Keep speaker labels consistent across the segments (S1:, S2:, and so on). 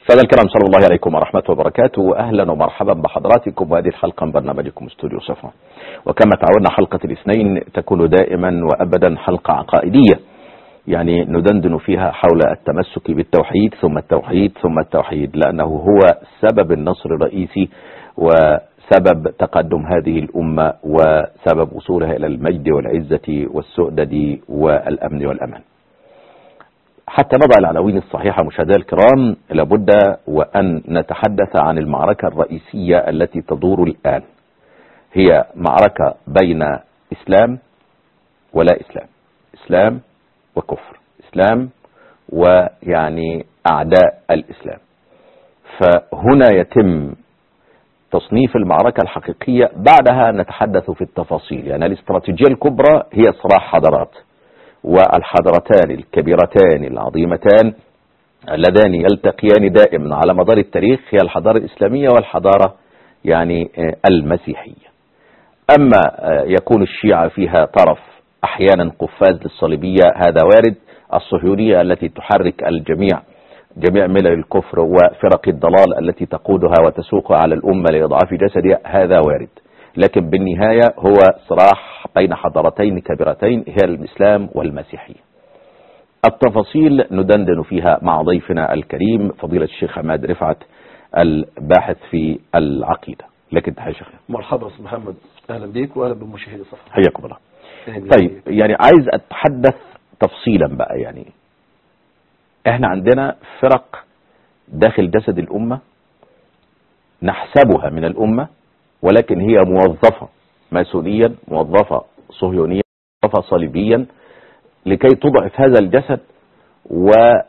S1: سادة الكرام صلى الله عليكم ورحمة وبركاته أهلا ومرحبا بحضراتكم وهذه الحلقة من برنامجكم استوديو صفا وكما تعودنا حلقة الاثنين تكون دائما وأبدا حلقة عقائدية يعني ندندن فيها حول التمسك بالتوحيد ثم التوحيد ثم التوحيد لأنه هو سبب النصر الرئيسي وسبب تقدم هذه الأمة وسبب وصولها إلى المجد والعزة والسؤدد والأمن والأمان حتى نضع العناوين الصحيحة مشاهدينا الكرام لابد وأن نتحدث عن المعركة الرئيسية التي تدور الآن هي معركة بين إسلام ولا إسلام إسلام وكفر إسلام ويعني أعداء الإسلام فهنا يتم تصنيف المعركة الحقيقية بعدها نتحدث في التفاصيل يعني الاستراتيجية الكبرى هي صراع حضارات والحضرتان الكبيرتان العظيمتان اللذان يلتقيان دائما على مدار التاريخ هي الحضارة الإسلامية والحضارة يعني المسيحية أما يكون الشيعة فيها طرف أحيانا قفاز للصليبية هذا وارد الصهيونية التي تحرك الجميع جميع ملل الكفر وفرق الضلال التي تقودها وتسوقها على الأمة لإضعاف جسدها هذا وارد لكن بالنهاية هو صراع بين حضارتين كبيرتين هي الإسلام والمسيحية التفاصيل ندندن فيها مع ضيفنا الكريم فضيلة الشيخ حماد رفعت الباحث في العقيدة لكن تحية شيخ
S2: مرحبا استاذ محمد اهلا بيك واهلا بمشاهدي الصفحه
S1: حياكم الله طيب يعني عايز اتحدث تفصيلا بقى يعني احنا عندنا فرق داخل جسد الامة نحسبها من الامة ولكن هي موظفة ماسونيا موظفة صهيونيا موظفة صليبيا لكي تضعف هذا الجسد وتضع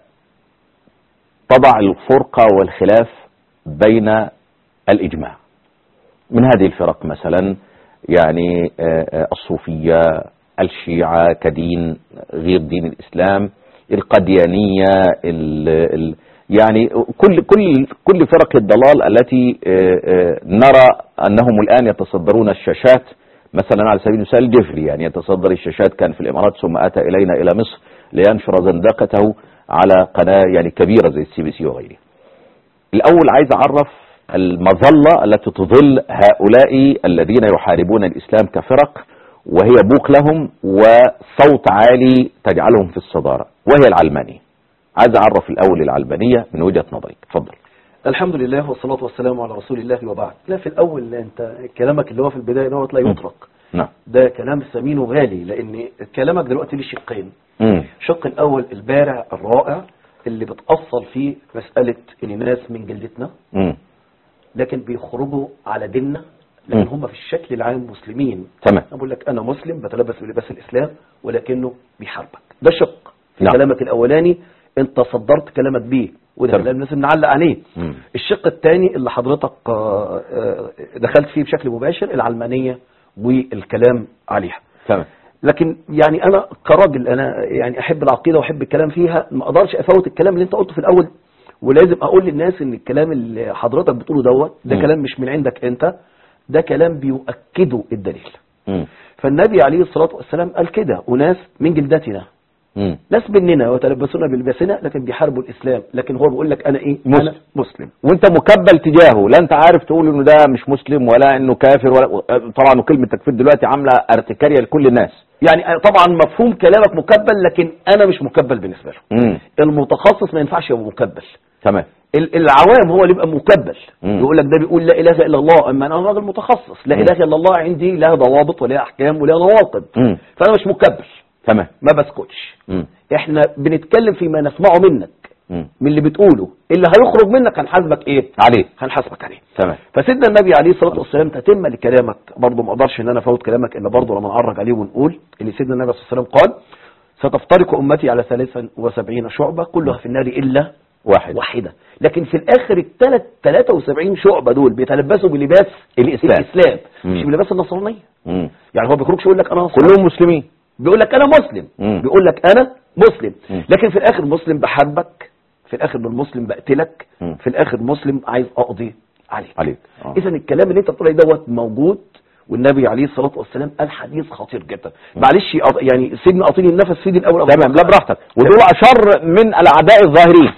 S1: الفرقة والخلاف بين الإجماع من هذه الفرق مثلا يعني الصوفية الشيعة كدين غير دين الإسلام القديانية ال ال يعني كل كل كل فرق الضلال التي نرى انهم الان يتصدرون الشاشات مثلا على سبيل المثال الجفري يعني يتصدر الشاشات كان في الامارات ثم اتى الينا الى مصر لينشر زندقته على قناه يعني كبيره زي السي بي سي وغيره. الاول عايز اعرف المظله التي تظل هؤلاء الذين يحاربون الاسلام كفرق وهي بوق لهم وصوت عالي تجعلهم في الصداره وهي العلمانيه. عايز اعرف الاول العلمانيه من وجهه نظرك اتفضل
S2: الحمد لله والصلاة والسلام على رسول الله وبعد لا في الأول انت كلامك اللي هو في البداية دوت لا يترك
S1: نعم
S2: ده كلام ثمين وغالي لأن كلامك دلوقتي ليه شقين
S1: مم.
S2: الشق الأول البارع الرائع اللي بتأصل فيه مسألة إن ناس من جلدتنا
S1: مم.
S2: لكن بيخرجوا على ديننا لكن
S1: مم.
S2: هم في الشكل العام مسلمين
S1: تمام
S2: أنا بقول لك أنا مسلم بتلبس بلباس الإسلام ولكنه بيحاربك ده شق في
S1: نعم.
S2: كلامك الأولاني أنت صدرت كلامك بيه وده
S1: تمام.
S2: كلام لازم نعلق عليه
S1: مم.
S2: الشق الثاني اللي حضرتك آه، آه، دخلت فيه بشكل مباشر العلمانية والكلام عليها
S1: تمام
S2: لكن يعني انا كراجل انا يعني احب العقيده واحب الكلام فيها ما اقدرش افوت الكلام اللي انت قلته في الاول ولازم اقول للناس ان الكلام اللي حضرتك بتقوله دوت ده
S1: مم.
S2: كلام مش من عندك انت ده كلام بيؤكده الدليل
S1: مم.
S2: فالنبي عليه الصلاه والسلام قال كده وناس من جلدتنا
S1: مم.
S2: ناس مننا وتلبسون بلباسنا لكن بيحاربوا الاسلام لكن هو بيقول لك انا ايه
S1: مسلم.
S2: انا مسلم
S1: وانت مكبل تجاهه لا انت عارف تقول انه ده مش مسلم ولا انه كافر ولا طبعا وكلمه تكفير دلوقتي عامله ارتكاريه لكل الناس
S2: يعني أنا طبعا مفهوم كلامك مكبل لكن انا مش مكبل بالنسبه له
S1: امم
S2: المتخصص ما ينفعش يبقى مكبل
S1: تمام
S2: ال- العوام هو اللي بيبقى مكبل
S1: مم.
S2: يقول لك ده بيقول لا اله الا الله اما انا راجل متخصص لا
S1: مم.
S2: اله الا الله عندي لها ضوابط ولها احكام ولها نواقض
S1: مم.
S2: فانا مش مكبل
S1: تمام
S2: ما بسكتش
S1: امم
S2: احنا بنتكلم فيما نسمعه منك
S1: امم
S2: من اللي بتقوله اللي هيخرج منك هنحاسبك ايه
S1: عليه
S2: هنحاسبك عليه
S1: تمام
S2: فسيدنا النبي عليه الصلاه والسلام تتم لكلامك برضه ما اقدرش ان انا افوت كلامك الا برضه لما نعرج عليه ونقول ان سيدنا النبي صلى الله عليه وسلم قال ستفترق امتي على 73 شعبه كلها في النار الا
S1: واحد
S2: واحدة لكن في الاخر الثلاث 73 شعبة دول بيتلبسوا بلباس
S1: الإسلام.
S2: الاسلام
S1: مم.
S2: مش بلباس النصرانية
S1: امم
S2: يعني هو بيخرجش يقول لك انا نصراني
S1: كلهم مسلمين
S2: بيقول لك انا مسلم
S1: مم.
S2: بيقول لك انا مسلم
S1: مم.
S2: لكن في الاخر مسلم بحاربك في الاخر بالمسلم بقتلك
S1: مم.
S2: في الاخر مسلم عايز اقضي عليك
S1: عليك آه.
S2: اذا الكلام اللي انت بتقول عليه دوت موجود والنبي عليه الصلاه والسلام قال حديث خطير جدا معلش أط- يعني سيبني اعطيني النفس سيدي الاول
S1: تمام لا براحتك ودول اشر من الاعداء الظاهرين
S2: احسنت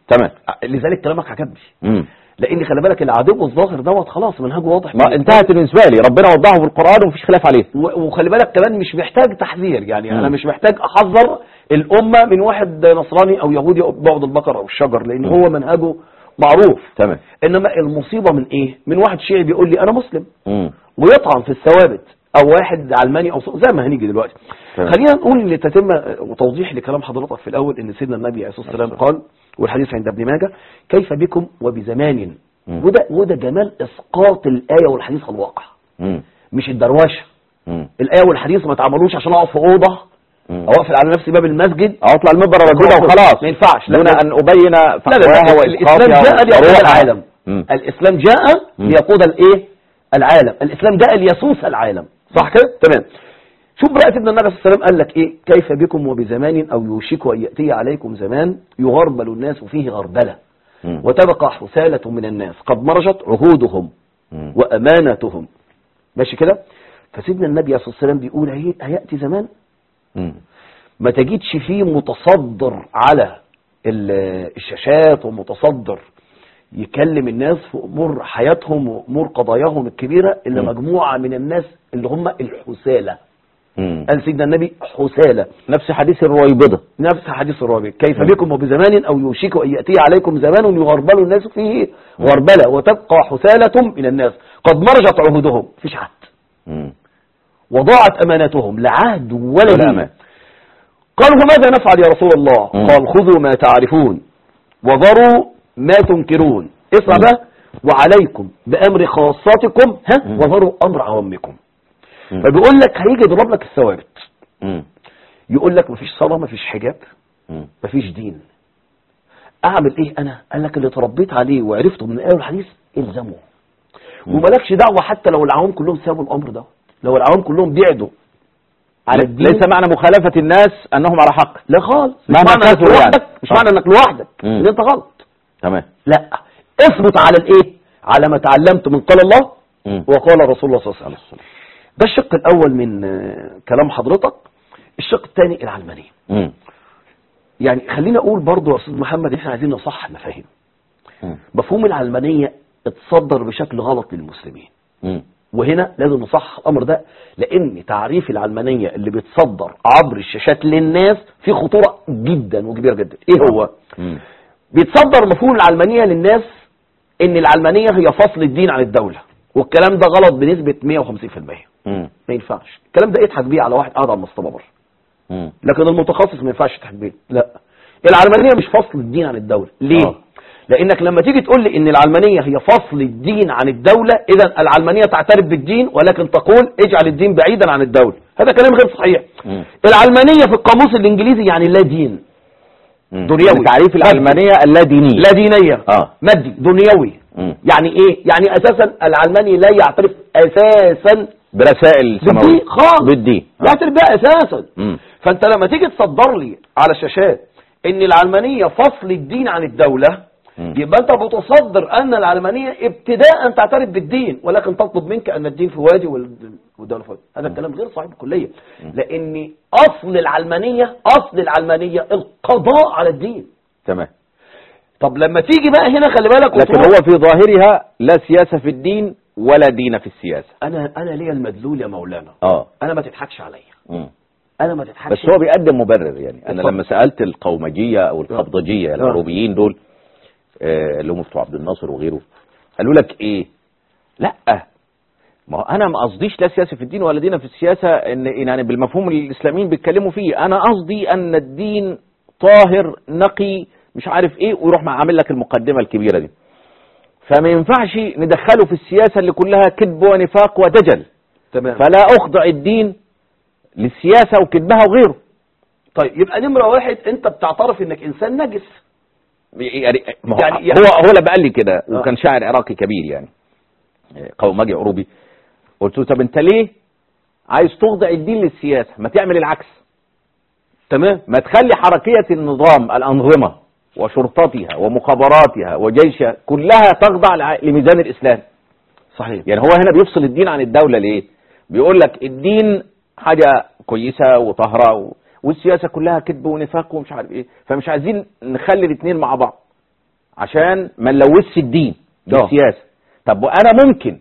S1: تمام
S2: لذلك كلامك عجبني
S1: مم.
S2: لان خلي بالك العدو الظاهر دوت خلاص منهجه واضح
S1: ما انتهت بالنسبه لي ربنا وضحه في القران ومفيش خلاف عليه
S2: و- وخلي بالك كمان مش محتاج تحذير يعني
S1: مم.
S2: انا مش محتاج احذر الامه من واحد نصراني او يهودي او بعض البقر او الشجر لان
S1: مم.
S2: هو منهجه معروف
S1: تمام
S2: انما المصيبه من ايه من واحد شيعي بيقول لي انا مسلم
S1: مم.
S2: ويطعن في الثوابت او واحد علماني او ص- زي ما هنيجي دلوقتي
S1: تمام.
S2: خلينا نقول لتتم وتوضيح لكلام حضرتك في الاول ان سيدنا النبي عليه الصلاه والسلام قال والحديث عند ابن ماجه كيف بكم وبزمان
S1: مم.
S2: وده وده جمال اسقاط الايه والحديث على الواقع
S1: مم.
S2: مش الدروشه
S1: مم.
S2: الايه والحديث ما اتعملوش عشان اقف في اوضه
S1: مم.
S2: او اقفل على نفسي باب المسجد
S1: او اطلع المنبر ارددها وخلاص
S2: ما ينفعش لا
S1: دون
S2: لا
S1: ان ابين
S2: لا لا,
S1: فقواها
S2: لا الاسلام جاء ليقود
S1: وروحها.
S2: العالم
S1: مم.
S2: الاسلام جاء
S1: مم.
S2: ليقود الايه العالم الاسلام جاء ليسوس العالم صح كده تمام شوف بقى سيدنا النبي صلى الله عليه وسلم قال لك ايه كيف بكم وبزمان او يوشك ان ياتي عليكم زمان يغربل الناس فيه غربله
S1: مم.
S2: وتبقى حسالة من الناس قد مرجت عهودهم
S1: مم.
S2: وامانتهم ماشي كده فسيدنا النبي عليه الصلاه والسلام بيقول هي- هياتي زمان
S1: مم.
S2: ما تجدش فيه متصدر على ال- الشاشات ومتصدر يكلم الناس في امور حياتهم وامور قضاياهم الكبيره الا
S1: م.
S2: مجموعه من الناس اللي هم الحساله
S1: مم.
S2: قال سيدنا النبي حساله
S1: نفس حديث الرويبضه
S2: نفس حديث الرابع كيف
S1: م.
S2: بكم وبزمان او يوشك ان ياتي عليكم زمان يغربل الناس فيه غربله وتبقى حساله من الناس قد مرجت عهودهم مفيش عهد
S1: مم.
S2: وضاعت اماناتهم لا عهد ولا
S1: ولا
S2: دين
S1: أمان.
S2: قالوا فماذا نفعل يا رسول الله
S1: مم.
S2: قال خذوا ما تعرفون وذروا ما تنكرون اسمع
S1: مم.
S2: بقى وعليكم بامر خاصتكم ها
S1: مم.
S2: وذروا امر عوامكم
S1: مم.
S2: فبيقول لك هيجي يضرب لك الثوابت
S1: مم.
S2: يقول لك مفيش صلاه مفيش حجاب
S1: مم.
S2: مفيش دين اعمل ايه انا قال لك اللي تربيت عليه وعرفته من الايه والحديث الزمه
S1: مم.
S2: ومالكش دعوه حتى لو العوام كلهم سابوا الامر ده لو العوام كلهم بعدوا على الدين
S1: ليس معنى مخالفة الناس أنهم على حق
S2: لا خالص مش
S1: مهما
S2: معنى انك
S1: كثروا يعني.
S2: لوحدك مش
S1: آه.
S2: معنى انك لوحدك
S1: مم.
S2: ان انت غلط
S1: تمام
S2: لا اثبت على الايه على ما تعلمت من قال الله
S1: مم.
S2: وقال رسول الله صلى الله عليه وسلم ده الشق الاول من آه، كلام حضرتك الشق الثاني العلمانيه
S1: مم.
S2: يعني خلينا اقول برضو يا استاذ محمد احنا عايزين نصحح المفاهيم
S1: مم.
S2: مفهوم العلمانيه اتصدر بشكل غلط للمسلمين
S1: مم.
S2: وهنا لازم نصحح الامر ده لان تعريف العلمانيه اللي بيتصدر عبر الشاشات للناس فيه خطوره جدا وكبيره جدا ايه هو
S1: مم.
S2: بيتصدر مفهوم العلمانيه للناس ان العلمانيه هي فصل الدين عن الدوله والكلام ده غلط بنسبه 150%
S1: مم.
S2: ما ينفعش الكلام ده يضحك بيه على واحد قاعد على المصطبه بره
S1: مم.
S2: لكن المتخصص ما ينفعش يضحك بيه لا العلمانيه مش فصل الدين عن الدوله ليه
S1: آه.
S2: لانك لما تيجي تقول لي ان العلمانيه هي فصل الدين عن الدوله اذا العلمانيه تعترف بالدين ولكن تقول اجعل الدين بعيدا عن الدوله هذا كلام غير صحيح
S1: مم.
S2: العلمانيه في القاموس الانجليزي يعني لا دين
S1: مم.
S2: دنيوي.
S1: تعريف العلمانية اللادينية
S2: لا دينيه
S1: اه
S2: مادي دنيوي
S1: مم.
S2: يعني ايه يعني اساسا العلماني لا يعترف اساسا
S1: برسائل سماوية
S2: بالدين خالص
S1: بالدين آه.
S2: يعترف بها اساسا
S1: مم.
S2: فانت لما تيجي تصدر لي على الشاشات ان العلمانيه فصل الدين عن الدوله
S1: مم.
S2: يبقى انت بتصدر ان العلمانيه ابتداء تعترف بالدين ولكن تطلب منك ان الدين في وادي وال- والدوله في وادي هذا الكلام غير صحيح بالكليه لان اصل العلمانيه اصل العلمانيه القضاء على الدين
S1: تمام
S2: طب لما تيجي بقى هنا خلي بالك
S1: لكن
S2: وتروح-
S1: هو في ظاهرها لا سياسة في الدين ولا دين في السياسة
S2: انا انا ليا المدلول يا مولانا
S1: اه
S2: انا ما تضحكش عليا
S1: مم.
S2: انا ما تضحكش
S1: بس هو بيقدم مبرر يعني انا
S2: اتفضل.
S1: لما سالت القومجيه او القبضجيه
S2: آه.
S1: العروبيين دول آه، اللي هم بتوع عبد الناصر وغيره قالوا لك ايه لا ما هو انا ما قصديش لا سياسه في الدين ولا دين في السياسه ان يعني بالمفهوم اللي الاسلاميين بيتكلموا فيه انا قصدي ان الدين طاهر نقي مش عارف ايه ويروح مع عامل لك المقدمه الكبيره دي فما ينفعش ندخله في السياسه اللي كلها كذب ونفاق ودجل
S2: تمام
S1: فلا اخضع الدين للسياسه وكذبها وغيره
S2: طيب يبقى نمره واحد انت بتعترف انك انسان نجس
S1: يعني ما هو
S2: يعني-
S1: هو هو اللي قال لي كده
S2: آه.
S1: وكان شاعر عراقي كبير يعني قومجي عروبي قلت له طب انت ليه عايز تخضع الدين للسياسه ما تعمل العكس
S2: تمام
S1: ما تخلي حركيه النظام الانظمه وشرطتها ومخابراتها وجيشها كلها تخضع لع- لميزان الاسلام
S2: صحيح
S1: يعني هو هنا بيفصل الدين عن الدوله ليه بيقول لك الدين حاجه كويسه وطاهره و... والسياسه كلها كذب ونفاق ومش عارف ايه فمش عايزين نخلي الاثنين مع بعض عشان ما نلوثش الدين
S2: آه.
S1: بالسياسه طب وانا ممكن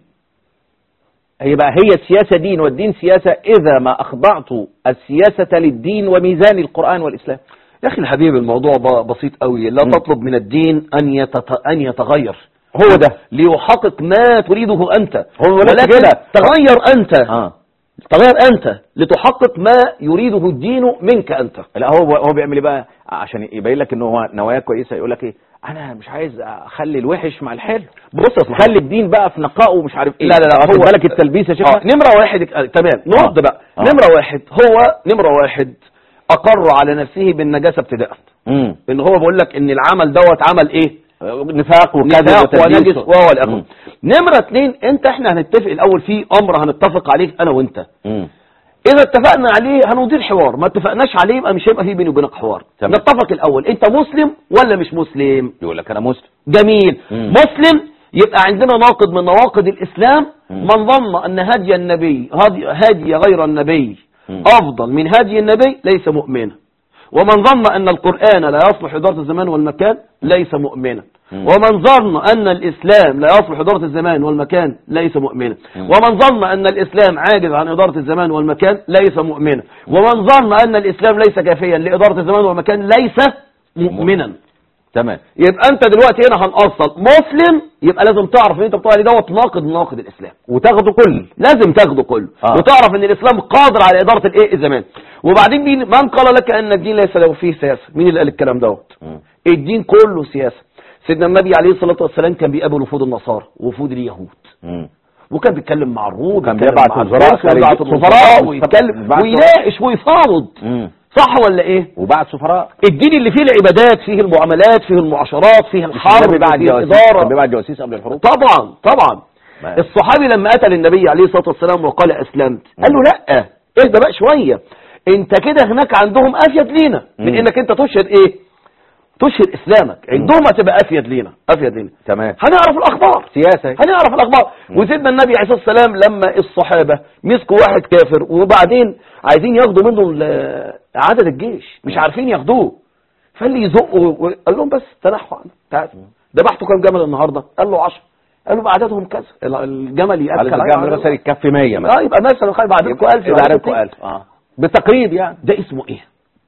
S1: يبقى هي السياسه دين والدين سياسه اذا ما اخضعت السياسه للدين وميزان القران والاسلام
S2: يا اخي الحبيب الموضوع ب- بسيط قوي لا
S1: مم.
S2: تطلب من الدين ان يتت... ان يتغير
S1: هو ده
S2: ليحقق ما تريده انت
S1: هو ولكن
S2: ولكن
S1: كده.
S2: تغير انت
S1: اه
S2: تغير انت لتحقق ما يريده الدين منك انت
S1: لا هو هو بيعمل ايه بقى عشان يبين لك ان هو نوايا كويسه يقول لك ايه انا مش عايز اخلي الوحش مع الحلو
S2: بص يا صاحبي.
S1: خلي الدين بقى في نقائه ومش عارف ايه
S2: لا لا لا
S1: واخد
S2: هو
S1: بالك التلبيس يا شيخ
S2: آه نمرة واحد آه تمام نرد
S1: آه.
S2: بقى
S1: آه.
S2: نمرة واحد هو نمرة واحد أقر على نفسه بالنجاسة ابتداء
S1: امم
S2: إن هو بيقول لك إن العمل دوت عمل إيه
S1: نفاق وكذب
S2: نفاق
S1: وتلبيس
S2: ونجس
S1: و-
S2: وهو الأخر
S1: مم.
S2: نمرة اتنين أنت إحنا هنتفق الأول في أمر هنتفق عليه أنا وأنت
S1: مم.
S2: إذا اتفقنا عليه هندير حوار ما اتفقناش عليه يبقى مش هيبقى في بيني وبينك حوار
S1: تمام.
S2: نتفق الأول أنت مسلم ولا مش مسلم
S1: يقول لك انا مسلم
S2: جميل
S1: مم.
S2: مسلم يبقى عندنا ناقض من نواقض الإسلام
S1: مم.
S2: من ظن أن هدي النبي هدي, هدي غير النبي
S1: مم.
S2: أفضل من هدي النبي ليس مؤمنا ومن ظن أن القرآن لا يصلح إدارة الزمان والمكان ليس مؤمنا
S1: مم.
S2: ومن ظن أن الإسلام لا يصلح إدارة الزمان والمكان ليس مؤمنا
S1: مم.
S2: ومن ظن أن الإسلام عاجز عن إدارة الزمان والمكان ليس مؤمنا ومن ظن أن الإسلام ليس كافيا لإدارة الزمان والمكان ليس مؤمنا
S1: تمام
S2: يبقى انت دلوقتي هنا هنأصل مسلم يبقى لازم تعرف ان انت بتقول عليه دوت ناقض من نواقض الاسلام
S1: وتاخده كل
S2: لازم تاخده كله
S1: آه.
S2: وتعرف ان الاسلام قادر على اداره الايه الزمان وبعدين مين من قال لك ان الدين ليس له فيه سياسه مين اللي قال الكلام دوت
S1: مم.
S2: الدين كله سياسه سيدنا النبي عليه الصلاه والسلام كان بيقابل وفود النصارى وفود اليهود
S1: مم.
S2: وكان بيتكلم مع الروم
S1: وكان
S2: بيتكلم
S1: بيبعت
S2: مع
S1: وزراء
S2: الفرس ويبعت
S1: خارجيين،
S2: الوزراء
S1: وزراء
S2: ويتكلم
S1: ويبعت-
S2: ويناقش ويفاوض
S1: مم.
S2: صح ولا ايه
S1: وبعد سفراء
S2: الدين اللي فيه العبادات فيه المعاملات فيه المعاشرات فيه الحرب
S1: النبي بعد
S2: فيه
S1: جواسيس
S2: الاداره
S1: كان بيبعت جواسيس قبل الحروب
S2: طبعا طبعا
S1: ما-
S2: الصحابي لما قتل النبي عليه الصلاة والسلام وقال أسلمت قال له لا اهدى بقى شوية انت كده هناك عندهم أفيد لينا من
S1: مم.
S2: انك انت تشهد ايه تشهد اسلامك عندهم هتبقى أفيد لينا أفيد لينا
S1: تمام
S2: هنعرف الأخبار
S1: سياسه
S2: هنعرف الأخبار
S1: مم.
S2: وسيدنا النبي عليه الصلاة والسلام لما الصحابة مسكوا واحد كافر وبعدين عايزين ياخدوا منه ال- عدد الجيش مش
S1: مم.
S2: عارفين ياخدوه فاللي يزقوا قال لهم بس تنحوا عنه تعال ذبحتوا كام جمل النهارده قال له 10 قال له بعددهم كذا ال- الجمل
S1: على
S2: ياكل
S1: الجامع مثلا يكفي 100 مثلا
S2: اه يبقى مثلا خلي بعددكم 1000
S1: يبقى عددكم 1000 اه بالتقريب يعني
S2: ده اسمه ايه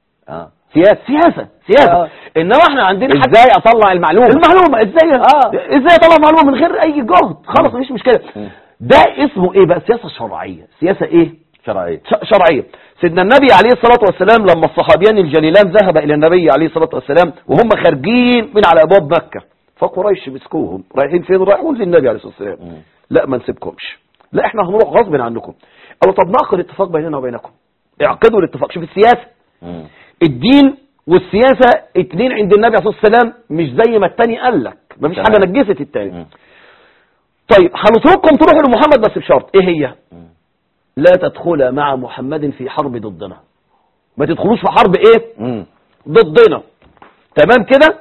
S1: اه
S2: سياسه سياسه سياسه
S1: آه.
S2: انما احنا عندنا حد
S1: ازاي اطلع المعلومه
S2: المعلومه ازاي
S1: آه.
S2: ازاي اطلع معلومه من غير اي جهد خلاص مفيش مشكله
S1: مم.
S2: ده اسمه ايه بقى سياسه شرعيه سياسه ايه
S1: شرعيه
S2: ش- شرعيه سيدنا النبي عليه الصلاه والسلام لما الصحابيان الجليلان ذهب الى النبي عليه الصلاه والسلام وهم خارجين من على ابواب مكه فقريش مسكوهم رايحين فين رايحون للنبي عليه الصلاه والسلام
S1: مم.
S2: لا ما نسيبكمش لا احنا هنروح غصب عنكم قالوا طب نعقد اتفاق بيننا وبينكم اعقدوا الاتفاق شوف السياسه
S1: مم.
S2: الدين والسياسة اتنين عند النبي عليه الصلاة والسلام مش زي ما التاني قال لك مفيش
S1: تمام.
S2: حاجة نجست التاني
S1: مم.
S2: طيب هنترككم تروحوا لمحمد بس بشرط ايه هي
S1: مم.
S2: لا تدخل مع محمد في حرب ضدنا ما تدخلوش في حرب ايه
S1: مم.
S2: ضدنا تمام كده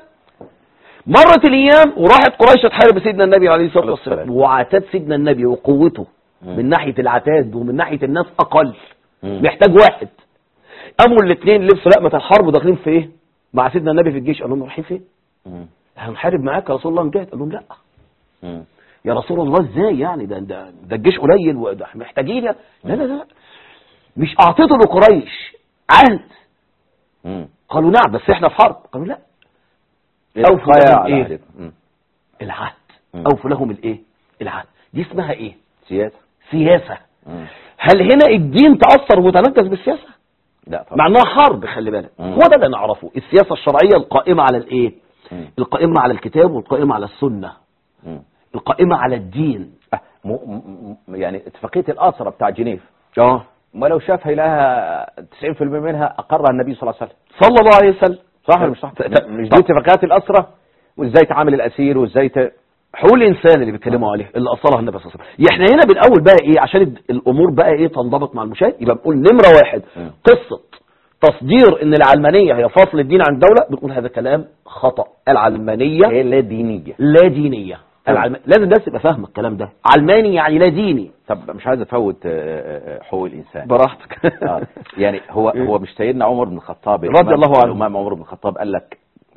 S2: مرت الايام وراحت قريش تحارب سيدنا النبي عليه الصلاه
S1: عليه
S2: والسلام
S1: السلام.
S2: وعتاد سيدنا النبي وقوته
S1: مم.
S2: من ناحيه العتاد ومن ناحيه الناس اقل
S1: مم.
S2: محتاج واحد قاموا الاثنين لبسوا لقمه الحرب وداخلين في ايه مع سيدنا النبي في الجيش قال لهم رايحين فين
S1: مم.
S2: هنحارب معاك يا رسول الله نجاهد قال لهم لا
S1: مم.
S2: يا رسول الله ازاي يعني ده ده, ده الجيش قليل وده إحنا محتاجين لا لا لا مش اعطيته لقريش عهد
S1: مم.
S2: قالوا نعم بس احنا في حرب قالوا لا أوفوا
S1: الوقاية
S2: لهم
S1: على
S2: إيه؟
S1: عهدكم. مم.
S2: العهد
S1: مم.
S2: اوفوا لهم الايه العهد دي اسمها ايه
S1: سياسة
S2: سياسه
S1: مم.
S2: هل هنا الدين تاثر وتنكس بالسياسه
S1: لا طبعا
S2: مع انها حرب خلي بالك
S1: مم.
S2: هو ده اللي نعرفه السياسه الشرعيه القائمه على الايه
S1: مم.
S2: القائمه على الكتاب والقائمه على السنه
S1: مم.
S2: القائمه على الدين
S1: آه، م- م- م- يعني اتفاقية الأسرة بتاع جنيف
S2: اه
S1: ما لو شافها لها 90% منها أقرها النبي صلى الله عليه وسلم
S2: صلى الله عليه وسلم
S1: صح ولا مش صح؟
S2: ت- ت-
S1: مش دي اتفاقيات الأسرة وازاي تعامل الأسير وازاي ت...
S2: حقوق الانسان اللي بيتكلموا عليه اللي اصلها النبي صلى الله عليه وسلم احنا هنا بالاول بقى ايه عشان الد- الامور بقى ايه تنضبط مع المشاهد يبقى بنقول نمره واحد
S1: مم.
S2: قصه تصدير ان العلمانيه هي فصل الدين عن الدوله بنقول هذا كلام خطا العلمانيه
S1: هي لا دينية
S2: لا دينيه العلم... لازم الناس تبقى فاهمه الكلام ده علماني يعني لا ديني
S1: طب مش عايز افوت آه، آه، حقوق الانسان
S2: براحتك
S1: آه، يعني هو هو مش سيدنا عمر بن الخطاب
S2: رضي الله عنه.
S1: الامام عمر بن الخطاب قال لك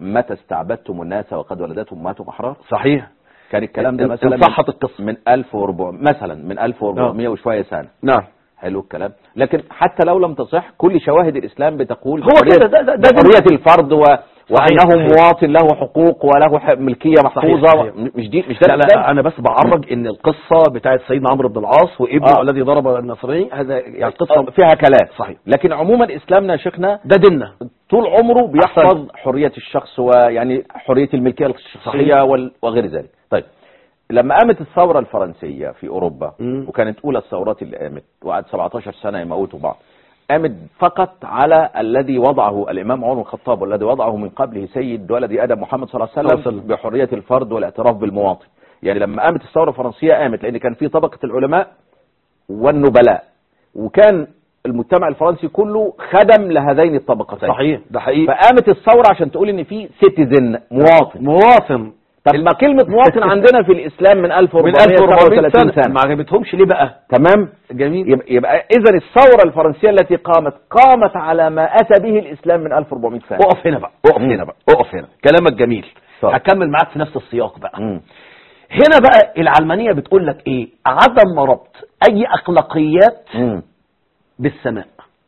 S1: متى استعبدتم الناس وقد ولدتهم امهاتهم احرار
S2: صحيح
S1: كان الكلام ده
S2: إن-
S1: مثلا
S2: إن صحت القصة.
S1: من 1400 مثلا من 1400 وشويه سنه
S2: نعم
S1: حلو الكلام لكن حتى لو لم تصح كل شواهد الاسلام بتقول
S2: هو
S1: بحرية-
S2: كده، ده- ده- ده
S1: بحريه الفرد و... وانه
S2: صحيح.
S1: مواطن له حقوق وله ح- ملكيه محفوظه
S2: صحيح.
S1: و... مش دي مش ده
S2: لا
S1: الإسلام؟
S2: لا انا بس بعرج ان القصة بتاعت سيدنا عمرو بن العاص وابنه
S1: آه.
S2: الذي ضرب النصراني هذا يعني
S1: آه،
S2: قصة
S1: فيها كلام
S2: صحيح.
S1: لكن عموما اسلامنا يا شيخنا
S2: ده ديننا
S1: طول عمره بيحفظ
S2: أحسنت.
S1: حريه الشخص ويعني حريه الملكيه الشخصيه
S2: صحيح.
S1: وال... وغير ذلك طيب لما قامت الثوره الفرنسيه في اوروبا
S2: مم.
S1: وكانت اولى الثورات اللي قامت وقعد 17 سنه يموتوا بعض قامت فقط على الذي وضعه الامام عمر بن الخطاب والذي وضعه من قبله سيد ولد ادم محمد صلى الله عليه
S2: صلى الله
S1: وسلم
S2: عليه وسلم.
S1: بحريه الفرد والاعتراف بالمواطن يعني لما قامت الثوره الفرنسيه قامت لان كان في طبقه العلماء والنبلاء وكان المجتمع الفرنسي كله خدم لهذين الطبقتين
S2: صحيح ده حقيقي
S1: فقامت الثوره عشان تقول ان في سيتيزن مواطن
S2: مواطن
S1: طب ما كلمه مواطن عندنا في الاسلام من
S2: من
S1: 1437
S2: 1400
S1: سنه
S2: سنة ما عجبتهمش ليه بقى
S1: تمام
S2: جميل
S1: يبقى, يبقى اذا الثوره الفرنسيه التي قامت قامت على ما اتى به الاسلام من 1400 سنه
S2: اقف هنا بقى اقف
S1: مم.
S2: هنا بقى اقف هنا كلامك جميل
S1: طب.
S2: هكمل معاك في نفس السياق بقى
S1: مم.
S2: هنا بقى العلمانية بتقول لك ايه عدم ربط اي اخلاقيات
S1: مم.
S2: بالسماء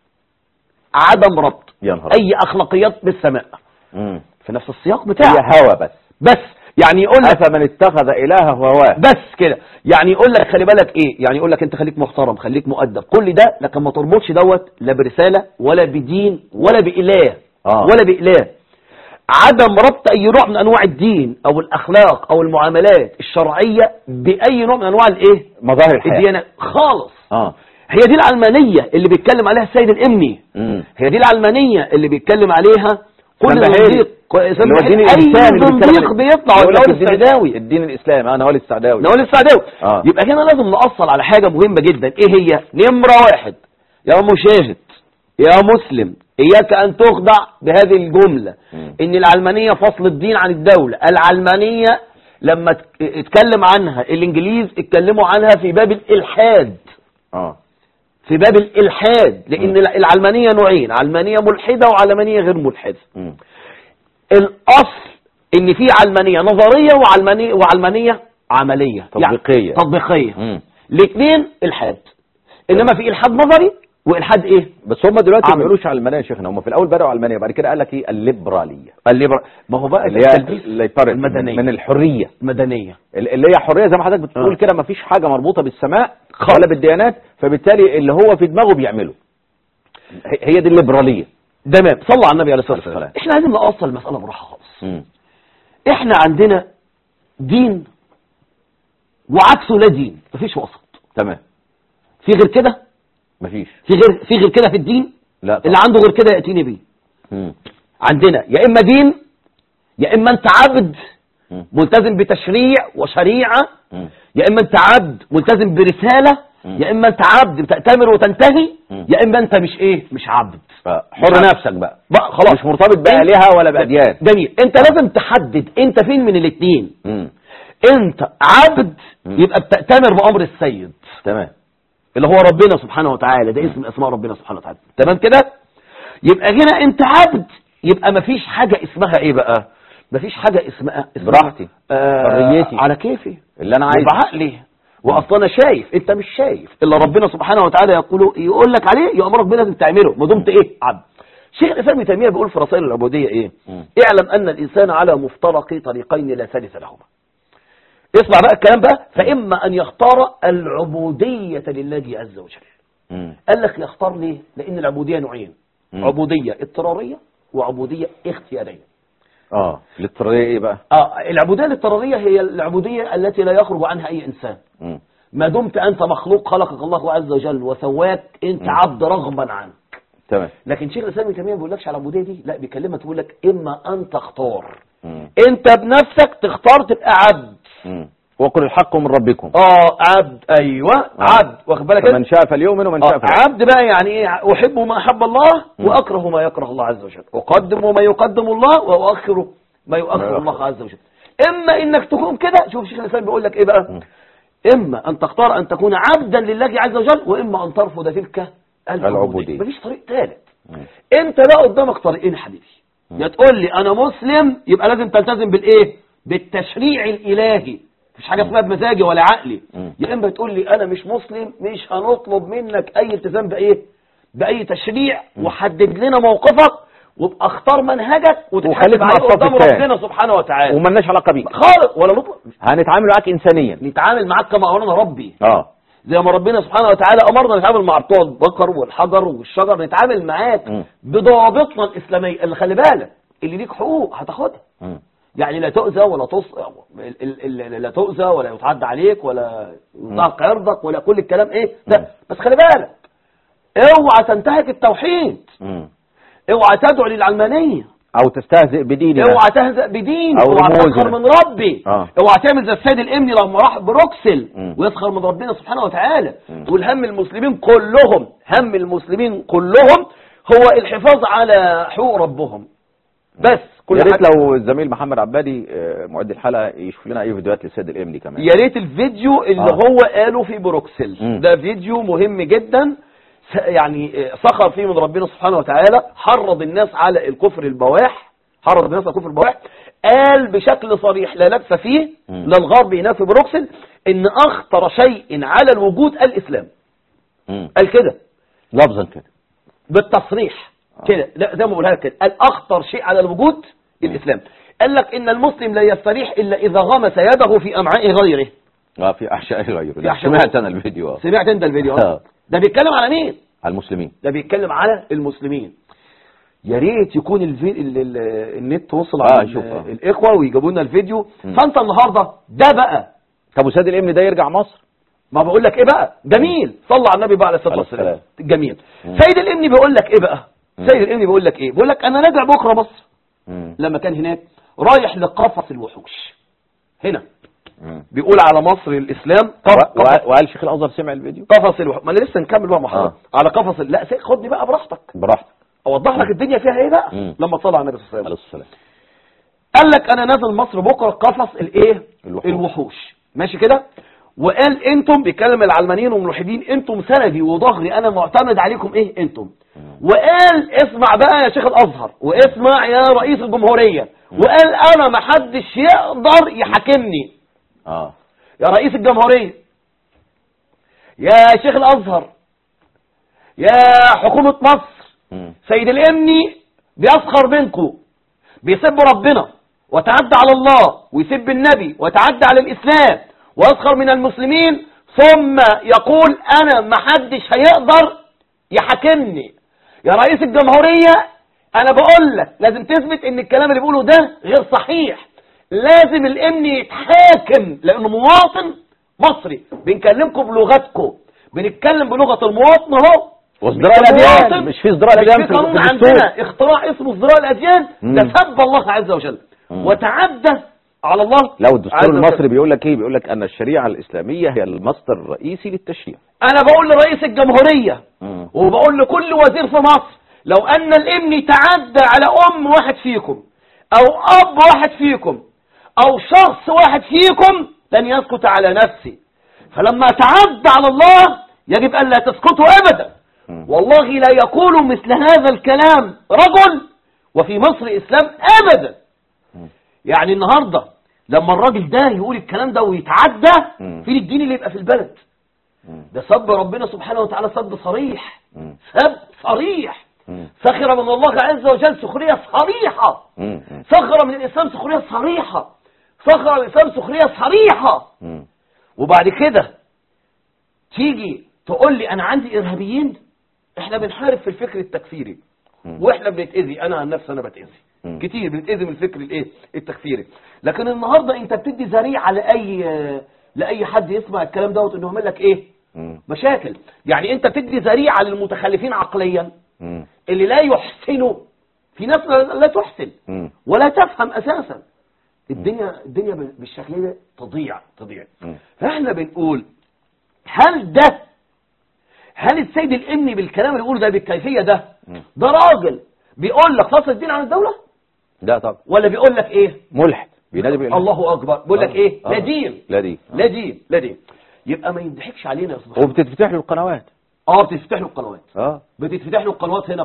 S2: عدم ربط
S1: يا نهار
S2: اي اخلاقيات بالسماء
S1: مم.
S2: في نفس السياق
S1: هي
S2: بتاعه
S1: هوى بس
S2: بس يعني يقول لك
S1: افمن اتخذ الهه هواه
S2: بس كده يعني يقول لك خلي بالك ايه يعني يقول لك انت خليك محترم خليك مؤدب كل ده لكن ما تربطش دوت لا برساله ولا بدين ولا باله
S1: آه.
S2: ولا باله عدم ربط اي نوع من انواع الدين او الاخلاق او المعاملات الشرعيه باي نوع من انواع الايه
S1: مظاهر الحياه
S2: الديانه خالص
S1: اه
S2: هي دي العلمانيه اللي بيتكلم عليها السيد الامني
S1: مم.
S2: هي دي العلمانيه اللي بيتكلم عليها كل
S1: إسلام بحيري.
S2: زنديق
S1: اللي هو الدين
S2: اي
S1: الانساني اللي بيتكلم
S2: زنديق
S1: عليه.
S2: بيطلع
S1: يقول لك
S2: ويقول
S1: الدين-
S2: السعداوي
S1: الدين الاسلامي اه نوال السعداوي
S2: نقول السعداوي
S1: آه.
S2: يبقى هنا لازم نأصل على حاجة مهمة جدا ايه هي نمرة واحد يا مشاهد يا مسلم اياك ان تخدع بهذه الجملة
S1: مم.
S2: ان العلمانية فصل الدين عن الدولة العلمانية لما ت- اتكلم عنها الانجليز اتكلموا عنها في باب الالحاد
S1: اه
S2: في باب الالحاد لان العلمانية نوعين علمانية ملحدة وعلمانية غير ملحدة
S1: مم.
S2: الاصل ان في علمانيه نظريه وعلمانيه وعلمانيه عمليه
S1: تطبيقية.
S2: يعني تطبيقيه
S1: مم.
S2: الاثنين الحاد انما في الحاد نظري والحاد ايه
S1: بس هم دلوقتي ما
S2: عمل.
S1: بيقولوش علمانيه يا شيخنا هم في الاول بداوا علمانيه بعد كده قال لك ايه الليبراليه
S2: الليبر ما هو بقى
S1: اللي
S2: ده
S1: هي
S2: التلبيس
S1: الليبرال-
S2: المدنيه
S1: من الحريه
S2: المدنيه
S1: اللي هي حريه زي ما حضرتك بتقول
S2: آه.
S1: كده ما فيش حاجه مربوطه بالسماء
S2: خالص.
S1: ولا بالديانات فبالتالي اللي هو في دماغه بيعمله هي- هي دي الليبراليه
S2: تمام صلوا على النبي عليه الصلاه والسلام
S1: السلام.
S2: احنا عايزين نوصل المساله براحه خالص
S1: مم.
S2: احنا عندنا دين وعكسه لا دين مفيش وسط
S1: تمام
S2: في غير كده
S1: مفيش
S2: في غير في غير كده في الدين
S1: لا طبعا.
S2: اللي عنده غير كده ياتيني بيه
S1: مم.
S2: عندنا يا اما دين يا اما انت عبد
S1: مم.
S2: ملتزم بتشريع وشريعه
S1: مم.
S2: يا اما انت عبد ملتزم برساله
S1: مم.
S2: يا اما انت عبد بتأتمر وتنتهي
S1: مم.
S2: يا اما انت مش ايه مش عبد
S1: حر نفسك بقى
S2: بقى خلاص
S1: مش مرتبط بآلهة ولا بأديان
S2: جميل انت لازم تحدد انت فين من الاثنين
S1: مم.
S2: انت عبد
S1: مم.
S2: يبقى بتأتمر بأمر السيد
S1: تمام
S2: اللي هو ربنا سبحانه وتعالى ده اسم من اسماء ربنا سبحانه وتعالى تمام كده يبقى هنا انت عبد يبقى مفيش حاجة اسمها ايه بقى مفيش حاجة اسمها, اسمها
S1: براحتي.
S2: آه
S1: حريتي.
S2: على كيفي
S1: اللي انا عايزه
S2: وبعقلي واصلا انا شايف انت مش شايف الا ربنا سبحانه وتعالى يقول يقول لك عليه يامرك بيه لازم تعمله ما دمت ايه عبد شيخ الاسلام ابن تيميه بيقول في رسائل العبوديه ايه
S1: مم.
S2: اعلم ان الانسان على مفترق طريقين لا ثالث لهما اسمع بقى الكلام بقى فاما ان يختار العبوديه لله عز وجل
S1: مم.
S2: قال لك يختار ليه لان العبوديه نوعين
S1: مم.
S2: عبوديه اضطراريه وعبوديه اختياريه
S1: اه الاضطراريه ايه بقى
S2: اه العبوديه الاضطراريه هي العبوديه التي لا يخرج عنها اي انسان
S1: مم.
S2: ما دمت أنت مخلوق خلقك الله عز وجل وسواك أنت
S1: مم.
S2: عبد رغبا عنك
S1: تمام
S2: لكن شيخ الإسلام ابن تيمية ما بيقولكش على العبودية دي لا بيكلمك بيقول لك إما أن تختار
S1: مم.
S2: أنت بنفسك تختار تبقى عبد
S1: مم. وقل الحق من ربكم
S2: اه عبد ايوه عبد واخد بالك
S1: فمن شاء فليؤمن ومن شاء
S2: آه،
S1: فليكفر.
S2: عبد بقى يعني ايه احب ما احب الله
S1: مم.
S2: واكره ما يكره الله عز وجل اقدم ما يقدم الله واؤخر ما
S1: ما
S2: يؤخر
S1: يؤخر.
S2: الله عز وجل اما انك تكون كده شوف شيخ الاسلام بيقول لك ايه بقى
S1: مم.
S2: اما ان تختار ان تكون عبدا لله عز وجل واما ان ترفض تلك
S1: العبودية.
S2: العبوديه مفيش طريق ثالث
S1: مم.
S2: انت بقى قدامك طريقين يا حبيبي يا تقول لي انا مسلم يبقى لازم تلتزم بالايه بالتشريع الالهي مفيش حاجه اسمها بمزاجي ولا عقلي
S1: مم.
S2: يا اما تقول لي انا مش مسلم مش هنطلب منك اي التزام بايه باي تشريع وحدد لنا موقفك وابقى اختار منهجك
S1: وخليك
S2: وتتحاسب
S1: مع
S2: عليه
S1: الصف
S2: قدام
S1: الثاني.
S2: ربنا سبحانه وتعالى
S1: وملناش علاقه بيك
S2: خالص ولا نطلب
S1: هنتعامل معاك انسانيا
S2: نتعامل معاك كما امرنا ربي
S1: اه
S2: زي ما ربنا سبحانه وتعالى امرنا نتعامل مع بتوع البقر والحجر والشجر نتعامل معاك
S1: مم.
S2: بضوابطنا الاسلاميه اللي خلي بالك اللي ليك حقوق هتاخدها
S1: مم.
S2: يعني لا تؤذى ولا تص... ال- ال- ال- لا تؤذى ولا يتعدى عليك ولا يضاعف عرضك ولا كل الكلام ايه
S1: مم.
S2: ده بس خلي بالك اوعى تنتهك التوحيد
S1: مم.
S2: اوعى تدعو للعلمانيه
S1: او تستهزئ بديننا
S2: اوعى تهزأ بدين
S1: أو
S2: اوعى
S1: رموزنا.
S2: تسخر من ربي
S1: آه.
S2: اوعى تعمل زي السيد الامني لما راح بروكسل
S1: مم.
S2: ويسخر من ربنا سبحانه وتعالى
S1: مم.
S2: تقول هم المسلمين كلهم هم المسلمين كلهم هو الحفاظ على حقوق ربهم بس كل
S1: يا ريت
S2: حاجة-
S1: لو الزميل محمد عبادي آه، معد الحلقه يشوف لنا اي فيديوهات للسيد الامني كمان
S2: يا ريت الفيديو اللي
S1: آه.
S2: هو قاله في بروكسل
S1: مم.
S2: ده فيديو مهم جدا س- يعني آه، سخر فيه من ربنا سبحانه وتعالى حرض الناس على الكفر البواح حرض الناس على الكفر البواح قال بشكل صريح لا لبس فيه
S1: مم.
S2: لا الغرب هناك في بروكسل ان اخطر شيء على الوجود الاسلام
S1: مم.
S2: قال كده
S1: لفظا كده
S2: بالتصريح
S1: آه.
S2: كده لا زي ما بقولها لك كده قال اخطر شيء على الوجود الاسلام قال لك ان المسلم لا يستريح الا اذا غمس يده في امعاء غيره
S1: اه في احشاء غيره
S2: في أحشاء
S1: سمعت انا الفيديو اه
S2: سمعت انت الفيديو
S1: آه.
S2: ده بيتكلم على مين
S1: على المسلمين
S2: ده بيتكلم على المسلمين يا ريت يكون الفي... ال... ال... النت وصل
S1: آه،
S2: على
S1: شوف،
S2: ال-
S1: آه.
S2: الاخوه ويجيبوا لنا الفيديو
S1: مم.
S2: فانت النهارده ده بقى
S1: طب وسيد الامني ده يرجع مصر
S2: ما بقول لك ايه بقى جميل صلى على النبي بقى عليه الصلاه
S1: عليه
S2: والسلام
S1: السلام.
S2: جميل
S1: مم.
S2: سيد الامني بيقول لك ايه بقى
S1: مم.
S2: سيد الامني بيقول لك ايه بيقول لك انا راجع بكره مصر
S1: مم.
S2: لما كان هناك رايح لقفص الوحوش هنا
S1: مم.
S2: بيقول على مصر الاسلام
S1: و-
S2: قف-
S1: و- وقال شيخ الازهر سمع الفيديو
S2: قفص الوحوش ما انا لسه نكمل بقى محاضره
S1: آه.
S2: على قفص ال- لا سي- خدني بقى براحتك
S1: براحتك
S2: اوضح لك الدنيا فيها ايه بقى
S1: مم.
S2: لما تصلي على النبي صلى الله عليه
S1: عليه
S2: وسلم
S1: السلام
S2: قال لك انا نازل مصر بكره قفص الايه
S1: الوحوش.
S2: الوحوش ماشي كده وقال انتم بيتكلم العلمانيين والملحدين انتم سندي وظهري انا معتمد عليكم ايه انتم وقال اسمع بقى يا شيخ الازهر واسمع يا رئيس الجمهوريه وقال انا ما حدش يقدر يحاكمني
S1: اه
S2: يا رئيس الجمهوريه يا شيخ الازهر يا حكومه مصر
S1: مم.
S2: سيد الامني بيسخر منكم بيسب ربنا وتعدى على الله ويسب النبي وتعدى على الاسلام ويسخر من المسلمين ثم يقول انا ما حدش هيقدر يحاكمني يا رئيس الجمهورية انا بقول لك لازم تثبت ان الكلام اللي بيقوله ده غير صحيح لازم الامن يتحاكم لانه مواطن مصري بنكلمكم بلغتكم بنتكلم بلغة المواطن اهو
S1: وازدراء
S2: المواطن
S1: الاديان مش في ازدراء الاديان
S2: مش
S1: في
S2: في قانون
S1: في الدستور.
S2: عندنا اختراع اسمه ازدراء الاديان
S1: مم.
S2: ده سب الله عز وجل
S1: مم.
S2: وتعدى على الله
S1: لو
S2: عز
S1: الدستور
S2: وجل.
S1: المصري بيقول لك ايه بيقول لك ان الشريعه الاسلاميه هي المصدر الرئيسي للتشريع
S2: انا بقول لرئيس الجمهورية
S1: مم.
S2: وبقول لكل وزير في مصر لو ان الامن تعدى على ام واحد فيكم او اب واحد فيكم او شخص واحد فيكم لن يسكت على نفسه فلما تعدى على الله يجب ان لا تسكتوا ابدا
S1: مم.
S2: والله لا يقول مثل هذا الكلام رجل وفي مصر اسلام ابدا
S1: مم.
S2: يعني النهارده لما الراجل ده يقول الكلام ده ويتعدى
S1: مم.
S2: فين الدين اللي يبقى في البلد
S1: مم.
S2: ده سب ربنا سبحانه وتعالى سب صريح
S1: مم.
S2: سب صريح
S1: مم.
S2: سخر من الله عز وجل سخرية صريحة
S1: مم. مم.
S2: سخر من الإسلام سخرية صريحة سخر من الإسلام سخرية صريحة
S1: مم.
S2: وبعد كده تيجي تقول لي أنا عندي إرهابيين إحنا بنحارب في الفكر التكفيري
S1: مم.
S2: وإحنا بنتأذي أنا عن نفسي أنا بتأذي
S1: مم.
S2: كتير بنتأذي من الفكر الإيه التكفيري لكن النهاردة أنت بتدي ذريعة لأي لأي حد يسمع الكلام دوت إنه يعمل لك إيه
S1: مم.
S2: مشاكل يعني أنت بتدي ذريعة للمتخلفين عقليا
S1: مم.
S2: اللي لا يحسنوا في ناس لا لا تحسن
S1: مم.
S2: ولا تفهم اساسا الدنيا الدنيا بالشكل ده تضيع تضيع
S1: مم.
S2: فاحنا بنقول هل ده هل السيد الامني بالكلام اللي بيقوله ده بالكيفيه ده
S1: مم.
S2: ده راجل بيقول لك فصل الدين عن الدوله
S1: لا طبعا
S2: ولا بيقول لك ايه
S1: ملحد بينادي بالإلحاد.
S2: الله اكبر بيقول لك
S1: آه.
S2: ايه
S1: آه.
S2: لا دين
S1: لا دين آه.
S2: لا دين لا دين يبقى ما يضحكش علينا يا استاذ محمد.
S1: وبتتفتح له القنوات
S2: اه بتتفتح له القنوات
S1: اه
S2: بتتفتح له القنوات هنا في مصر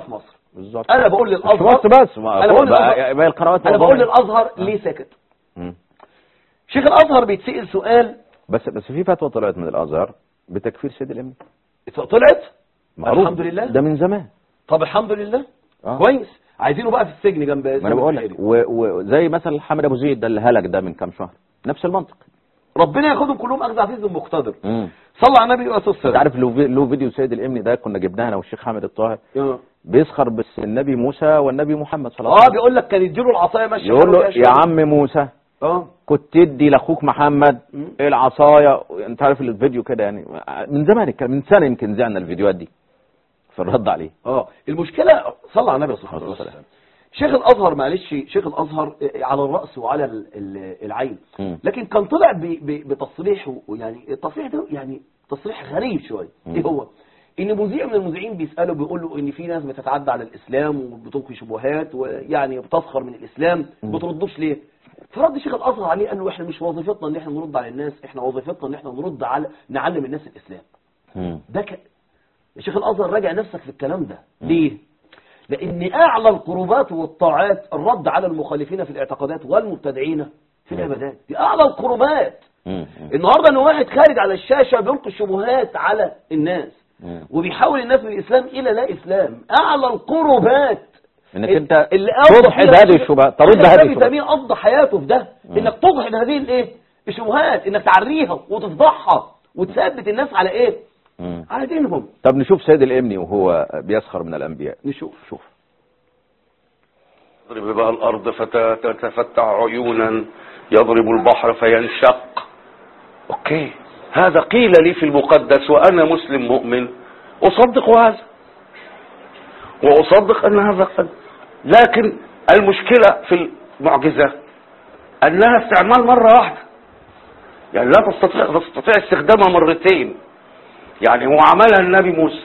S1: بالظبط
S2: انا بقول
S1: مش
S2: للازهر
S1: بس بس ما
S2: انا بقول
S1: بقى-
S2: للازهر
S1: بقى القنوات
S2: انا بقول
S1: موضوعية.
S2: للازهر ليه سكت
S1: مم.
S2: شيخ الازهر بيتسال سؤال
S1: بس بس في فتوى طلعت من الازهر بتكفير سيد الامن
S2: طلعت
S1: معروف.
S2: الحمد لله.
S1: ده من زمان
S2: طب الحمد لله
S1: آه.
S2: كويس عايزينه بقى في السجن جنب
S1: ما انا بقول لك و- وزي مثلا حامد ابو زيد ده اللي هلك ده من كام شهر نفس المنطق
S2: ربنا ياخدهم كلهم اخذ عزيز مقتدر
S1: امم
S2: صلى على النبي عليه الصلاه
S1: انت
S2: والسلام
S1: عارف له في- له فيديو سيد الامن ده كنا جبناه انا والشيخ حامد الطاهر
S2: آه.
S1: بيسخر بس النبي موسى والنبي محمد صلى الله
S2: اه
S1: عليه وسلم
S2: بيقول لك كان يديله العصايه ماشيه
S1: يقول له
S2: حلوة كده
S1: يا
S2: شوية.
S1: عم موسى
S2: اه
S1: كنت تدي لاخوك محمد
S2: مم.
S1: العصايه انت عارف الفيديو كده يعني من زمان الكلام من سنه يمكن زعنا الفيديوهات دي في الرد عليه
S2: اه المشكله صلى على النبي صلى الله عليه وسلم شيخ الازهر معلش شيخ الازهر على الراس وعلى ال- ال- العين
S1: مم.
S2: لكن كان طلع ب- ب- بتصريح يعني التصريح ده يعني تصريح غريب شويه
S1: مم.
S2: ايه هو ان مذيع من المذيعين بيساله بيقول له ان في ناس بتتعدى على الاسلام وبتلقي شبهات ويعني بتسخر من الاسلام
S1: مم.
S2: بتردوش ليه فرد شيخ الازهر عليه قال له احنا مش وظيفتنا ان احنا نرد على الناس احنا وظيفتنا ان احنا نرد على نعلم الناس الاسلام
S1: مم.
S2: ده ك... يا شيخ الازهر راجع نفسك في الكلام ده ليه لان اعلى القربات والطاعات الرد على المخالفين في الاعتقادات والمبتدعين في العبادات دي اعلى القربات
S1: مم.
S2: النهارده ان واحد خارج على الشاشه بيلقي الشبهات على الناس
S1: مم.
S2: وبيحول الناس من الاسلام الى لا اسلام اعلى القربات
S1: انك
S2: ال-
S1: انت
S2: اللي قضى
S1: تضحي
S2: فيها
S1: بهذه
S2: الشيخ-
S1: الشبهات ترد
S2: الشيخ
S1: هذه
S2: النبي
S1: الشبهات
S2: تيمية قضى حياته في ده انك تضحي بهذه الايه الشبهات انك تعريها وتفضحها وتثبت الناس على ايه
S1: مم.
S2: على دينهم
S1: طب نشوف سيد الامني وهو بيسخر من الانبياء
S2: نشوف
S1: شوف
S3: يضرب بها الأرض فتتفتح عيونا يضرب البحر فينشق أوكي هذا قيل لي في المقدس وأنا مسلم مؤمن أصدق هذا وأصدق أن هذا قد لكن المشكلة في المعجزة أنها استعمال مرة واحدة يعني لا تستطيع تستطيع استخدامها مرتين يعني هو عملها النبي موسى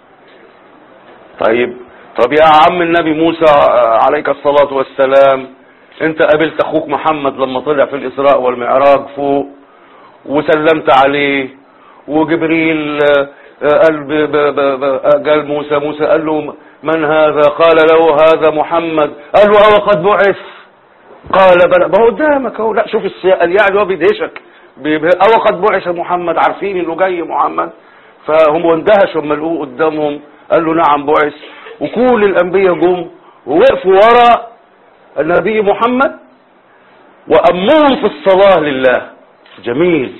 S3: طيب طب يا عم النبي موسى آه، عليك الصلاة والسلام انت قابلت اخوك محمد لما طلع في الاسراء والمعراج فوق وسلمت عليه وجبريل آه، آه، قال ب- ب- ب- ب- قال موسى موسى قال له من هذا قال له هذا محمد قال له هو قد بعث قال بلى ما هو قدامك اهو لا شوف السياق يعني هو بيدهشك بي- بي- او قد بعث محمد عارفين انه جاي محمد فهم اندهشوا لما لقوه قدامهم قال له نعم بعث وكل الانبياء جم ووقفوا ورا النبي محمد وامهم في الصلاه لله جميل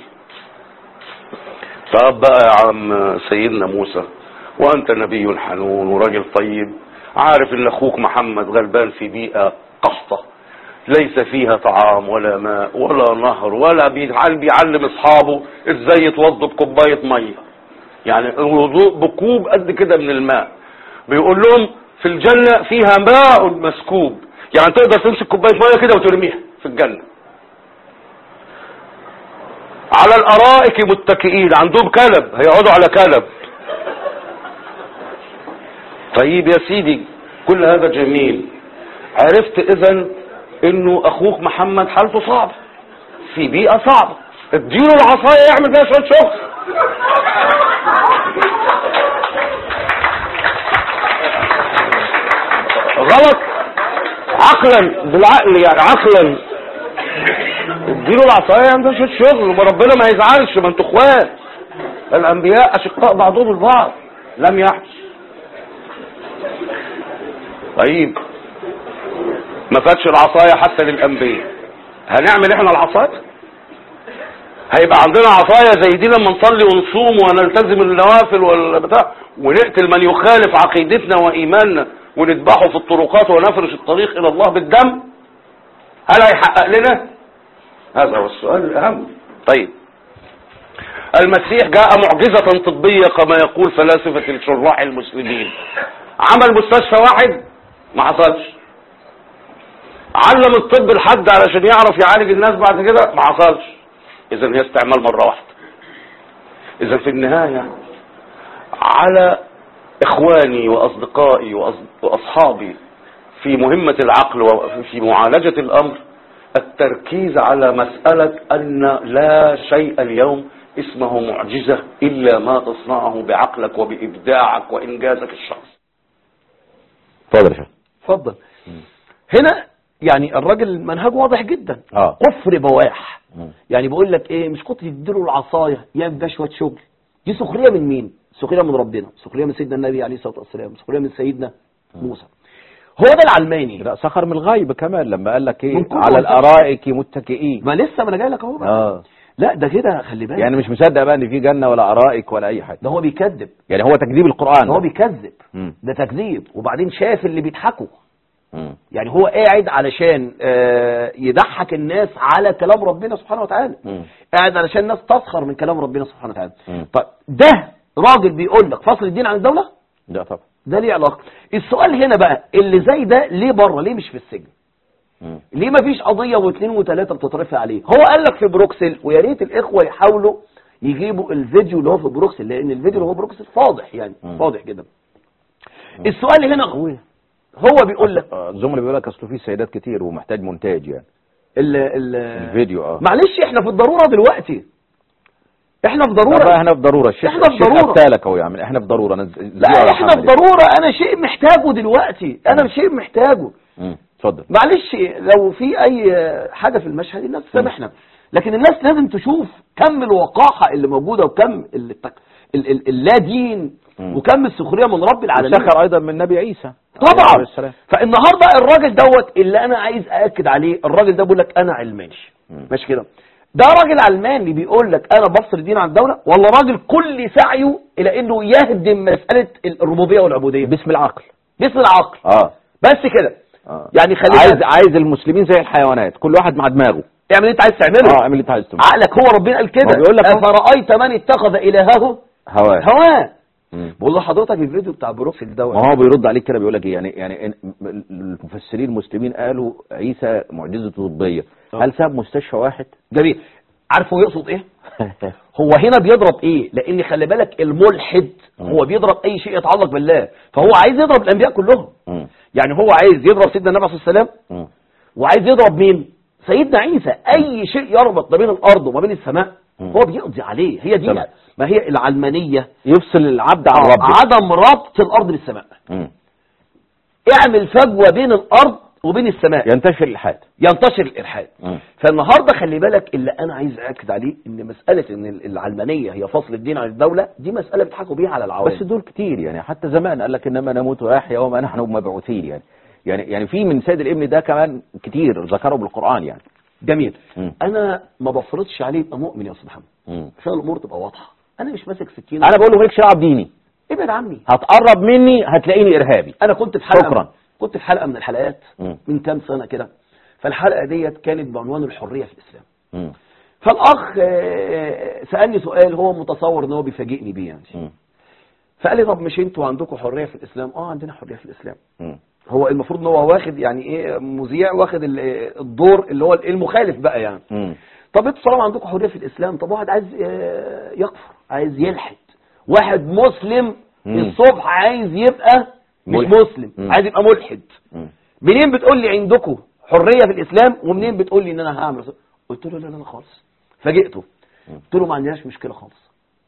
S3: طب بقى يا عم سيدنا موسى وانت نبي حنون وراجل طيب عارف ان اخوك محمد غلبان في بيئه قحطه ليس فيها طعام ولا ماء ولا نهر ولا بيعلم, بيعلم اصحابه ازاي يتوضوا بكوبايه ميه يعني الوضوء بكوب قد كده من الماء بيقول لهم في الجنه فيها ماء مسكوب يعني تقدر تمسك كوبايه ميه كده وترميها في الجنه على الارائك متكئين عندهم كلب هيقعدوا على كلب طيب يا سيدي كل هذا جميل عرفت اذا انه اخوك محمد حالته صعبه في بيئه صعبه اديله العصايه يعمل بيها شويه شغل غلط عقلا بالعقل يعني عقلا اديله العصايه يعمل بيها شويه شغل وما ربنا ما يزعلش ما انتوا اخوات الانبياء اشقاء بعضهم البعض لم يحدث طيب ما فاتش العصاية حتى للأنبياء هنعمل احنا العصاية هيبقى عندنا عصاية زي دي لما نصلي ونصوم ونلتزم النوافل والبتاع ونقتل من يخالف عقيدتنا وإيماننا ونذبحه في الطرقات ونفرش الطريق إلى الله بالدم هل هيحقق لنا هذا هو السؤال الأهم طيب المسيح جاء معجزة طبية كما يقول فلاسفة الشراح المسلمين عمل مستشفى واحد ما حصلش علم الطب لحد علشان يعرف يعالج الناس بعد كده ما حصلش اذا هي استعمال مرة واحدة اذا في النهاية على اخواني واصدقائي وأص- واصحابي في مهمة العقل وفي معالجة الامر التركيز على مسألة ان لا شيء اليوم اسمه معجزة الا ما تصنعه بعقلك وبابداعك وانجازك الشخصي
S1: اتفضل يا شيخ
S2: اتفضل هنا يعني الراجل منهجه واضح جدا
S1: اه
S2: كفر بواح
S1: مم.
S2: يعني بقول لك ايه مش كنت تديله العصايه يعمل بيها شويه شغل دي سخريه من مين سخريه من ربنا سخريه من سيدنا النبي عليه الصلاه والسلام سخريه من سيدنا موسى هو ده العلماني
S1: لا سخر من الغيب كمان لما قال لك ايه
S2: من كتر
S1: على
S2: وسخر.
S1: الارائك متكئين
S2: ما لسه ما انا جاي لك اهو بقى
S1: اه
S2: لا ده كده خلي بالك
S1: يعني مش مصدق بقى ان في جنه ولا ارائك ولا اي حاجه
S2: ده هو بيكذب
S1: يعني هو تكذيب القران
S2: ده هو بيكذب
S1: مم.
S2: ده تكذيب وبعدين شاف اللي بيضحكوا
S1: مم.
S2: يعني هو قاعد علشان آه، يضحك الناس على كلام ربنا سبحانه وتعالى
S1: مم.
S2: قاعد علشان الناس تسخر من كلام ربنا سبحانه وتعالى
S1: مم.
S2: طيب ده راجل بيقول لك فصل الدين عن الدولة
S1: لا طبعا
S2: ده ليه علاقة السؤال هنا بقى اللي زي ده ليه بره ليه مش في السجن
S1: مم.
S2: ليه ما فيش قضية واثنين وثلاثة بتترفع عليه هو قال لك في بروكسل ويا ريت الإخوة يحاولوا يجيبوا الفيديو اللي هو في بروكسل لأن الفيديو اللي هو بروكسل فاضح يعني
S1: مم.
S2: فاضح جدا السؤال هنا هو هو بيقول لك
S1: آه، الزملاء بيقول لك اصله في سيدات كتير ومحتاج مونتاج يعني
S2: ال ال
S1: الفيديو اه
S2: معلش احنا في الضرورة دلوقتي احنا في
S1: لا بقى
S2: ضرورة
S1: احنا في ضروره الشيخ
S2: إحنا في
S1: الشيخ
S2: ضرورة.
S1: قتالك اهو يا عم احنا في ضروره نز...
S2: لا احنا في ضرورة انا شيء محتاجه دلوقتي انا شيء محتاجه
S1: مم. اتفضل
S2: معلش لو في اي حاجة في المشهد الناس تسامحنا لكن الناس لازم تشوف كم الوقاحة اللي موجودة وكم التك... ال... ال... اللا دين
S1: مم.
S2: وكم السخرية من رب العالمين
S1: سخر ايضا من النبي عيسى عليه
S2: طبعا
S1: السلام.
S2: فالنهارده الراجل دوت اللي انا عايز ااكد عليه الراجل ده بيقول لك انا علماني
S1: مم.
S2: ماشي كده ده راجل علماني بيقول لك انا بفصل الدين عن الدوله ولا راجل كل سعيه الى انه يهدم مساله الربوبيه والعبوديه
S1: باسم العقل
S2: باسم العقل
S1: اه
S2: بس كده
S1: اه
S2: يعني خلي
S1: عايز
S2: بالك.
S1: عايز المسلمين زي الحيوانات كل واحد مع دماغه
S2: اعمل اللي انت عايز تعمله
S1: اه اعمل اللي انت عايز تعمله
S2: عقلك هو ربنا قال كده
S1: هو بيقول لك هو-
S2: افرايت من اتخذ الهه
S1: هواه
S2: هواه
S1: مم.
S2: بقول لحضرتك الفيديو بتاع بروكسل دوت
S1: ما هو بيرد عليك كده بيقول لك ايه يعني يعني إن- المفسرين المسلمين قالوا عيسى معجزه طبيه
S2: آه.
S1: هل ساب مستشفى واحد؟
S2: جميل عارف هو يقصد ايه هو هنا بيضرب ايه لان خلي بالك الملحد
S1: مم.
S2: هو بيضرب اي شيء يتعلق بالله فهو عايز يضرب الانبياء كلهم
S1: مم.
S2: يعني هو عايز يضرب سيدنا النبي صلى الله عليه وسلم
S1: مم.
S2: وعايز يضرب مين سيدنا عيسى اي شيء يربط ما بين الارض وما بين السماء
S1: مم.
S2: هو بيقضي عليه هي دي
S1: تمام.
S2: ما هي العلمانيه
S1: يفصل العبد عن
S2: آه،
S1: ربه
S2: عدم ربط الارض بالسماء
S1: مم.
S2: اعمل فجوه بين الارض وبين السماء
S1: ينتشر الالحاد
S2: ينتشر الالحاد
S1: مم.
S2: فالنهارده خلي بالك اللي انا عايز اكد عليه ان مساله ان العلمانيه هي فصل الدين عن الدوله دي مساله بيضحكوا بيها على العوام
S1: بس دول كتير يعني حتى زمان قال لك انما نموت ونحيا وما نحن مبعوثين يعني يعني يعني في من سيد الابن ده كمان كتير ذكروا بالقران يعني
S2: جميل
S1: مم.
S2: انا ما بفرضش عليه يبقى مؤمن يا استاذ محمد
S1: مم.
S2: عشان الامور تبقى واضحه انا مش ماسك سكينه
S1: انا بقول له مالكش دعوه بديني
S2: ابعد عني
S1: هتقرب مني هتلاقيني ارهابي
S2: انا كنت في حلقه
S1: شكراً.
S2: كنت في حلقه من الحلقات
S1: مم.
S2: من كام سنه كده فالحلقه ديت كانت بعنوان الحريه في الاسلام
S1: مم.
S2: فالاخ آه، سالني سؤال هو متصور ان هو بيفاجئني بيه يعني
S1: مم.
S2: فقال لي طب مش انتوا عندكم حريه في الاسلام اه عندنا حريه في الاسلام
S1: مم.
S2: هو المفروض ان هو واخد يعني ايه مذيع واخد ال- الدور اللي هو المخالف بقى يعني
S1: مم.
S2: طب انتوا طالما عندكم حريه في الاسلام طب واحد عايز آه، يكفر عايز يلحد واحد مسلم
S1: مم.
S2: الصبح عايز يبقى مش
S1: ملحد.
S2: مسلم
S1: مم.
S2: عايز يبقى ملحد
S1: مم.
S2: منين بتقول لي عندكم حريه في الاسلام ومنين بتقول لي ان انا هعمل رسول؟ قلت له لا لا لا خالص فاجئته قلت له ما عندناش مشكله خالص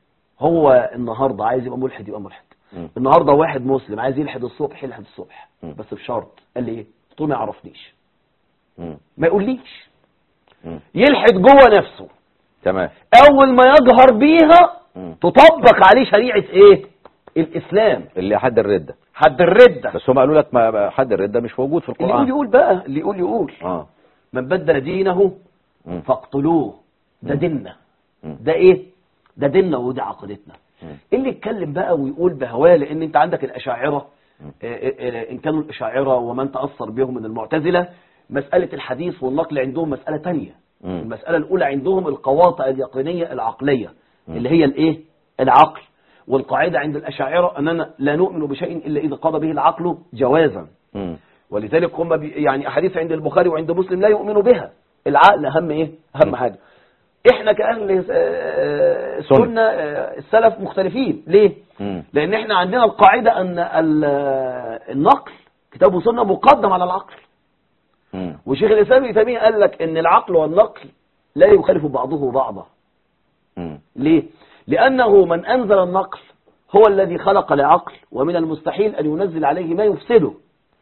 S2: هو النهارده عايز يبقى ملحد يبقى ملحد
S1: مم.
S2: النهارده واحد مسلم عايز يلحد الصبح يلحد الصبح
S1: مم.
S2: بس بشرط قال لي ايه قلت له ما يعرفنيش
S1: مم.
S2: ما يقوليش
S1: مم.
S2: يلحد جوه نفسه
S1: تمام
S2: اول ما يجهر بيها
S1: مم.
S2: تطبق عليه شريعه ايه الاسلام
S1: اللي حد الردة
S2: حد الرده
S1: بس هم قالوا لك ما حد الردة مش موجود في
S2: اللي يقول
S1: القرآن
S2: يقول بقى اللي يقول يقول
S1: اه
S2: من بدل دينه
S1: مم.
S2: فاقتلوه ده ديننا
S1: مم.
S2: ده ايه ده ديننا وده عقيدتنا
S1: مم.
S2: اللي يتكلم بقى ويقول بهواه لان انت عندك الاشاعره آه، آه، آه، ان كانوا الاشاعره ومن تاثر بهم من المعتزله مساله الحديث والنقل عندهم مساله تانية
S1: مم.
S2: المساله الاولى عندهم القواطع اليقينيه العقليه اللي هي الايه العقل والقاعده عند الاشاعره اننا لا نؤمن بشيء الا اذا قضى به العقل جوازا
S1: مم.
S2: ولذلك هم بي يعني احاديث عند البخاري وعند مسلم لا يؤمنوا بها العقل اهم ايه اهم
S1: م.
S2: حاجه احنا كاهل آه، آه،
S1: سنة.
S2: السنه آه، السلف مختلفين ليه
S1: مم.
S2: لان احنا عندنا القاعده ان ال- آه، النقل كتاب وسنه مقدم على العقل
S1: مم.
S2: وشيخ الاسلام ابن تيميه قال لك ان العقل والنقل لا يخالف بعضه بعضا
S1: مم.
S2: ليه لانه من انزل النقل هو الذي خلق العقل ومن المستحيل ان ينزل عليه ما يفسده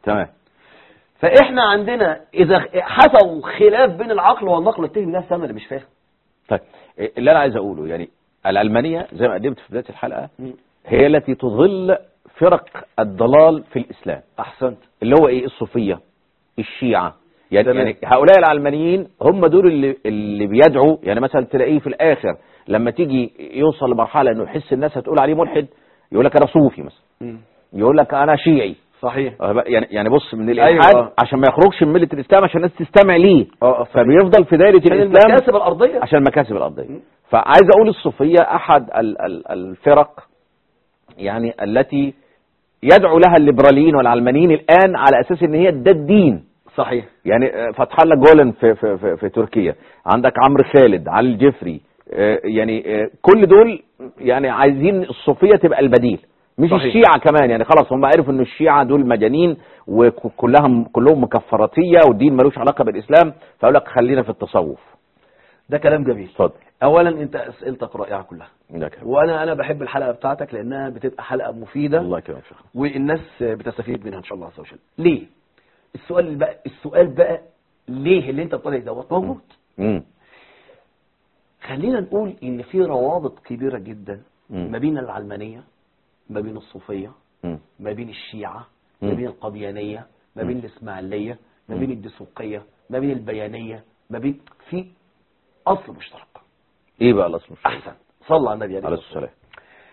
S1: تمام
S2: فاحنا عندنا اذا حصل خلاف بين العقل والنقل التهم ده انا اللي مش فاهم
S1: طيب إيه اللي انا عايز اقوله يعني العلمانيه زي ما قدمت في بدايه الحلقه هي التي تظل فرق الضلال في الاسلام
S2: احسنت
S1: اللي هو ايه الصوفيه الشيعه يعني,
S2: تمام.
S1: يعني هؤلاء العلمانيين هم دول اللي اللي بيدعوا يعني مثلا تلاقيه في الاخر لما تيجي يوصل لمرحله انه يحس الناس هتقول عليه ملحد يقول لك انا صوفي مثلا يقول لك انا شيعي
S2: صحيح
S1: يعني يعني بص من الالحاد
S2: أيوة.
S1: عشان ما يخرجش من مله الاسلام عشان الناس تستمع ليه
S2: اه
S1: فبيفضل في دايره
S2: عشان
S1: الاسلام
S2: المكاسب الارضيه
S1: عشان المكاسب الارضيه فعايز اقول الصوفيه احد ال- ال- الفرق يعني التي يدعو لها الليبراليين والعلمانيين الان على اساس ان هي ده الدين
S2: صحيح
S1: يعني آه، فتح الله جولن في, في, في, في تركيا عندك عمرو خالد علي الجفري آه، يعني آه، كل دول يعني عايزين الصوفيه تبقى البديل مش
S2: صحيح.
S1: الشيعة كمان يعني خلاص هم عرفوا ان الشيعة دول مجانين وكلهم كلهم مكفراتية والدين ملوش علاقة بالاسلام فقال لك خلينا في التصوف
S2: ده كلام جميل
S1: اتفضل
S2: اولا انت اسئلتك رائعه كلها
S1: ده كلام.
S2: وانا انا بحب الحلقه بتاعتك لانها بتبقى حلقه مفيده
S1: الله يكرمك شيخ
S2: والناس بتستفيد منها ان شاء الله عز وجل ليه السؤال اللي بقى السؤال بقى ليه اللي انت بتقول دوت موجود
S1: امم
S2: خلينا نقول ان في روابط كبيره جدا
S1: مم.
S2: ما بين العلمانيه ما بين الصوفيه
S1: امم
S2: ما بين الشيعه ما
S1: مم.
S2: بين القديانيه ما بين الاسماعيليه ما
S1: مم.
S2: بين الدسوقيه ما بين البيانيه ما بين في اصل مشترك
S1: ايه بقى الاصل مش
S2: احسن صلى على النبي عليه
S1: عليه
S2: الصلاه
S1: الصلاه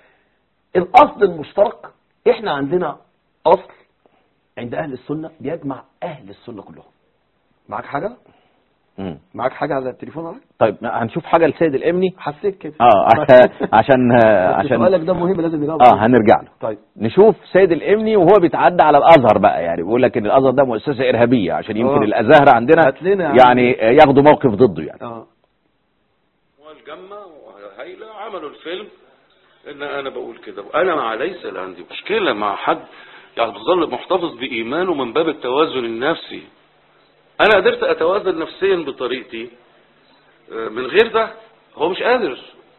S2: الاصل المشترك احنا عندنا اصل عند اهل السنه بيجمع اهل السنه كلهم معاك حاجه
S1: امم
S2: معاك حاجه على التليفون عليك
S1: طيب هنشوف حاجه لسيد الامني
S2: حسيت كده
S1: اه عشان عشان آه،
S2: بس
S1: عشان
S2: سؤالك ده مهم لازم نجاوب
S1: اه
S2: عليه.
S1: هنرجع له
S2: طيب
S1: نشوف سيد الامني وهو بيتعدى على الازهر بقى يعني بيقول لك ان الازهر ده مؤسسه ارهابيه عشان يمكن
S2: آه.
S1: الازاهره عندنا
S2: هات لنا يا عم.
S1: يعني ياخدوا موقف ضده يعني
S2: اه
S3: والجمة وهيلة عملوا الفيلم ان انا بقول كده وانا مع ليس عندي مشكلة مع حد يعني بظل محتفظ بايمانه من باب التوازن النفسي انا قدرت اتوازن نفسيا بطريقتي آه، من غير ده هو مش قادر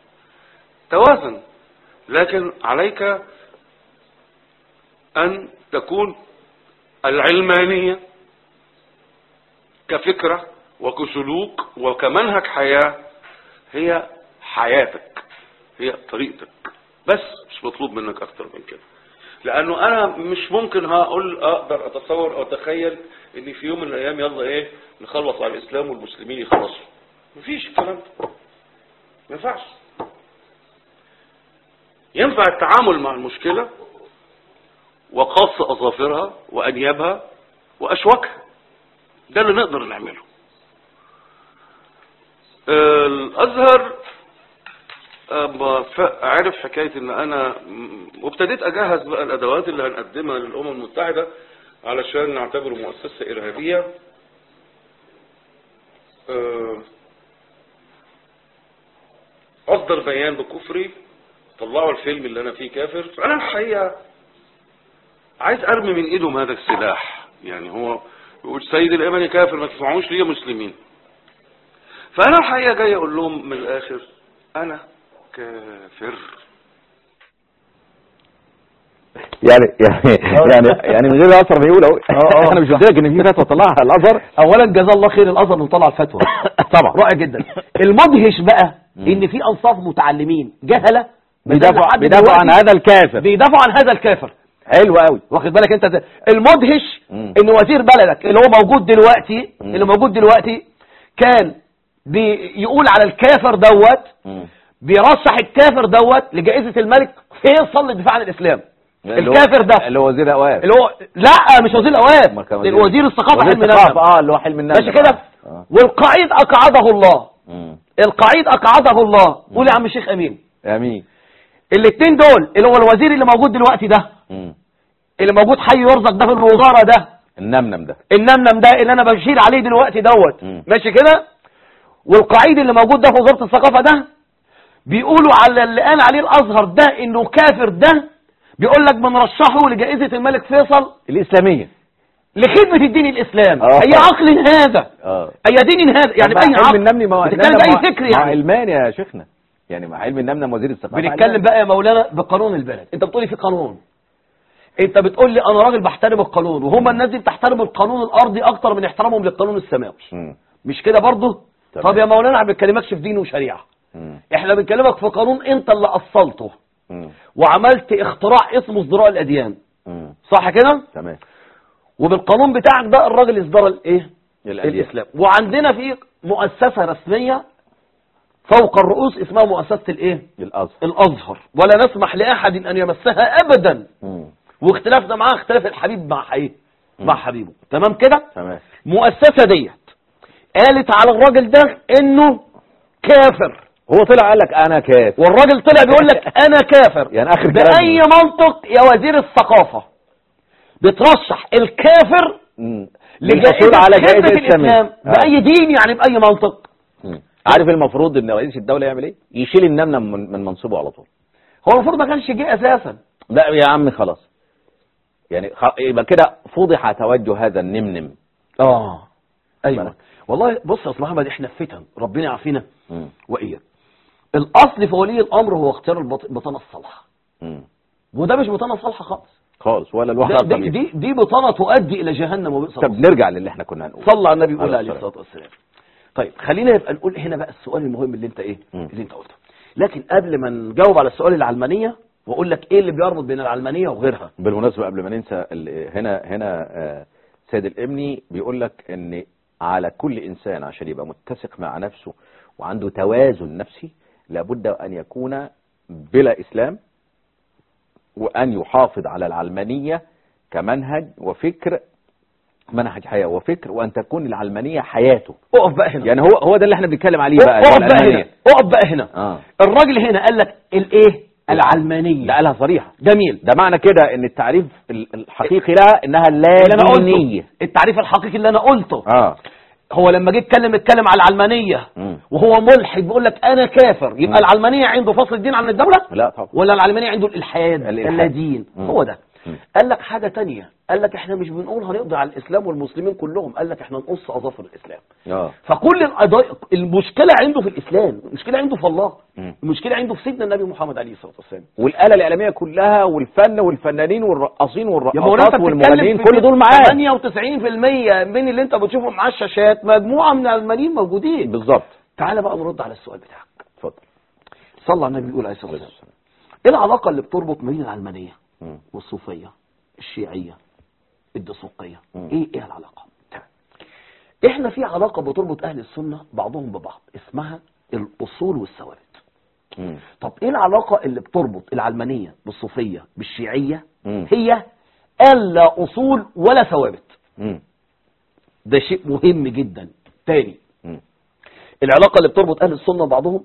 S3: توازن لكن عليك ان تكون العلمانية كفكرة وكسلوك وكمنهج حياة هي حياتك هي طريقتك بس مش مطلوب منك اكتر من كده لانه انا مش ممكن هقول اقدر اتصور او اتخيل ان في يوم من الايام يلا ايه نخلص على الاسلام والمسلمين يخلصوا مفيش الكلام ده ما ينفعش ينفع التعامل مع المشكلة وقص اظافرها وانيابها واشواكها ده اللي نقدر نعمله الازهر أما ف- عرف حكاية ان انا م- وابتديت اجهز بقى الادوات اللي هنقدمها للامم المتحدة علشان نعتبره مؤسسة ارهابية آه، اصدر بيان بكفري طلعوا الفيلم اللي انا فيه كافر فانا الحقيقة عايز ارمي من ايدهم هذا السلاح يعني هو يقول سيد الامني كافر ما تسمعوش ليه يا مسلمين فانا الحقيقة جاي اقول لهم من الاخر انا كافر
S1: يعني يعني يعني يعني من غير الازهر ما يقول اهو
S2: آه، آه.
S1: انا مش قلت لك ان في فتوى طلعها الازهر
S2: اولا جزاه الله خير الازهر اللي طلع الفتوى
S1: طبعا
S2: رائع جدا المدهش بقى ان في انصاف متعلمين جهله
S1: بيدافعوا
S2: لحد
S1: بيدافعوا عن
S2: دلوقتي
S1: هذا الكافر
S2: بيدافعوا عن هذا الكافر
S1: حلو قوي
S2: واخد بالك انت ده. المدهش
S1: مم.
S2: ان وزير بلدك اللي هو موجود دلوقتي
S1: مم.
S2: اللي موجود دلوقتي كان بيقول على الكافر دوت بيرشح الكافر دوت لجائزة الملك فيصل للدفاع عن الاسلام
S1: اللي هو-
S2: الكافر ده
S1: اللي هو وزير الاوقاف
S2: اللي هو لا مش وزير
S1: أمال
S2: الاوقاف
S1: كان وزير-
S2: وزير الثقافه
S1: وزير
S2: حلمي
S1: الثقافة،
S2: نجم
S1: اه اللي هو حلم النجم
S2: ماشي كده
S1: آه.
S2: والقعيد اقعده الله
S1: مم.
S2: القعيد اقعده الله قول يا عم الشيخ امين
S1: امين
S2: الاثنين دول اللي هو الوزير اللي موجود دلوقتي ده
S1: مم.
S2: اللي موجود حي يرزق ده في الوزاره ده
S1: النمنم ده
S2: النمنم ده اللي انا بشير عليه دلوقتي دوت
S1: مم.
S2: ماشي كده والقعيد اللي موجود ده في وزاره الثقافه ده بيقولوا على اللي قال عليه الازهر ده انه كافر ده بيقول لك بنرشحه لجائزه الملك فيصل
S1: الاسلاميه
S2: لخدمه الدين الاسلام
S1: آه.
S2: اي عقل هذا
S1: اه
S2: اي دين هذا يعني
S1: طب
S2: باي
S1: ما
S2: عقل
S1: علم النمني ما هو
S2: بتتكلم
S1: النمنم
S2: باي
S1: ما-
S2: فكر
S1: ما هو
S2: يعني
S1: علمان يا شيخنا يعني مع علم النمنم وزير الثقافه
S2: بنتكلم بقى يا مولانا بقانون البلد انت بتقولي في قانون انت بتقول لي انا راجل بحترم القانون وهم الناس دي بتحترم القانون الارضي اكتر من احترامهم للقانون السماوي
S1: مم.
S2: مش كده برضه
S1: تمام.
S2: طب يا مولانا احنا ما بنكلمكش في دين وشريعه
S1: مم.
S2: احنا بنكلمك في قانون انت اللي اصلته
S1: مم.
S2: وعملت اختراع اسمه ازدراء الاديان
S1: مم.
S2: صح كده
S1: تمام
S2: وبالقانون بتاعك ده الراجل اصدر الايه
S1: الأديان.
S2: الاسلام وعندنا في مؤسسه رسميه فوق الرؤوس اسمها مؤسسه الايه
S1: الازهر
S2: الازهر ولا نسمح لاحد ان يمسها ابدا
S1: مم.
S2: واختلافنا معاه اختلاف الحبيب مع ايه مع حبيبه تمام كده
S1: تمام
S2: مؤسسه ديت قالت على الراجل ده انه كافر
S1: هو طلع قال لك انا كافر
S2: والراجل طلع بيقول لك انا كافر
S1: يعني آخر
S2: باي
S1: كلام.
S2: منطق يا وزير الثقافه بترشح الكافر
S1: مم.
S2: لجائزه
S1: للحصول على
S2: خدمة
S1: جائزة
S2: الاسلام
S1: الشمال.
S2: باي دين يعني باي منطق
S1: مم. عارف المفروض ان رئيس الدولة يعمل ايه يشيل النمنة من من منصبه على طول
S2: هو المفروض ما كانش جه اساسا
S1: لا يا عم خلاص يعني خ... يبقى كده فضح توجه هذا النمنم
S2: اه ايوه
S1: بالك.
S2: والله بص يا استاذ محمد احنا في فتن ربنا يعافينا
S1: مم.
S2: واياك الاصل في ولي الامر هو اختيار البط- البطانه الصالحه
S1: مم.
S2: وده مش بطانه صالحه خالص
S1: خالص ولا
S2: ده-
S1: الواحد
S2: دي, دي, دي بطانه تؤدي الى جهنم وبئس
S1: طب
S2: المصير.
S1: نرجع للي احنا كنا هنقول
S2: صلى على النبي يقول
S1: عليه
S2: عليه
S1: الصلاة
S2: الصلاه والسلام طيب خلينا يبقى نقول هنا بقى السؤال المهم اللي انت ايه
S1: مم.
S2: اللي انت قلته لكن قبل ما نجاوب على السؤال العلمانيه واقول لك ايه اللي بيربط بين العلمانيه وغيرها
S1: بالمناسبة قبل ما ننسى ال- هنا هنا آه، سيد الامني بيقول لك ان على كل انسان عشان يبقى متسق مع نفسه وعنده توازن نفسي لابد ان يكون بلا اسلام وان يحافظ على العلمانية كمنهج وفكر منهج حياة وفكر وان تكون العلمانية حياته
S2: اقف بقى هنا
S1: يعني هو هو ده اللي احنا بنتكلم عليه بقى
S2: اقف بقى هنا
S1: العلمانية
S2: اقف بقى هنا
S1: اه
S2: الراجل هنا قال لك الايه العلمانيه
S1: ده قالها صريحة
S2: جميل
S1: ده معنى كده ان التعريف ال- الحقيقي لها انها لا
S2: اللي انا
S1: دينية
S2: قلته التعريف الحقيقي اللي انا قلته
S1: اه
S2: هو لما جه يتكلم اتكلم على العلمانيه
S1: مم.
S2: وهو ملحد بيقول لك انا كافر يبقى
S1: مم.
S2: العلمانيه عنده فصل الدين عن الدوله
S1: لا طبعا
S2: ولا العلمانيه عنده الالحاد
S1: الإلحاد.
S2: اللا دين
S1: مم.
S2: هو ده
S1: مم.
S2: قال لك حاجه تانية قال لك احنا مش بنقول هنقضي على الاسلام والمسلمين كلهم قال لك احنا نقص اظافر الاسلام
S1: اه
S2: فكل القضايا المشكله عنده في الاسلام المشكله عنده في الله
S1: مم.
S2: المشكله عنده في سيدنا النبي محمد عليه الصلاه والسلام
S1: والآلة الإعلامية كلها والفن والفنانين والرقاصين
S2: يا مولانا
S1: والرقاصات
S2: انت
S1: والمغنيين
S2: بتتكلم
S1: كل دول معاه
S2: 98% من اللي انت بتشوفهم على الشاشات مجموعه من العلمانيين موجودين
S1: بالظبط
S2: تعال بقى نرد على السؤال بتاعك
S1: اتفضل
S2: صلى على النبي يقول عليه الصلاه والسلام ايه العلاقه اللي بتربط بين العلمانيه
S1: مم.
S2: والصوفيه الشيعيه الدسوقيه
S1: مم.
S2: ايه ايه العلاقه تمام. احنا في علاقه بتربط اهل السنه بعضهم ببعض اسمها الاصول والثوابت
S1: مم.
S2: طب ايه العلاقه اللي بتربط العلمانيه بالصوفيه بالشيعيه
S1: مم.
S2: هي الا اصول ولا ثوابت
S1: مم.
S2: ده شيء مهم جدا تاني
S1: مم.
S2: العلاقة اللي بتربط أهل السنة ببعضهم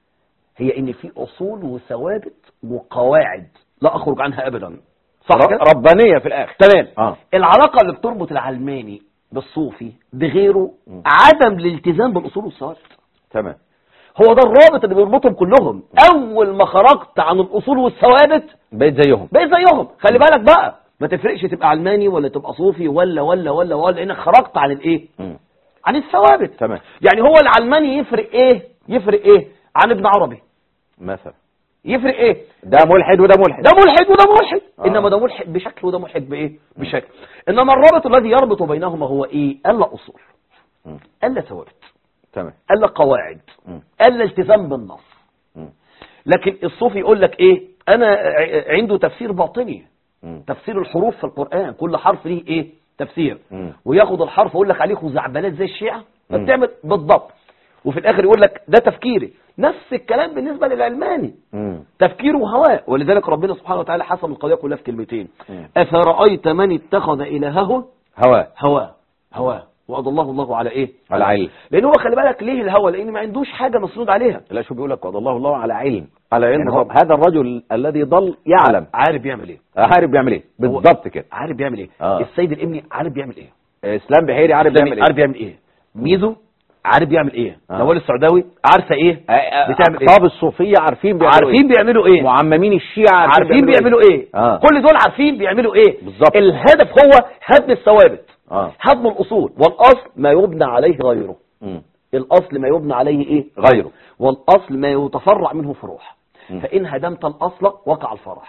S2: هي إن في أصول وثوابت وقواعد لا أخرج عنها أبدا صح
S1: ر-
S2: كده؟
S1: ربانية في الآخر
S2: تمام
S1: اه
S2: العلاقة اللي بتربط العلماني بالصوفي بغيره
S1: م.
S2: عدم الالتزام بالأصول والثوابت
S1: تمام
S2: هو ده الرابط اللي بيربطهم كلهم أول ما خرجت عن الأصول والثوابت
S1: بقيت زيهم
S2: بقيت زيهم خلي بالك بقى ما تفرقش تبقى علماني ولا تبقى صوفي ولا ولا ولا ولا لأنك خرجت عن الإيه؟
S1: مم.
S2: عن الثوابت
S1: تمام
S2: يعني هو العلماني يفرق ايه يفرق ايه عن ابن عربي
S1: مثلا
S2: يفرق ايه
S1: ده ملحد وده ملحد
S2: ده ملحد وده ملحد
S1: آه.
S2: انما ده ملحد بشكل وده ملحد بايه بشكل انما الرابط الذي يربط بينهما هو ايه الا اصول
S1: مم.
S2: الا ثوابت
S1: تمام
S2: الا قواعد
S1: مم.
S2: الا التزام بالنص
S1: مم.
S2: لكن الصوفي يقول لك ايه انا ع- عنده تفسير باطني
S1: مم.
S2: تفسير الحروف في القرآن كل حرف ليه ايه تفسير
S1: مم.
S2: وياخد الحرف ويقول لك عليه خزعبلات زي الشيعة
S1: مم.
S2: فبتعمل بالضبط وفي الاخر يقول لك ده تفكيري نفس الكلام بالنسبة للعلماني
S1: مم.
S2: تفكيره هواء ولذلك ربنا سبحانه وتعالى حسم القضية كلها في كلمتين
S1: مم.
S2: أفرأيت من اتخذ إلهه
S1: هواء
S2: هواه هواه وأضله الله على إيه
S1: على علم.
S2: لأن هو خلي بالك ليه الهوى لأن ما عندوش حاجة مسنود عليها
S1: لا شو بيقول لك وضع الله الله على علم
S2: على
S1: يعني هو هذا الرجل الذي ضل يعلم
S2: عارف بيعمل إيه
S1: عارف بيعمل ايه بالضبط كده
S2: عارف بيعمل إيه
S1: آه.
S2: السيد الإبني عارف بيعمل إيه
S1: اسلام بحيري عارف بيعمل ايه
S2: عارف بيعمل ايه ميزو عارف بيعمل ايه
S1: آه.
S2: نوال السعداوي عارفه ايه بتعمل ايه
S1: اقطاب الصوفيه عارفين بيعملوا
S2: عارفين بيعملوا
S1: ايه
S2: ايه
S1: معممين الشيعة
S2: عارفين بيعملوا ايه
S1: آه.
S2: كل دول عارفين بيعملوا ايه
S1: بالظبط.
S2: الهدف هو هدم الثوابت
S1: اه
S2: هدم الاصول والاصل ما يبنى عليه غيره
S1: مم.
S2: الاصل ما يبنى عليه ايه
S1: غيره
S2: والاصل ما يتفرع منه فروع
S1: مم.
S2: فان هدمت الاصل وقع الفرع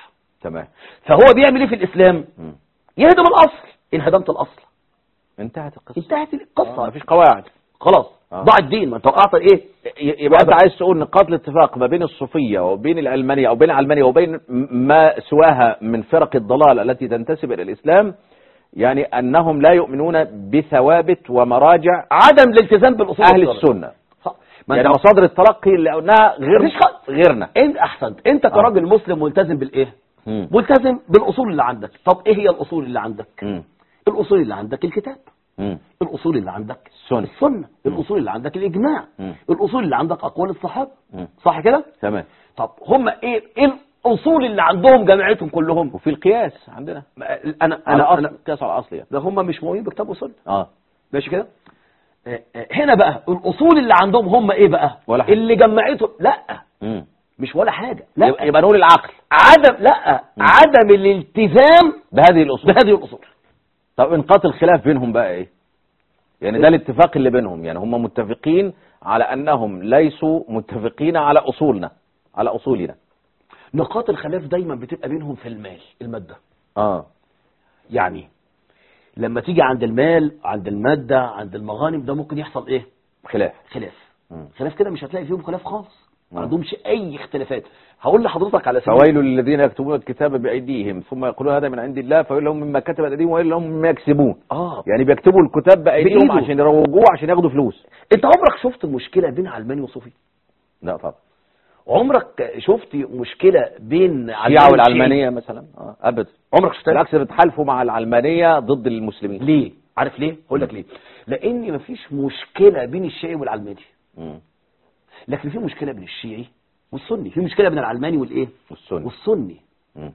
S1: تمام
S2: فهو بيعمل ايه في الاسلام
S1: مم.
S2: يهدم الاصل ان هدمت الاصل
S1: انتهت القصه
S2: انتهت
S1: آه،
S2: القصه
S1: مفيش قواعد
S2: خلاص
S1: آه.
S2: ضاع الدين ما انت وقعت ايه
S1: ي- يبقى انت عايز تقول نقاط الاتفاق ما بين الصوفيه وبين العلمانيه او بين العلمانيه وبين ما سواها من فرق الضلال التي تنتسب الى الاسلام يعني انهم لا يؤمنون بثوابت ومراجع
S2: عدم الالتزام بالاصول
S1: اهل
S2: والشرع.
S1: السنه
S2: صح. ما
S1: يعني
S2: انت
S1: مصادر التلقي اللي قلناها غير
S2: مفيش خ-
S1: غيرنا
S2: انت احسنت انت كراجل مسلم ملتزم بالايه
S1: مم.
S2: ملتزم بالاصول اللي عندك طب ايه هي الاصول اللي عندك
S1: مم.
S2: الاصول اللي عندك الكتاب
S1: مم.
S2: الاصول اللي عندك
S1: السنة.
S2: السنه الاصول اللي عندك الاجماع
S1: مم.
S2: الاصول اللي عندك اقوال الصحابه
S1: مم.
S2: صح كده
S1: تمام
S2: طب هم ايه ايه الاصول اللي عندهم جامعتهم كلهم
S1: وفي القياس عندنا
S2: ما- انا
S1: على
S2: انا
S1: اصل
S2: انا
S1: القياس على الاصل يعني
S2: ده هم مش مؤمنين بكتاب وسنه
S1: اه
S2: ماشي كده آه، آه، هنا بقى الاصول اللي عندهم هم ايه بقى
S1: ولا حاجة.
S2: اللي جمعتهم لا
S1: مم.
S2: مش ولا حاجه لا
S1: يبقى يبقى نقول العقل
S2: عدم لا عدم الالتزام
S1: بهذه الاصول
S2: بهذه الاصول
S1: طب نقاط الخلاف بينهم بقى ايه يعني ده الاتفاق اللي بينهم يعني هم متفقين على انهم ليسوا متفقين على اصولنا على اصولنا
S2: نقاط الخلاف دايما بتبقى بينهم في المال الماده
S1: اه
S2: يعني لما تيجي عند المال عند الماده عند المغانم ده ممكن يحصل ايه
S1: خلاف
S2: خلاف
S1: مم.
S2: خلاف كده مش هتلاقي فيهم خلاف خالص ما
S1: مم.
S2: عندهمش اي اختلافات هقول لحضرتك على سبيل
S1: فويل للذين يكتبون الكتاب بايديهم ثم يقولون هذا من عند الله فويل لهم مما كتبت ايديهم وويل لهم مما يكسبون
S2: اه
S1: يعني بيكتبوا الكتاب بايديهم
S2: بإيده.
S1: عشان يروجوه عشان ياخدوا فلوس
S2: انت عمرك شفت مشكله بين علماني وصوفي
S1: لا طبعا
S2: عمرك شفت مشكله بين علماني
S1: الشيعة
S2: وشيعي؟
S1: والعلمانية مثلا اه ابدا
S2: عمرك شفتها
S1: بالعكس بتحالفوا مع العلمانية ضد المسلمين
S2: ليه عارف ليه هقول لك ليه لان مفيش مشكله بين الشيعي والعلماني
S1: مم.
S2: لكن في مشكله بين الشيعي والسني في مشكله بين العلماني والايه
S1: والسنة
S2: والسني
S1: مم.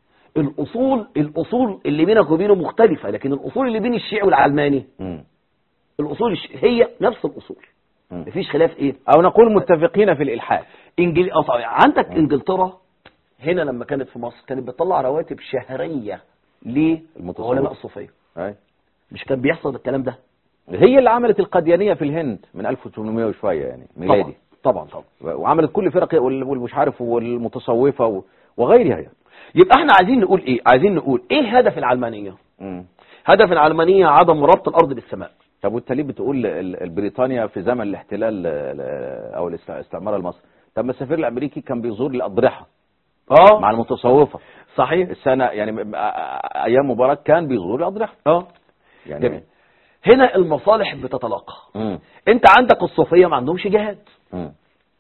S2: الاصول الاصول اللي بينك وبينه مختلفه لكن الاصول اللي بين الشيعي والعلماني
S1: مم.
S2: الاصول الش... هي نفس الاصول
S1: مم.
S2: مفيش خلاف ايه
S1: او نقول متفقين في الالحاد
S2: انجل... أو طبعا عندك انجلترا هنا لما كانت في مصر كانت بتطلع رواتب شهريه
S1: المتصوف.
S2: لعلماء الصوفيه
S1: أي.
S2: مش كان بيحصل الكلام ده
S1: هي اللي عملت القديانية في الهند من 1800 وشوية يعني ميلادي
S2: طبعا طبعا طبعا
S1: وعملت كل فرق وال- والمش عارف والمتصوفة و- وغيرها يعني
S2: يبقى احنا عايزين نقول ايه عايزين نقول ايه هدف العلمانيه
S1: مم.
S2: هدف العلمانيه عدم ربط الارض بالسماء
S1: طب وانت ليه بتقول ال- ال- بريطانيا في زمن الاحتلال ال- او الاست- الاستعمار المصري طب ما السفير الامريكي كان بيزور الاضرحه
S2: اه
S1: مع المتصوفه
S2: صحيح
S1: السنه يعني م- آ- ايام مبارك كان بيزور الاضرحه
S2: اه
S1: يعني
S2: جميل هنا المصالح بتتلاقى
S1: مم.
S2: انت عندك الصوفيه ما عندهمش جهاد
S1: مم.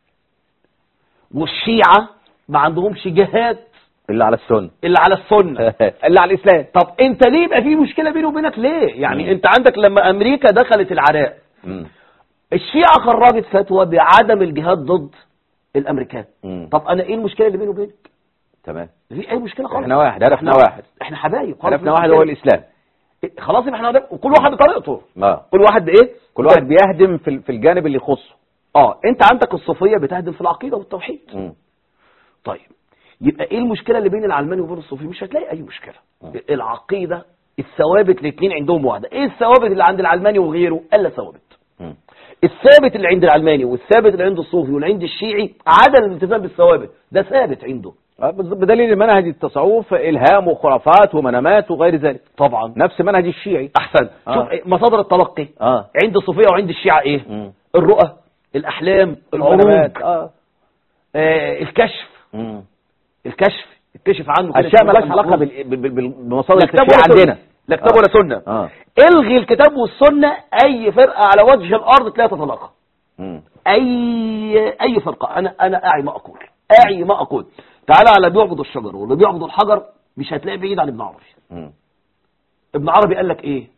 S2: والشيعه ما عندهمش جهاد
S1: الا على السنه
S2: اللي على السنه
S1: الا على الاسلام
S2: طب انت ليه يبقى في مشكله بيني وبينك ليه يعني
S1: مم.
S2: انت عندك لما امريكا دخلت العراق
S1: مم.
S2: الشيعه خرجت فتوى بعدم الجهاد ضد الامريكان
S1: مم.
S2: طب انا ايه المشكله اللي بيني وبينك
S1: تمام
S2: في اي مشكله خالص
S1: احنا واحد هدفنا
S2: احنا
S1: واحد
S2: احنا حبايب خلاص
S1: هدفنا
S2: مفيش
S1: واحد هو
S2: مشكلة.
S1: الاسلام
S2: خلاص يبقى احنا هدف- وكل واحد بطريقته
S1: اه
S2: كل واحد بايه
S1: كل واحد بيهدم في ال- في الجانب اللي يخصه
S2: اه انت عندك الصوفيه بتهدم في العقيده والتوحيد
S1: مم.
S2: طيب يبقى ايه المشكله اللي بين العلماني وبين الصوفي مش هتلاقي اي مشكله
S1: مم.
S2: العقيده الثوابت الاثنين عندهم واحده ايه الثوابت اللي عند العلماني وغيره الا ثوابت
S1: مم.
S2: الثابت اللي عند العلماني والثابت اللي عند الصوفي واللي عند الشيعي عدم الالتزام بالثوابت ده ثابت عنده
S1: آه، بالظبط بدليل منهج التصوف الهام وخرافات ومنامات وغير ذلك
S2: طبعا
S1: نفس منهج الشيعي
S2: احسن
S1: آه.
S2: شوف إيه مصادر التلقي
S1: اه
S2: عند الصوفيه وعند الشيعه ايه
S1: مم.
S2: الرؤى الاحلام العروج
S1: المنامات اه
S2: آه الكشف
S1: مم.
S2: الكشف الكشف عنه كده
S1: اشياء
S2: اسمه
S1: مالهاش
S2: مثل
S1: علاقه
S2: محفوظ.
S1: بال- بال- بال- بمصادر
S2: لا كتاب
S1: التشريع
S2: ولا
S1: عندنا
S2: سنة لا كتاب ولا سنة
S1: اه
S2: الغي الكتاب والسنة اي فرقة على وجه الارض تلاقيها تتلاقى
S1: مم.
S2: اي اي فرقة انا انا اعي ما اقول اعي ما اقول تعالى على بيعبد الشجر واللي بيعبد الحجر مش هتلاقي بعيد عن ابن عربي
S1: مم.
S2: ابن عربي قال لك ايه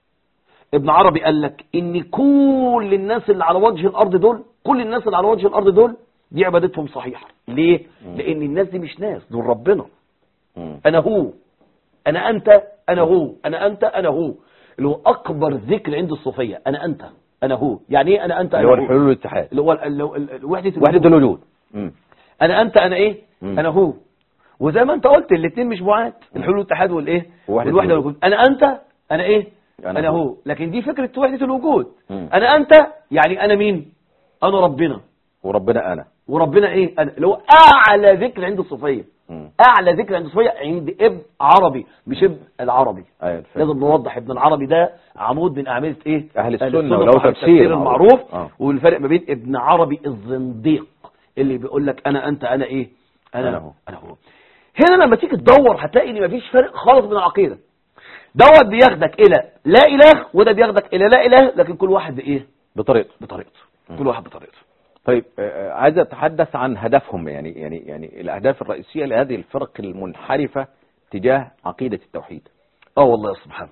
S2: ابن عربي قال لك ان كل الناس اللي على وجه الارض دول كل الناس اللي على وجه الارض دول دي عبادتهم صحيحة ليه
S1: مم.
S2: لان الناس دي مش ناس دول ربنا
S1: مم.
S2: انا هو انا انت انا هو انا انت انا هو اللي هو اكبر ذكر عند الصوفيه انا انت انا هو يعني ايه انا انت
S1: اللي
S2: انا
S1: هو
S2: هو
S1: الحلول والاتحاد
S2: اللي هو ال- اللي هو ال- ال- وحده
S1: وحدة
S2: الوجود.
S1: الوجود مم.
S2: انا انت انا ايه
S1: مم.
S2: انا هو وزي ما انت قلت الاثنين مش بعاد الحلول والاتحاد والايه
S1: ووحدة
S2: والوحده
S1: الوجود.
S2: الوجود انا انت انا ايه
S1: أنا
S2: انا,
S1: هو.
S2: هو لكن دي فكره وحده الوجود
S1: مم.
S2: انا انت يعني انا مين انا ربنا
S1: وربنا انا
S2: وربنا ايه أنا اللي هو اعلى ذكر عند الصوفيه
S1: مم.
S2: اعلى ذكر عند الصوفيه عند ابن عربي مش ابن العربي
S1: أيوة الفهم.
S2: لازم نوضح ابن العربي ده عمود من اعمده ايه
S1: أهل السنة وله
S2: صاحب
S1: تفسير
S2: التفسير
S1: معروف.
S2: المعروف
S1: آه.
S2: والفرق ما بين ابن عربي الزنديق اللي بيقول لك انا انت انا ايه انا
S1: أنا
S2: انا
S1: هو.
S2: هو, أنا هو. هنا لما تيجي تدور هتلاقي ان مفيش فرق خالص بين العقيده دوت بياخدك الى لا اله وده بياخدك الى لا اله لكن كل واحد بايه
S1: بطريقته
S2: بطريقته كل واحد بطريقته
S1: طيب آه، عايز اتحدث عن هدفهم يعني يعني يعني الاهداف الرئيسيه لهذه الفرق المنحرفه تجاه عقيده التوحيد
S2: اه والله يا استاذ محمد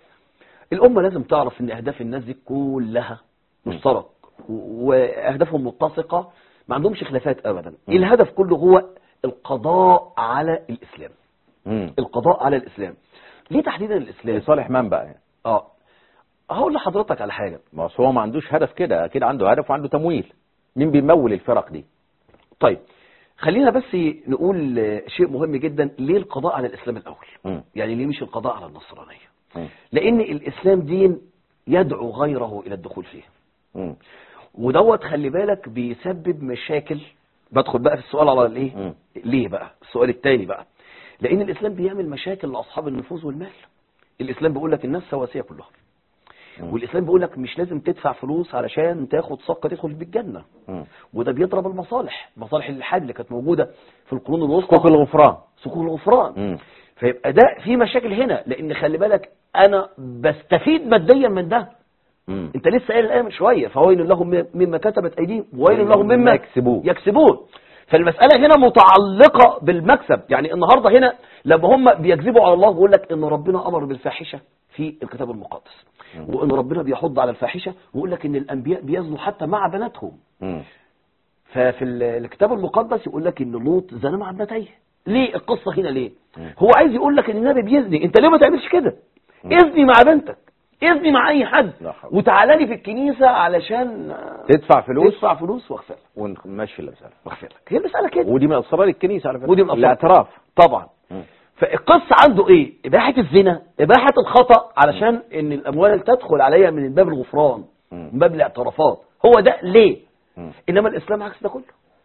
S2: الامه لازم تعرف ان اهداف الناس دي كلها مشترك و- واهدافهم متسقه ما عندهمش خلافات ابدا
S1: مم.
S2: الهدف كله هو القضاء على الاسلام
S1: امم
S2: القضاء على الاسلام ليه تحديدا الاسلام
S1: لصالح من بقى يعني
S2: اه هقول لحضرتك على حاجه
S1: ما أصل هو ما عندوش هدف كده اكيد عنده هدف وعنده تمويل مين بيمول الفرق دي
S2: طيب خلينا بس نقول آه، شيء مهم جدا ليه القضاء على الاسلام الاول
S1: مم.
S2: يعني ليه مش القضاء على النصرانيه
S1: مم.
S2: لان الاسلام دين يدعو غيره الى الدخول فيه
S1: مم.
S2: ودوت خلي بالك بيسبب مشاكل بدخل بقى في السؤال على الايه
S1: مم.
S2: ليه بقى السؤال الثاني بقى لان الاسلام بيعمل مشاكل لاصحاب النفوذ والمال الاسلام بيقول لك الناس سواسيه كلها
S1: مم.
S2: والاسلام بيقول لك مش لازم تدفع فلوس علشان تاخد صفقه تدخل بالجنه
S1: مم.
S2: وده بيضرب المصالح مصالح الالحاد اللي كانت موجوده في القرون الوسطى
S1: حقوق الغفران
S2: سكون الغفران
S1: مم.
S2: فيبقى ده في مشاكل هنا لان خلي بالك انا بستفيد ماديا من ده
S1: مم.
S2: انت لسه قايل الايه من شويه فويل لهم مما كتبت ايديهم وويل لهم
S1: مما
S2: مما
S1: يكسبون.
S2: يكسبون فالمساله هنا متعلقه بالمكسب يعني النهارده هنا لما هم بيكذبوا على الله بيقول لك ان ربنا امر بالفاحشه في الكتاب المقدس وان ربنا بيحض على الفاحشه ويقول لك ان الانبياء بيزنوا حتى مع بناتهم
S1: مم.
S2: ففي ال- الكتاب المقدس يقول لك ان لوط زنى مع ابنتيه ليه القصه هنا ليه
S1: مم.
S2: هو عايز يقول لك ان النبي بيزني انت ليه ما تعملش كده اذني مع بنتك اذني مع اي حد
S1: لا حول.
S2: وتعالى لي في الكنيسه علشان آه،
S1: تدفع فلوس
S2: تدفع فلوس واغفر لك
S1: ونمشي المسألة
S2: واغفر لك هي المساله كده
S1: ودي من اسرار الكنيسه على فكره
S2: ودي من أسرار.
S1: الاعتراف
S2: طبعا
S1: مم.
S2: فالقصه عنده ايه اباحه الزنا اباحه الخطا علشان ان الاموال تدخل عليا من باب الغفران
S1: مم.
S2: من باب الاعترافات هو ده ليه
S1: مم.
S2: انما الاسلام عكس ده كله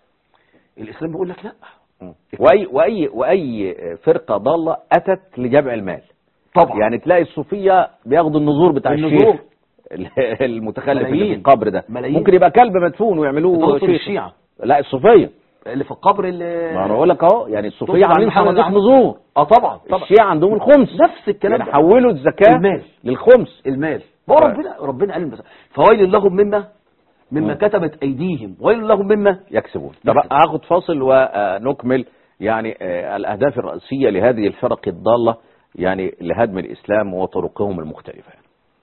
S2: الاسلام بيقول لك لا
S1: مم. واي واي واي فرقه ضاله اتت لجمع المال
S2: طبعا
S1: يعني تلاقي الصوفيه بياخدوا النذور بتاع
S2: النذور.
S1: الشيخ المتخلف اللي في
S2: ملايين.
S1: القبر ده
S2: ملايين.
S1: ممكن يبقى كلب مدفون ويعملوه
S2: تنصر
S1: شيخ.
S2: الشيعة.
S1: لا الصوفيه
S2: اللي في القبر اللي
S1: ما انا بقول لك اهو يعني الصوفيه
S2: تنصر
S1: عاملين
S2: محمد
S1: صناديق
S2: أحمد.
S1: نذور
S2: اه طبعا طبعا
S1: الشيعة عندهم الخمس
S2: نفس الكلام
S1: يعني
S2: ده.
S1: حولوا الزكاه
S2: المال.
S1: للخمس
S2: المال هو ربنا ربنا قال المسألة. فويل لهم مما مما
S1: مم.
S2: كتبت ايديهم ويل لهم مما
S1: يكسبون طب
S2: يكسبون.
S1: هاخد فاصل ونكمل يعني آه، الاهداف الرئيسيه لهذه الفرق الضاله يعني لهدم الاسلام وطرقهم المختلفه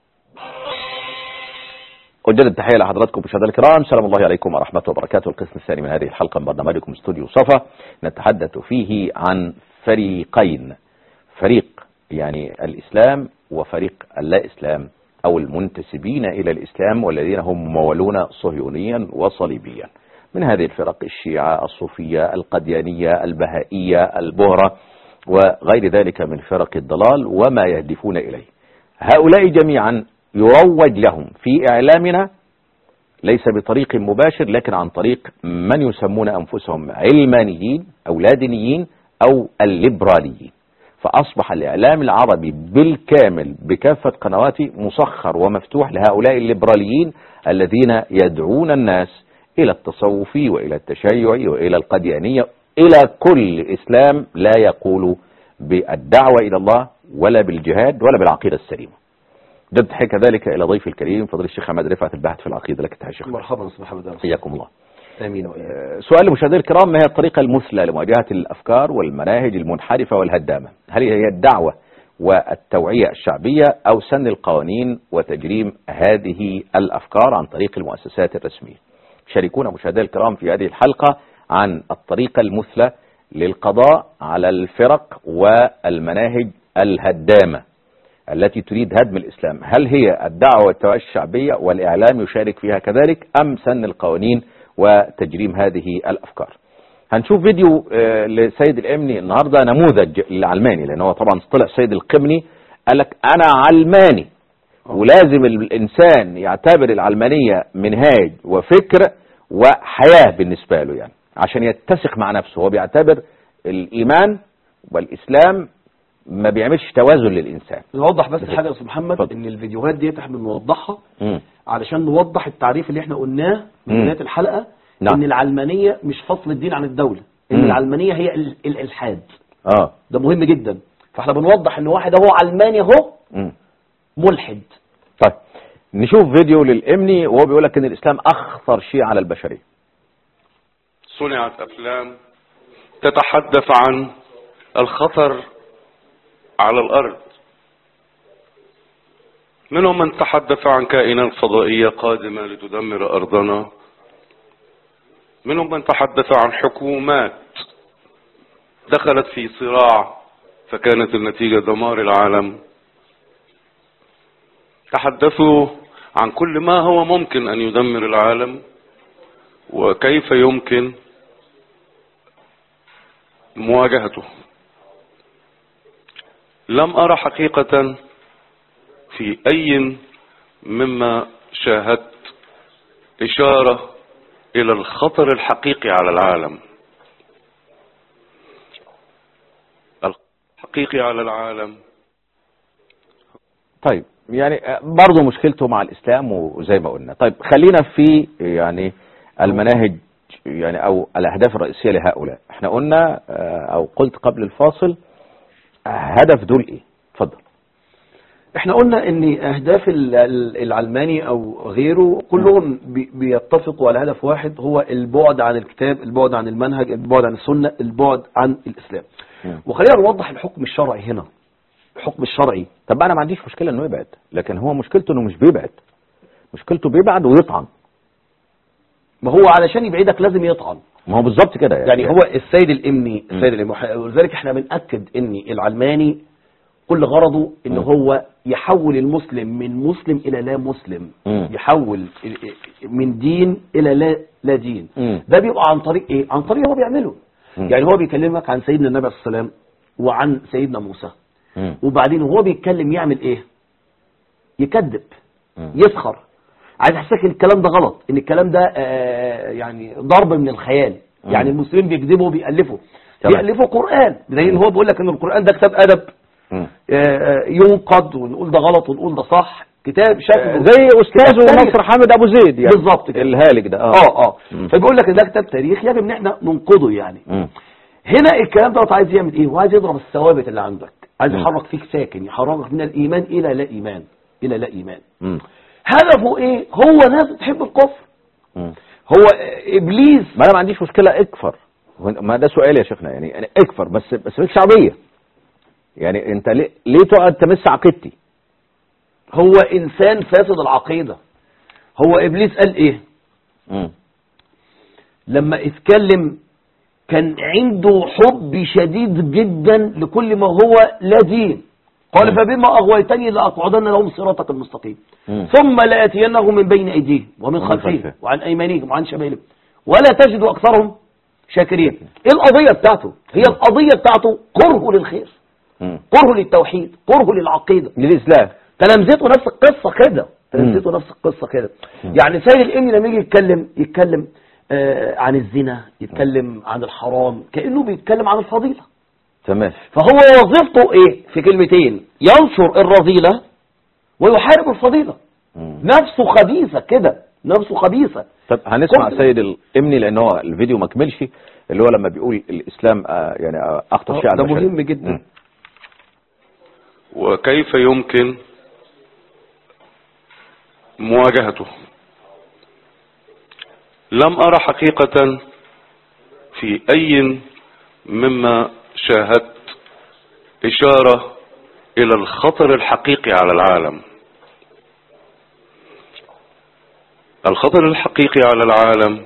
S1: أجدد التحية لحضراتكم مشاهدينا الكرام سلام الله عليكم ورحمة وبركاته القسم الثاني من هذه الحلقة من برنامجكم استوديو صفا نتحدث فيه عن فريقين فريق يعني الإسلام وفريق اللا إسلام أو المنتسبين إلى الإسلام والذين هم ممولون صهيونيا وصليبيا من هذه الفرق الشيعة الصوفية القديانية البهائية البهرة وغير ذلك من فرق الضلال وما يهدفون إليه هؤلاء جميعا يروج لهم في إعلامنا ليس بطريق مباشر لكن عن طريق من يسمون أنفسهم علمانيين أو لادينيين أو الليبراليين فأصبح الإعلام العربي بالكامل بكافة قنواته مسخر ومفتوح لهؤلاء الليبراليين الذين يدعون الناس إلى التصوف وإلى التشيع وإلى القديانية إلى كل إسلام لا يقول بالدعوة إلى الله ولا بالجهاد ولا بالعقيدة السليمة جد تحية كذلك إلى ضيف الكريم فضل الشيخ حماد رفعت الباحث في العقيدة لك تحية شيخ
S2: مرحبا استاذ محمد أهلا.
S1: حياكم الله
S2: امين وإياك.
S1: آه، سؤال المشاهدين الكرام ما هي الطريقة المثلى لمواجهة الأفكار والمناهج المنحرفة والهدامة هل هي الدعوة والتوعية الشعبية أو سن القوانين وتجريم هذه الأفكار عن طريق المؤسسات الرسمية شاركونا مشاهدينا الكرام في هذه الحلقة عن الطريقة المثلى للقضاء على الفرق والمناهج الهدامة التي تريد هدم الإسلام هل هي الدعوة والتوعية الشعبية والإعلام يشارك فيها كذلك أم سن القوانين وتجريم هذه الأفكار هنشوف فيديو آه، لسيد الأمني النهاردة نموذج للعلماني لأن هو طبعا طلع سيد القمني قال لك أنا علماني ولازم الإنسان يعتبر العلمانية منهاج وفكر وحياة بالنسبة له يعني عشان يتسق مع نفسه هو بيعتبر الايمان والاسلام ما بيعملش توازن للانسان
S2: نوضح بس حاجه يا استاذ محمد
S1: اتفضل.
S2: ان الفيديوهات ديت احنا بنوضحها
S1: مم.
S2: علشان نوضح التعريف اللي احنا قلناه من
S1: مم.
S2: بدايه الحلقه
S1: نعم.
S2: ان العلمانيه مش فصل الدين عن الدوله ان
S1: مم.
S2: العلمانيه هي ال- الالحاد
S1: اه
S2: ده مهم جدا فاحنا بنوضح ان واحد اهو علماني اهو
S1: مم.
S2: ملحد
S1: طيب نشوف فيديو للامني وهو بيقول لك ان الاسلام اخطر شيء على البشريه
S3: صنعت أفلام تتحدث عن الخطر على الأرض منهم من تحدث عن كائنات فضائية قادمة لتدمر أرضنا منهم من تحدث عن حكومات دخلت في صراع فكانت النتيجة دمار العالم تحدثوا عن كل ما هو ممكن أن يدمر العالم وكيف يمكن مواجهته لم أرى حقيقة في أي مما شاهدت إشارة إلى الخطر الحقيقي على العالم الحقيقي على العالم
S1: طيب يعني برضه مشكلته مع الاسلام وزي ما قلنا طيب خلينا في يعني المناهج يعني او الاهداف الرئيسيه لهؤلاء احنا قلنا آه، او قلت قبل الفاصل هدف دول ايه اتفضل
S2: احنا قلنا ان اهداف ال- ال- العلماني او غيره كلهم بي- بيتفقوا على هدف واحد هو البعد عن الكتاب البعد عن المنهج البعد عن السنة البعد عن الاسلام
S1: مم.
S2: وخلينا نوضح الحكم الشرعي هنا الحكم الشرعي
S1: طب انا ما عنديش مشكله انه يبعد لكن هو مشكلته انه مش بيبعد مشكلته بيبعد ويطعن
S2: ما هو علشان يبعدك لازم يطعن
S1: ما هو بالظبط كده يعني,
S2: يعني هو السيد الامني السيد الامني ولذلك احنا بنأكد ان العلماني كل غرضه ان
S1: مم.
S2: هو يحول المسلم من مسلم الى لا مسلم
S1: مم.
S2: يحول من دين الى لا لا دين
S1: مم.
S2: ده بيبقى عن طريق ايه عن طريق هو بيعمله
S1: مم.
S2: يعني هو بيكلمك عن سيدنا النبي صلى الله عليه وسلم وعن سيدنا موسى
S1: مم.
S2: وبعدين وهو بيتكلم يعمل ايه يكذب
S1: مم.
S2: يسخر عايز احسسك ان الكلام ده غلط ان الكلام ده آه يعني ضرب من الخيال
S1: مم.
S2: يعني المسلمين بيكذبوا وبيألفوا
S1: تمام.
S2: بيألفوا قرآن بدليل ان هو بيقول لك ان القرآن ده كتاب ادب
S1: مم.
S2: آه، ينقد ونقول ده غلط ونقول ده صح كتاب شكله
S1: زي استاذه
S2: تاريخ.
S1: نصر حامد ابو زيد يعني
S2: بالظبط كده.
S1: الهالك ده اه
S2: اه اه
S1: مم.
S2: فبيقول لك ان ده كتاب تاريخ يجب ان احنا ننقده يعني
S1: مم.
S2: هنا الكلام دوت عايز يعمل ايه هو عايز يضرب الثوابت اللي عندك عايز
S1: مم.
S2: يحرك فيك ساكن يحركك من الايمان الى لا ايمان الى لا ايمان
S1: مم.
S2: هدفه ايه هو ناس بتحب الكفر
S1: مم.
S2: هو آه، ابليس
S1: ما انا ما عنديش مشكله اكفر هو- ما ده سؤال يا شيخنا يعني يعني اكفر بس بس مش شعبيه يعني انت ليه ليه تقعد تمس عقيدتي
S2: هو انسان فاسد العقيده هو ابليس قال ايه
S1: مم.
S2: لما اتكلم كان عنده حب شديد جدا لكل ما هو لا دين قال
S1: مم.
S2: فبما اغويتني لاقعدن لهم صراطك المستقيم
S1: مم.
S2: ثم لاتينهم من بين ايديهم ومن
S1: ومن
S2: خلفهم
S1: خلفهم.
S2: وعن ايمانهم وعن شمالهم ولا تجد اكثرهم شاكرين ايه القضيه بتاعته هي القضيه بتاعته كره للخير
S1: مم.
S2: كره للتوحيد كره للعقيده
S1: للاسلام
S2: تلامذته نفس القصة كده تلامذته نفس القصة كده يعني سيد الإمي لما يجي يتكلم يتكلم آه عن الزنا يتكلم عن الحرام كأنه بيتكلم عن الفضيلة
S1: تمام
S2: فهو وظيفته ايه في كلمتين ينشر الرذيلة ويحارب الفضيلة
S1: مم.
S2: نفسه خبيثة كده نفسه خبيثة
S1: طب هنسمع
S2: كنت-
S1: سيد الامني لان هو الفيديو ما كملش اللي هو لما بيقول الاسلام آه، يعني آه، اخطر شيء على
S2: ده
S1: البشرية.
S2: مهم جدا
S1: مم.
S3: وكيف يمكن مواجهته لم أرى حقيقة في أي مما شاهدت إشارة إلى الخطر الحقيقي على العالم الخطر الحقيقي على العالم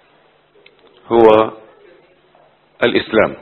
S3: هو الإسلام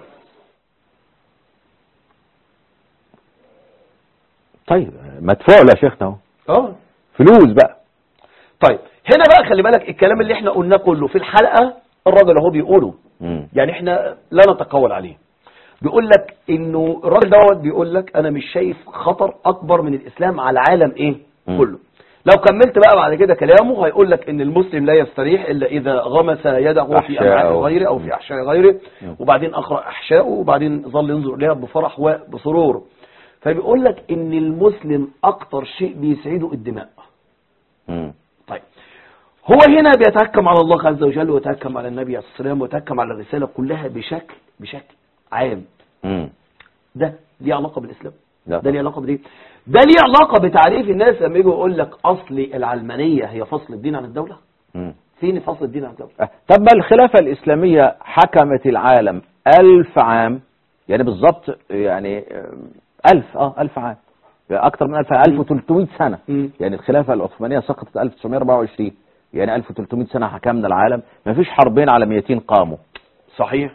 S1: طيب مدفوع له يا شيخنا اهو
S2: اه
S1: فلوس بقى
S2: طيب هنا بقى خلي بالك الكلام اللي احنا قلناه كله في الحلقة الراجل اهو بيقوله
S1: مم.
S2: يعني احنا لا نتقول عليه بيقول لك انه الراجل دوت بيقول لك انا مش شايف خطر اكبر من الاسلام على العالم ايه
S1: مم.
S2: كله لو كملت بقى بعد كده كلامه هيقول لك ان المسلم لا يستريح الا اذا غمس يده في
S1: أحشاء
S2: امعاء
S1: أو-
S2: غيره او في احشاء غيره وبعدين اقرا احشائه وبعدين ظل ينظر اليها بفرح وبسرور فبيقول لك ان المسلم اكتر شيء بيسعده الدماء
S1: مم.
S2: طيب هو هنا بيتهكم على الله عز وجل ويتهكم على النبي عليه الصلاه والسلام ويتهكم على الرساله كلها بشكل بشكل عام
S1: مم.
S2: ده ليه علاقه بالاسلام
S1: لا.
S2: ده ليه علاقه بايه ده ليه علاقه بتعريف الناس لما يجوا يقول لك اصل العلمانيه هي فصل الدين عن الدوله
S1: مم.
S2: فين فصل الدين عن الدوله
S1: أه، طب ما الخلافة الإسلامية حكمت العالم ألف عام يعني بالضبط يعني آم، ألف اه ألف عام يعني أكثر من ألف 1300 سنة
S2: مم.
S1: يعني الخلافة العثمانية سقطت 1924 يعني 1300 سنة حكمنا العالم ما فيش حربين عالميتين قاموا
S2: صحيح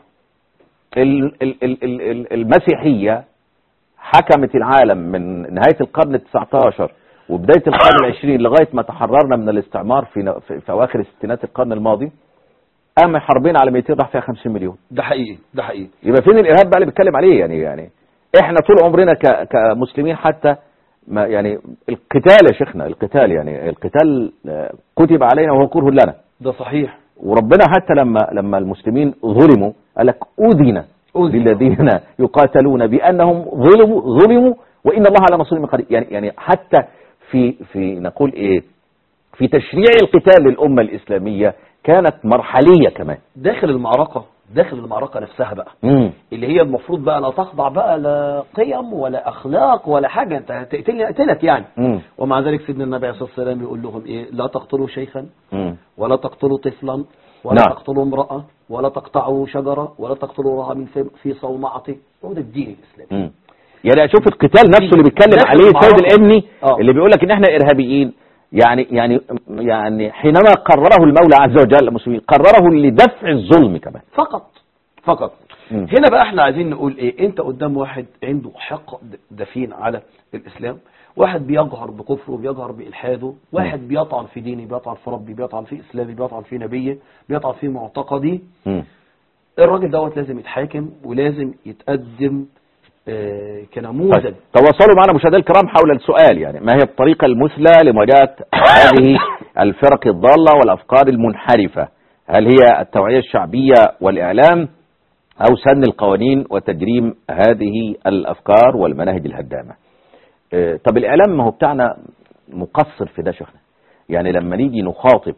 S1: ال- ال- ال- ال- ال- المسيحية حكمت العالم من نهاية القرن التسعتاشر وبداية القرن العشرين لغاية ما تحررنا من الاستعمار في, ن- في, في أواخر الستينات القرن الماضي قام حربين عالميتين راح فيها 50 مليون
S2: ده حقيقي ده حقيقي
S1: يبقى فين الإرهاب بقى اللي بيتكلم عليه يعني يعني احنا طول عمرنا ك- كمسلمين حتى ما يعني القتال يا شيخنا القتال يعني القتال آه، كتب علينا وهو كره لنا
S2: ده صحيح
S1: وربنا حتى لما لما المسلمين ظلموا قال لك أذن
S2: أذن.
S1: للذين يقاتلون بأنهم ظلموا ظلموا وإن الله على نصرهم قدير يعني يعني حتى في في نقول إيه في تشريع القتال للأمة الإسلامية كانت مرحلية كمان
S2: داخل المعركه داخل المعركه نفسها بقى
S1: مم.
S2: اللي هي المفروض بقى لا تخضع بقى لا قيم ولا اخلاق ولا حاجه انت هتقتلني اقتلك يعني
S1: مم.
S2: ومع ذلك سيدنا النبي عليه الصلاه والسلام يقول لهم ايه لا تقتلوا شيخا
S1: مم.
S2: ولا تقتلوا طفلا ولا
S1: نعم.
S2: تقتلوا امرأة ولا تقطعوا شجرة ولا تقتلوا راعي في- في صومعته هو ده الدين الإسلامي
S1: مم. يعني اشوف القتال نفسه اللي بيتكلم
S2: داخل
S1: عليه
S2: المعركة.
S1: سيد الابني
S2: آه.
S1: اللي بيقول لك ان احنا ارهابيين يعني يعني يعني حينما قرره المولى عز وجل المسلمين قرره لدفع الظلم كمان
S2: فقط فقط
S1: مم.
S2: هنا بقى احنا عايزين نقول ايه انت قدام واحد عنده حقد دفين على الإسلام واحد بيجهر بكفره بيجهر بإلحاده واحد بيطعن في ديني بيطعن في ربي بيطعن في إسلامي بيطعن في نبيه بيطعن في معتقدي
S1: مم.
S2: الراجل دوت لازم يتحاكم ولازم يتقدم آه، كنموذج
S1: طيب تواصلوا معنا مشاهدينا الكرام حول السؤال يعني ما هي الطريقة المثلى لمواجهة هذه الفرق الضالة والأفكار المنحرفة هل هي التوعية الشعبية والإعلام أو سن القوانين وتجريم هذه الأفكار والمناهج الهدامة آه، طب الإعلام ما هو بتاعنا مقصر في ده شيخنا يعني لما نيجي نخاطب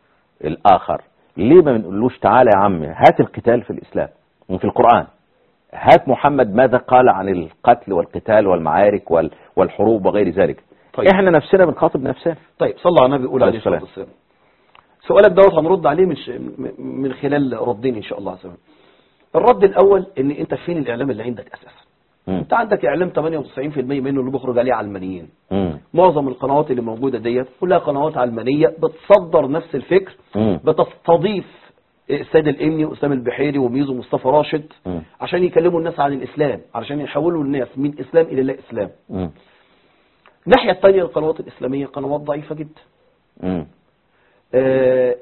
S1: الآخر ليه ما بنقولوش تعالى يا عم هات القتال في الإسلام وفي القرآن هات محمد ماذا قال عن القتل والقتال والمعارك وال- والحروب وغير ذلك
S2: طيب.
S1: احنا نفسنا بنخاطب نفسنا
S2: طيب صلى على النبي قول
S1: عليه
S2: عليه الصلاة
S1: السلام.
S2: والسلام سؤالك دوت هنرد عليه من ش... م- من خلال ردين ان شاء الله عز وجل الرد الاول ان انت فين الاعلام اللي عندك اساسا
S1: مم.
S2: انت عندك اعلام 98% منه اللي بيخرج عليه علمانيين
S1: مم.
S2: معظم القنوات اللي موجوده ديت كلها قنوات علمانيه بتصدر نفس الفكر
S1: مم.
S2: بتستضيف السيد الامني واسامه البحيري وميزو مصطفى راشد
S1: مم.
S2: عشان يكلموا الناس عن الاسلام علشان يحولوا الناس من اسلام الى لا اسلام
S1: مم.
S2: الناحيه الثانيه القنوات الاسلاميه قنوات ضعيفه جدا
S1: مم.
S2: آه،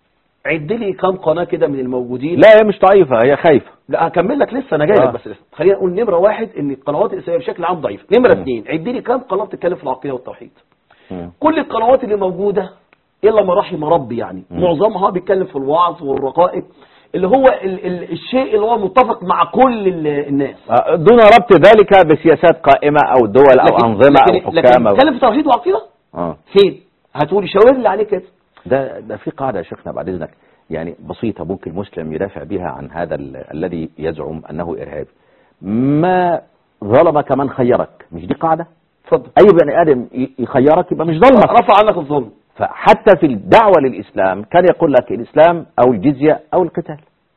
S2: عد لي كام قناه كده من الموجودين
S1: لا هي مش ضعيفة هي خايفة
S2: لا هكمل لك لسه انا جاي لك
S1: آه.
S2: بس لسه خلينا نقول نمره واحد ان القنوات الاسلاميه بشكل عام ضعيفه نمره
S1: مم.
S2: اثنين عد لي كام قناه بتتكلم في العقيده والتوحيد
S1: مم.
S2: كل القنوات اللي موجوده الا ما رحم ربي يعني
S1: مم.
S2: معظمها بيتكلم في الوعظ والرقائق اللي هو ال ال الشيء اللي هو متفق مع كل ال- الناس
S1: آه، دون ربط ذلك بسياسات قائمة أو دول أو
S2: لكن-
S1: أنظمة
S2: لكن
S1: أو
S2: لكن
S1: حكام أو
S2: بيتكلم في توحيد وعقيده
S1: آه.
S2: فين هتقولي شاور لي عليه كده
S1: ده ده في قاعدة يا شيخنا بعد إذنك يعني بسيطة ممكن مسلم يدافع بها عن هذا ال- الذي يزعم أنه إرهابي ما ظلمك من خيرك مش دي قاعدة
S2: اتفضل
S1: أي بني آدم ي- يخيرك يبقى مش ظلمك
S2: رفع عنك الظلم
S1: فحتى في الدعوة للإسلام كان يقول لك الإسلام أو الجزية أو القتال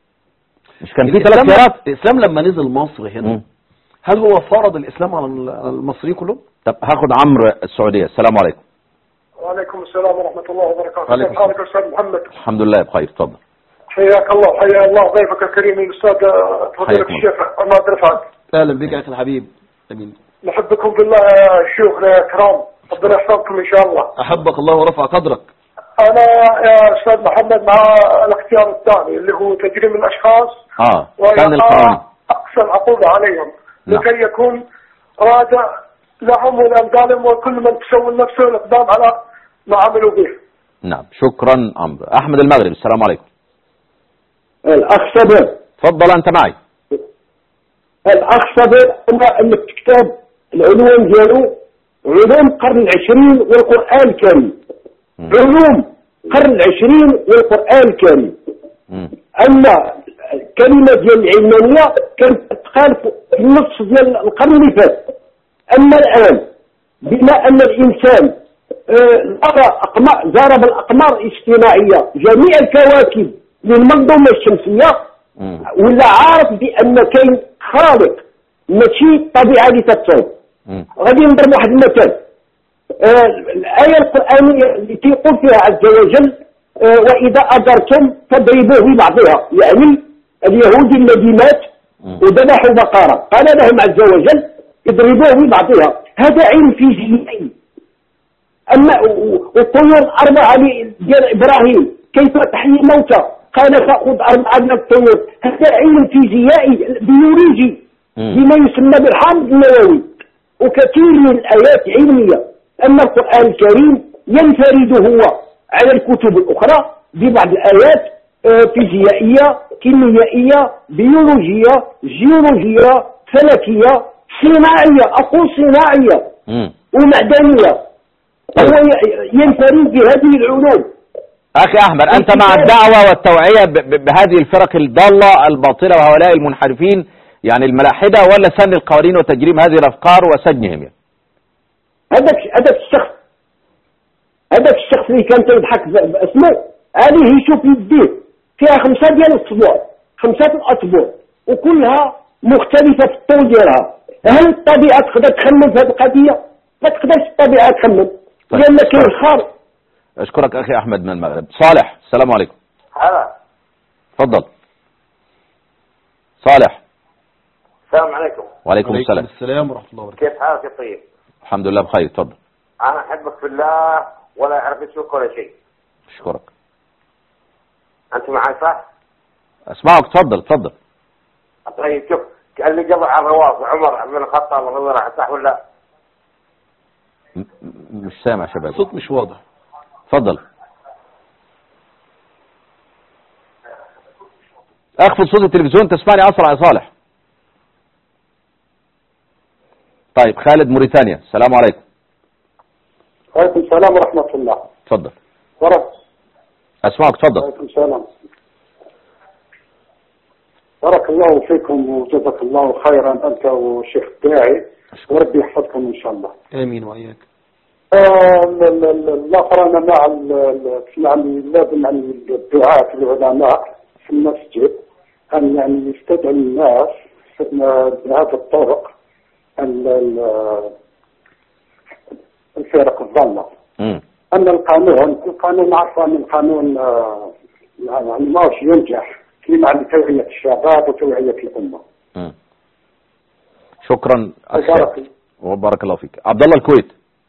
S1: مش كان في ثلاث
S2: الإسلام,
S1: خيارات
S2: الإسلام لما نزل مصر هنا
S1: مم.
S2: هل هو فرض الإسلام على ال- على المصريين كلهم؟
S1: طب هاخد عمرو السعودية السلام عليكم
S4: وعليكم السلام ورحمة الله وبركاته
S1: وعليكم
S4: كيف حالك أستاذ محمد
S1: الحمد لله بخير اتفضل
S4: حياك الله وحيا الله ضيفك الكريم الأستاذ فضيلة
S1: حياكم
S4: الشيخ عماد رفعت
S2: أهلا بك يا أخي الحبيب أمين
S4: نحبكم بالله يا شيوخنا يا كرام ربنا يحفظكم إن شاء الله
S2: أحبك الله ورفع قدرك
S4: أنا يا أستاذ محمد مع الاختيار الثاني اللي هو تجريم الأشخاص
S1: اه كان القانون
S4: وإيقاع أقصى العقوبة عليهم
S1: نعم.
S4: لكي يكون رادع لهم ولأمثالهم وكل من تسوي نفسه الإقدام على ما عملوا به
S1: نعم شكرا عمرو احمد المغرب السلام عليكم
S5: الاخ صبر
S1: تفضل انت معي
S5: الاخ صبر انا اللي في كتاب العلوم ديالو علوم القرن العشرين والقران الكريم
S1: مم.
S5: علوم القرن العشرين والقران الكريم
S1: مم.
S5: اما الكلمه ديال العلمانيه كانت تقال في النص ديال القرن اللي فات اما الان بما ان الانسان آه، زار أقمار زار بالاقمار الاجتماعيه جميع الكواكب للمنظومه الشمسيه
S1: مم.
S5: ولا عارف بان كاين خالق ماشي الطبيعه اللي تتصور
S1: مم.
S5: غادي نضرب واحد المثال آه، الآية القرآنية اللي تيقول فيها عز وجل آه، وإذا أجرتم فاضربوه ببعضها يعني اليهودي الذي مات
S1: مم.
S5: وذبحوا بقرة قال لهم عز وجل اضربوه ببعضها هذا علم فيزيائي أما و- والطيور الأربعة اللي ديال إبراهيم كيف تحيي الموتى قال فأخذ أربعة من الطيور هذا علم فيزيائي بيولوجي
S1: مم.
S5: بما يسمى بالحامض النووي وكثير من الآيات علمية أما القرآن الكريم ينفرد هو على الكتب الأخرى ببعض الآيات آه، فيزيائية كيميائية بيولوجية جيولوجية فلكية صناعية أقول صناعية
S1: مم.
S5: ومعدنية هو ي- ينفرد بهذه العلوم
S1: اخي احمد انت مع الدعوه والتوعيه ب- ب- بهذه الفرق الضاله الباطله وهؤلاء المنحرفين يعني الملاحده ولا سن القوانين وتجريم هذه الافكار وسجنهم يعني
S5: هذاك هذاك الشخص هذاك الشخص اللي كان تيضحك ب- باسمه عليه يشوف يديه فيها خمسة ديال الأسبوع خمسة الأسبوع وكلها مختلفة في الطول ديالها هل الطبيعة تقدر تخمم في هذه القضية؟ ما تقدرش الطبيعة تخمم
S1: طيب.
S5: لأن كاين خار
S1: اشكرك اخي احمد من المغرب صالح السلام عليكم
S6: هلا
S1: تفضل صالح
S6: السلام عليكم
S1: وعليكم السلام
S2: السلام ورحمة الله وبركاته
S6: كيف حالك يا طيب؟
S1: الحمد لله بخير تفضل
S6: انا احبك في الله ولا اعرف اسمك ولا شيء
S1: اشكرك
S6: انت معي صح؟
S1: اسمعك تفضل تفضل
S6: طيب شوف اللي قبل على الرواز عمر بن الخطاب رضي الله عنه صح ولا؟
S1: م- م- مش سامع شباب
S2: الصوت مش واضح
S1: تفضل اخفض صوت التلفزيون تسمعني اسرع يا صالح طيب خالد موريتانيا السلام عليكم
S5: وعليكم السلام ورحمة الله
S1: تفضل
S5: ورحمة
S1: اسمعك تفضل
S5: وعليكم السلام بارك الله فيكم وجزاك الله خيرا أنت والشيخ الداعي وربي يحفظكم إن شاء الله
S2: آمين وإياك
S5: آه، ال- ال- ال- الآخر أنا مع ال- ال- يعني لازم يعني الدعاة العلماء في المسجد أن يعني يستدعوا الناس بهذه الطرق ال- ال- الفرق الضالة
S1: مم.
S5: أن القانون القانون عارفة أن القانون آه، يعني ما هوش ينجح فيما عن توعية الشباب وتوعية الأمة
S1: مم. شكرا أخي
S5: بارك
S1: خالد. وبارك الله فيك عبد الله الكويت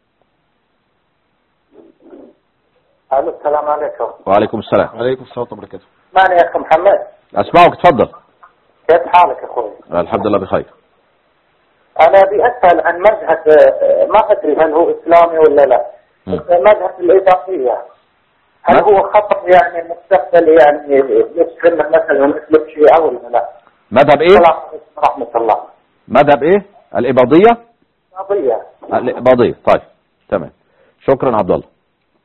S6: الو السلام عليكم
S1: وعليكم السلام
S2: وعليكم السلام ورحمة الله وبركاته
S6: ماني يا اخي محمد
S1: اسمعك تفضل
S6: كيف حالك يا اخوي؟
S1: الحمد لله بخير
S6: انا ابي اسال عن مذهب آه، ما ادري هل هو اسلامي ولا لا
S1: مم.
S6: مذهب الاضافيه هل
S1: مذهب؟
S6: هو خطر يعني مستقبل يعني يسلم مثلا مثل الشيعه ولا لا؟
S1: مذهب ايه
S6: السلام عليكم ورحمه الله
S1: مذهب ايه الاباضيه
S6: قضيه
S1: الاباضيه طيب تمام شكرا عبد الله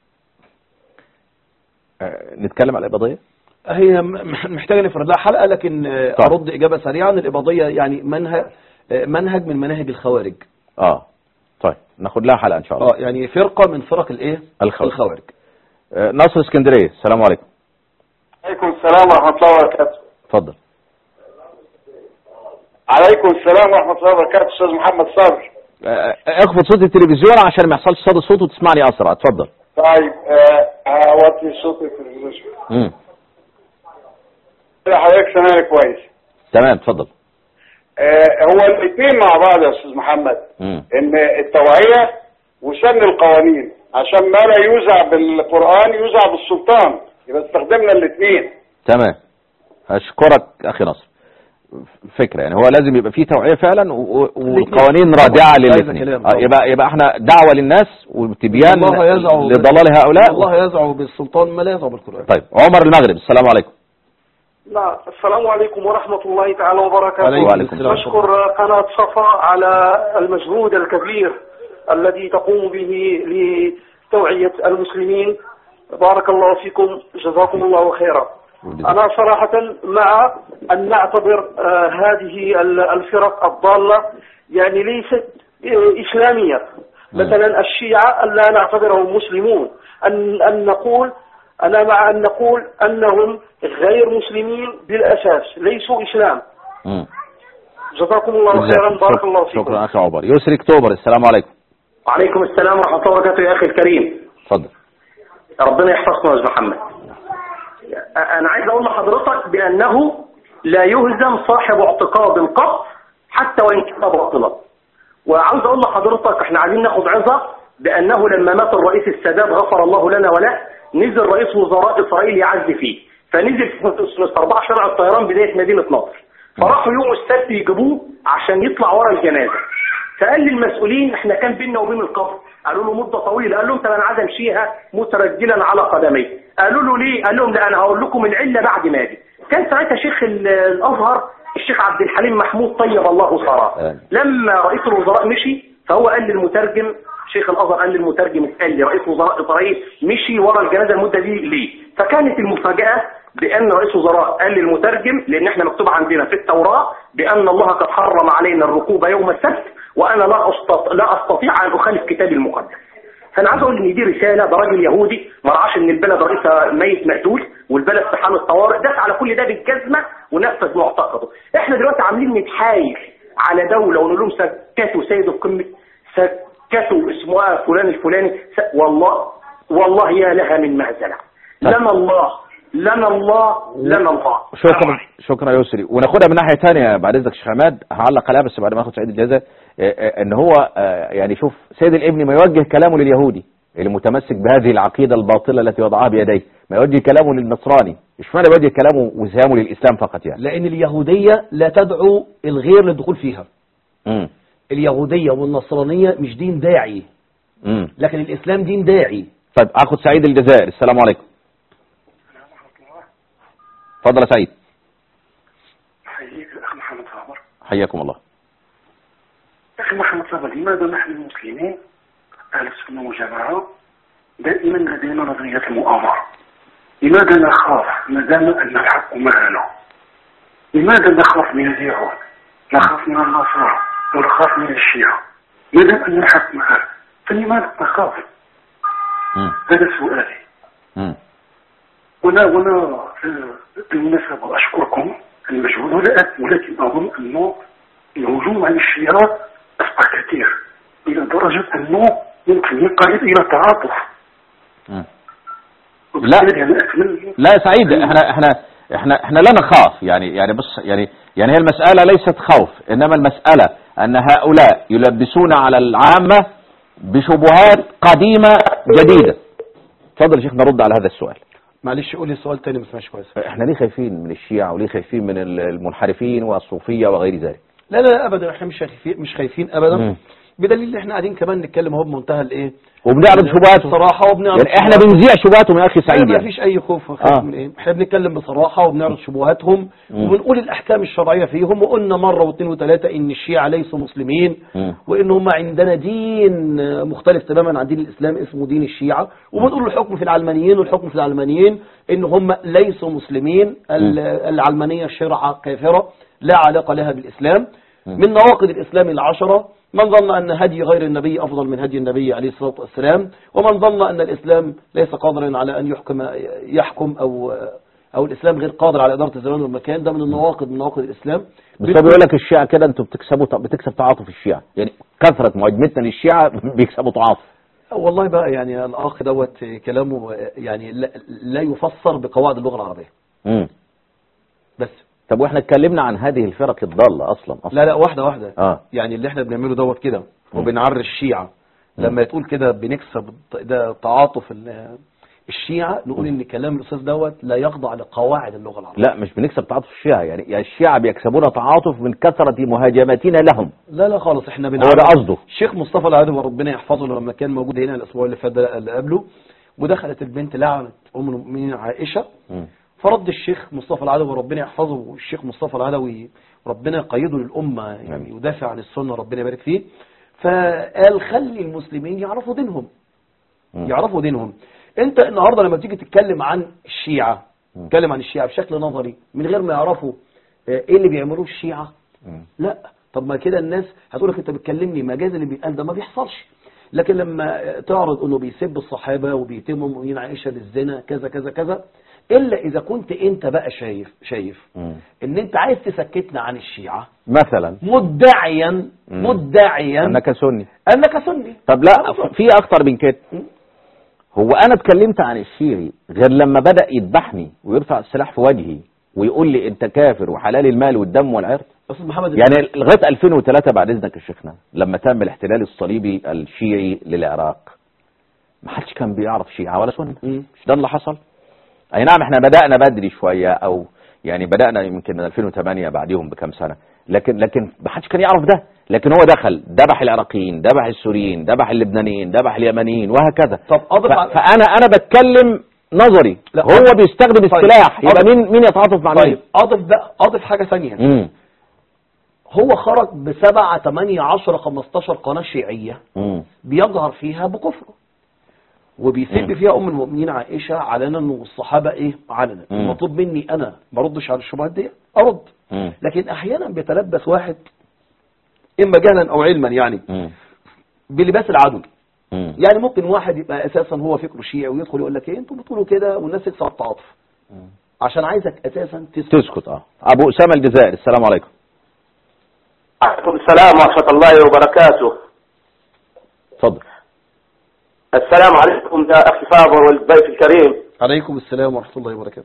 S1: آه، نتكلم على الاباضيه
S2: هي م- محتاجة نفرد لها حلقة لكن آه،
S1: طيب.
S2: أرد إجابة سريعا الإباضية يعني منهج آه، منهج من مناهج الخوارج
S1: اه طيب ناخد لها حلقه ان شاء الله
S2: اه يعني فرقة من فرق الايه
S1: الخوارج.
S2: الخوارج
S1: آه، نصر اسكندريه السلام عليكم
S4: عليكم السلام ورحمة الله وبركاته
S1: اتفضل
S4: عليكم السلام ورحمة الله وبركاته أستاذ محمد صبري
S1: آه، اخفض صوت التلفزيون عشان ما يحصلش صدى صوت وتسمعني اسرع اتفضل
S4: طيب آه، هوطي صوتي في التلفزيون
S1: امم
S4: كده حضرتك سامعني كويس
S1: تمام اتفضل
S4: آه، هو الاثنين مع بعض يا أستاذ محمد
S1: امم
S4: إن التوعية وسن القوانين عشان ما لا يوزع بالقرآن يوزع بالسلطان يبقى استخدمنا الاثنين
S1: تمام اشكرك اخي نصر فكره يعني هو لازم يبقى فيه توعيه فعلا و- و-
S2: الاثنين.
S1: وقوانين
S2: طبعاً.
S1: رادعه
S2: هذا
S1: للاثنين
S2: كلام.
S1: آه، يبقى يبقى احنا دعوه للناس وتبيان
S2: الله يزع بال-
S1: لضلال هؤلاء
S2: الله يزع بالسلطان ما لا يزع بالقرآن
S1: طيب عمر المغرب السلام عليكم
S4: نعم السلام عليكم ورحمة الله تعالى وبركاته
S1: وعليكم السلام.
S4: نشكر قناة صفا على المجهود الكبير الذي تقوم به لتوعية المسلمين بارك الله فيكم جزاكم الله خيرا أنا صراحة مع أن نعتبر آه، هذه ال- الفرق الضالة يعني ليست آه، إسلامية مثلا الشيعة أن لا نعتبرهم مسلمون أن, أن نقول أنا مع أن نقول أنهم غير مسلمين بالأساس ليسوا إسلام
S1: مم.
S4: جزاكم الله خيرا بارك الله فيكم
S1: شكرا اخي عمر يسري اكتوبر السلام عليكم
S7: وعليكم السلام ورحمة الله وبركاته يا أخي الكريم
S1: اتفضل
S7: ربنا يحفظكم يا أستاذ محمد أنا عايز أقول لحضرتك بأنه لا يهزم صاحب اعتقاد قط حتى وإن كان باطلا وعاوز أقول لحضرتك إحنا عايزين ناخد عظة بأنه لما مات الرئيس السادات غفر الله لنا وله نزل رئيس وزراء إسرائيل يعز فيه فنزل في أربعة شارع الطيران بداية مدينة نصر فراحوا يوم السبت يجيبوه عشان يطلع ورا الجنازة فقال للمسؤولين احنا كان بيننا وبين القبر قالوا له مده طويله قال لهم طب انا عايز امشيها مترجلا على قدمي قالوا له ليه قال لهم لا انا هقول لكم العله بعد ما اجي كان ساعتها شيخ ال- الازهر الشيخ عبد الحليم محمود طيب الله ثراه
S1: آمين.
S7: لما رئيس الوزراء مشي فهو قال للمترجم شيخ الازهر قال للمترجم قال لي رئيس وزراء اسرائيل مشي ورا الجنازه المده دي ليه فكانت المفاجاه بان رئيس وزراء قال للمترجم لان احنا مكتوب عندنا في التوراه بان الله قد حرم علينا الركوب يوم السبت وانا لا استطيع لا استطيع ان اخالف كتابي المقدس فانا عايز اقول ان دي رساله ده راجل يهودي ما رعاش ان البلد رئيسها ميت مقتول والبلد في حاله طوارئ داس على كل ده بالجزمه ونفذ معتقده احنا دلوقتي عاملين نتحايل على دوله ونقول لهم سكتوا سيد القمه سكتوا اسمها فلان الفلاني س- والله والله يا لها من مهزله لنا الله لنا الله لنا الله
S1: شكرا شكرا يا يسري وناخدها من ناحيه ثانيه بعد اذنك يا شيخ عماد هعلق عليها بس بعد ما اخد سعيد الجزاء آه، آه، ان هو آه، يعني شوف سيد الابن ما يوجه كلامه لليهودي اللي متمسك بهذه العقيده الباطله التي وضعها بيديه ما يوجه كلامه للنصراني مش معنى يوجه كلامه وسهامه للاسلام فقط يعني
S2: لأن اليهودية لا تدعو الغير للدخول فيها
S1: امم
S2: اليهودية والنصرانية مش دين داعي
S1: امم
S2: لكن الإسلام دين داعي
S1: طيب اخد سعيد الجزائر السلام عليكم اتفضل يا سعيد
S4: حييك أخي محمد صابر
S1: حياكم الله
S4: أخي محمد صابر لماذا نحن المسلمين أهل السنة والجماعة دائما لدينا نظرية المؤامرة لماذا نخاف ما دام أن الحق معنا لماذا نخاف من اليهود نخاف من النصارى ونخاف من الشيعة ما دام أن الحق معنا فلماذا نخاف
S1: امم
S4: هذا سؤالي
S1: امم
S4: وانا وانا آه، بالمناسبة اشكركم المجهود ولا أ- ولكن اظن انه الهجوم على الشيعة اصبح كثير الى درجة انه يمكن ينقلب الى تعاطف
S1: امم
S4: وبالتالي انا اتمنى
S1: لا يا سعيد احنا احنا احنا احنا لا نخاف يعني يعني بص يعني يعني هي المسألة ليست خوف انما المسألة ان هؤلاء يلبسون على العامة بشبهات قديمة جديدة اتفضل يا شيخ نرد على هذا السؤال
S2: معلش قولي السؤال تاني ما سمعش كويس
S1: احنا ليه خايفين من الشيعة وليه خايفين من المنحرفين والصوفية وغير ذلك
S2: لا لا ابدا احنا مش خايفين مش خايفين ابدا
S1: مم.
S2: بدليل ان احنا قاعدين كمان نتكلم اهو بمنتهى الايه
S1: وبنعرض شبهاتهم
S2: بصراحه وبنعرض
S1: يعني احنا بنذيع شبهاتهم يا اخي سعيد
S2: ما
S1: يعني
S2: فيش اي خوف خوف
S1: آه.
S2: من ايه احنا بنتكلم بصراحه وبنعرض شبهاتهم
S1: مم.
S2: وبنقول الاحكام الشرعيه فيهم وقلنا مره واثنين وثلاثه ان الشيعه ليسوا مسلمين
S1: مم.
S2: وان هم عندنا دين مختلف تماما عن دين الاسلام اسمه دين الشيعه وبنقول الحكم في العلمانيين والحكم في العلمانيين ان هم ليسوا مسلمين ال- العلمانيه شرعه كافره لا علاقه لها بالاسلام من نواقض الاسلام العشره من ظن ان هدي غير النبي افضل من هدي النبي عليه الصلاه والسلام ومن ظن ان الاسلام ليس قادرا على ان يحكم يحكم او او الاسلام غير قادر على اداره الزمان والمكان ده من النواقض من نواقض الاسلام
S1: بس هو بيقول لك الشيعة كده انتوا بتكسبوا بتكسب تعاطف الشيعة يعني كثرة مهاجمتنا للشيعة بيكسبوا تعاطف
S2: والله بقى يعني الاخ دوت كلامه يعني لا, لا يفسر بقواعد اللغه العربيه
S1: مم.
S2: بس
S1: طب واحنا اتكلمنا عن هذه الفرق الضالة اصلا اصلا
S2: لا لا واحده واحده
S1: اه
S2: يعني اللي احنا بنعمله دوت كده وبنعري الشيعة لما تقول كده بنكسب ده تعاطف ال- الشيعة نقول ان كلام الاستاذ دوت لا يخضع لقواعد اللغة العربية
S1: لا مش بنكسب تعاطف الشيعة يعني يعني الشيعة بيكسبون تعاطف من كثرة مهاجمتنا لهم
S2: لا لا خالص احنا
S1: هو
S2: بنعمل
S1: ده قصده
S2: الشيخ مصطفى العدوي وربنا يحفظه لما كان موجود هنا الاسبوع اللي فات ده اللي قبله ودخلت البنت لعنت ام المؤمنين عائشه
S1: مم.
S2: فرد الشيخ مصطفى العدوي ربنا يحفظه والشيخ مصطفى العدوي ربنا يقيده للامه يعني
S1: آمين.
S2: يدافع عن السنه ربنا يبارك فيه فقال خلي المسلمين يعرفوا دينهم
S1: مم.
S2: يعرفوا دينهم انت النهارده لما تيجي تتكلم عن الشيعه
S1: مم.
S2: تتكلم عن الشيعه بشكل نظري من غير ما يعرفوا آه، ايه اللي بيعملوه الشيعه
S1: مم.
S2: لا طب ما كده الناس هتقول لك انت بتكلمني مجاز اللي بيتقال ده ما بيحصلش لكن لما تعرض انه بيسب الصحابه وبيتم مؤمنين عائشه بالزنا كذا كذا كذا الا اذا كنت انت بقى شايف شايف
S1: مم.
S2: ان انت عايز تسكتنا عن الشيعه
S1: مثلا
S2: مدعيا
S1: مم.
S2: مدعيا
S1: انك سني
S2: انك سني
S1: طب لا في اخطر من كده
S2: مم.
S1: هو انا اتكلمت عن الشيعي غير لما بدأ يذبحني ويرفع السلاح في وجهي ويقول لي انت كافر وحلال المال والدم والعرض
S2: استاذ محمد
S1: يعني لغايه 2003 بعد اذنك يا شيخنا لما تم الاحتلال الصليبي الشيعي للعراق ما حدش كان بيعرف شيعه ولا سنه
S2: مم.
S1: مش ده اللي حصل اي نعم احنا بدأنا بدري شويه او يعني بدأنا يمكن من 2008 بعديهم بكام سنه لكن لكن ما حدش كان يعرف ده لكن هو دخل ذبح العراقيين ذبح السوريين ذبح اللبنانيين ذبح اليمنيين وهكذا
S2: طب اضف
S1: ف-
S2: على-
S1: فانا انا بتكلم نظري
S2: لا،
S1: هو
S2: أضف-
S1: بيستخدم
S2: طيب،
S1: السلاح يبقى
S2: أضف-
S1: مين مين يتعاطف مع
S2: طيب
S1: مين
S2: اضف بقى اضف حاجه ثانيه
S1: مم.
S2: هو خرج بسبعة 8 10 15 قناه شيعيه
S1: مم.
S2: بيجهر فيها بكفره وبيسب
S1: مم.
S2: فيها ام المؤمنين عائشه علنا والصحابه ايه علنا
S1: مم.
S2: المطلوب مني انا ما اردش على الشبهات دي ارد
S1: مم.
S2: لكن احيانا بيتلبس واحد اما جهلا او علما يعني
S1: مم.
S2: بلباس العدو
S1: مم.
S2: يعني ممكن واحد يبقى اساسا هو فكره شيعي ويدخل يقول لك ايه انتوا بتقولوا كده والناس تكسر التعاطف عشان عايزك اساسا تسكت
S1: تسكت اه ابو اسامه الجزائري السلام عليكم
S8: عليكم السلام ورحمة الله وبركاته
S1: اتفضل
S8: السلام عليكم يا أخي فاضل والضيف الكريم
S2: عليكم السلام ورحمه الله وبركاته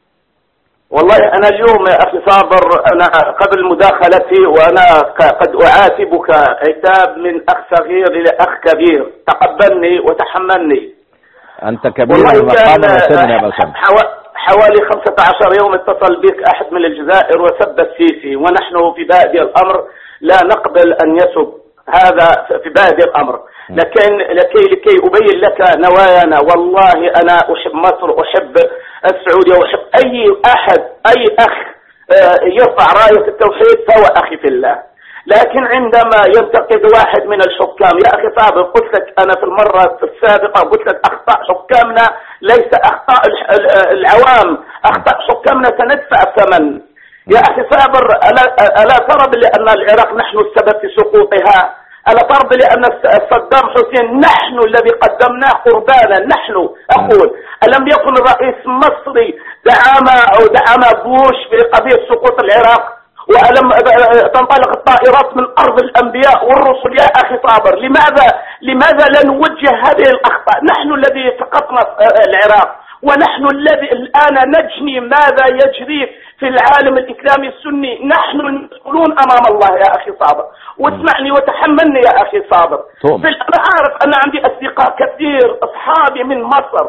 S8: والله أنا اليوم يا أخي صابر أنا قبل مداخلتي وأنا ك- قد أعاتبك عتاب من أخ صغير إلى أخ كبير تقبلني وتحملني
S1: انت كبير
S8: والله
S1: المقام
S8: كان
S1: وسن يا ابو اسامه
S8: حوا- حوالي 15 يوم اتصل بك أحد من الجزائر وسب السيسي ونحن في بادئ الأمر لا نقبل أن يسب هذا في بادئ الأمر لكن لكي لكي أبين لك نوايانا والله أنا أحب مصر أحب السعودية وأحب أي أحد أي أخ آه، يرفع راية التوحيد فهو أخي في الله لكن عندما ينتقد واحد من الحكام يا أخي صابر قلت لك أنا في المرة السابقة قلت لك أخطاء حكامنا ليس أخطاء الح- ال- العوام أخطاء حكامنا سندفع الثمن يا أخي صابر ألا, ألا ترى بأن العراق نحن السبب في سقوطها ألا ترى بأن الس- صدام حسين نحن الذي قدمناه قربانا نحن أقول ألم يكن الرئيس المصري دعم أو دعم بوش في قضية سقوط العراق وألم تنطلق الطائرات من أرض الأنبياء والرسل يا أخي صابر لماذا لماذا لا نوجه هذه الأخطاء نحن الذي سقطنا العراق ونحن الذي الآن نجني ماذا يجري في العالم الإسلامي السني نحن المسؤولون أمام الله يا أخي صابر واسمعني وتحملني يا أخي صابر
S1: تؤمن.
S8: في- أنا أعرف أن عندي أصدقاء كثير أصحابي من مصر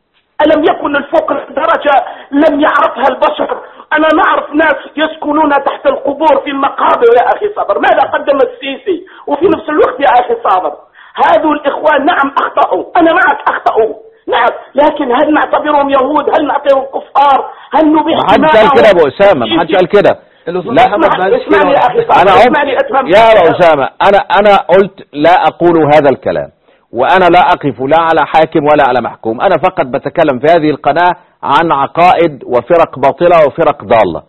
S8: ألم يكن الفقر درجة لم يعرفها البشر أنا نعرف ناس يسكنون تحت القبور في المقابر يا أخي صابر ماذا قدم السيسي وفي نفس الوقت يا أخي صابر هذو الإخوان نعم أخطأوا أنا معك أخطأوا نعم لكن هل نعتبرهم يهود هل نعتبرهم كفار هل نبيح
S1: ما حدش قال كده يا ابو اسامه ما حدش قال كده
S2: الأستاذ
S1: لا
S2: محمد
S8: اسمعني
S2: معلش
S8: اسمعني يا
S2: كده
S8: أخي صابر
S1: انا قلت
S8: اسمعني أتمم
S1: يا ابو اسامه انا انا قلت لا اقول هذا الكلام وانا لا اقف لا على حاكم ولا على محكوم انا فقط بتكلم في هذه القناه عن عقائد وفرق باطله وفرق ضاله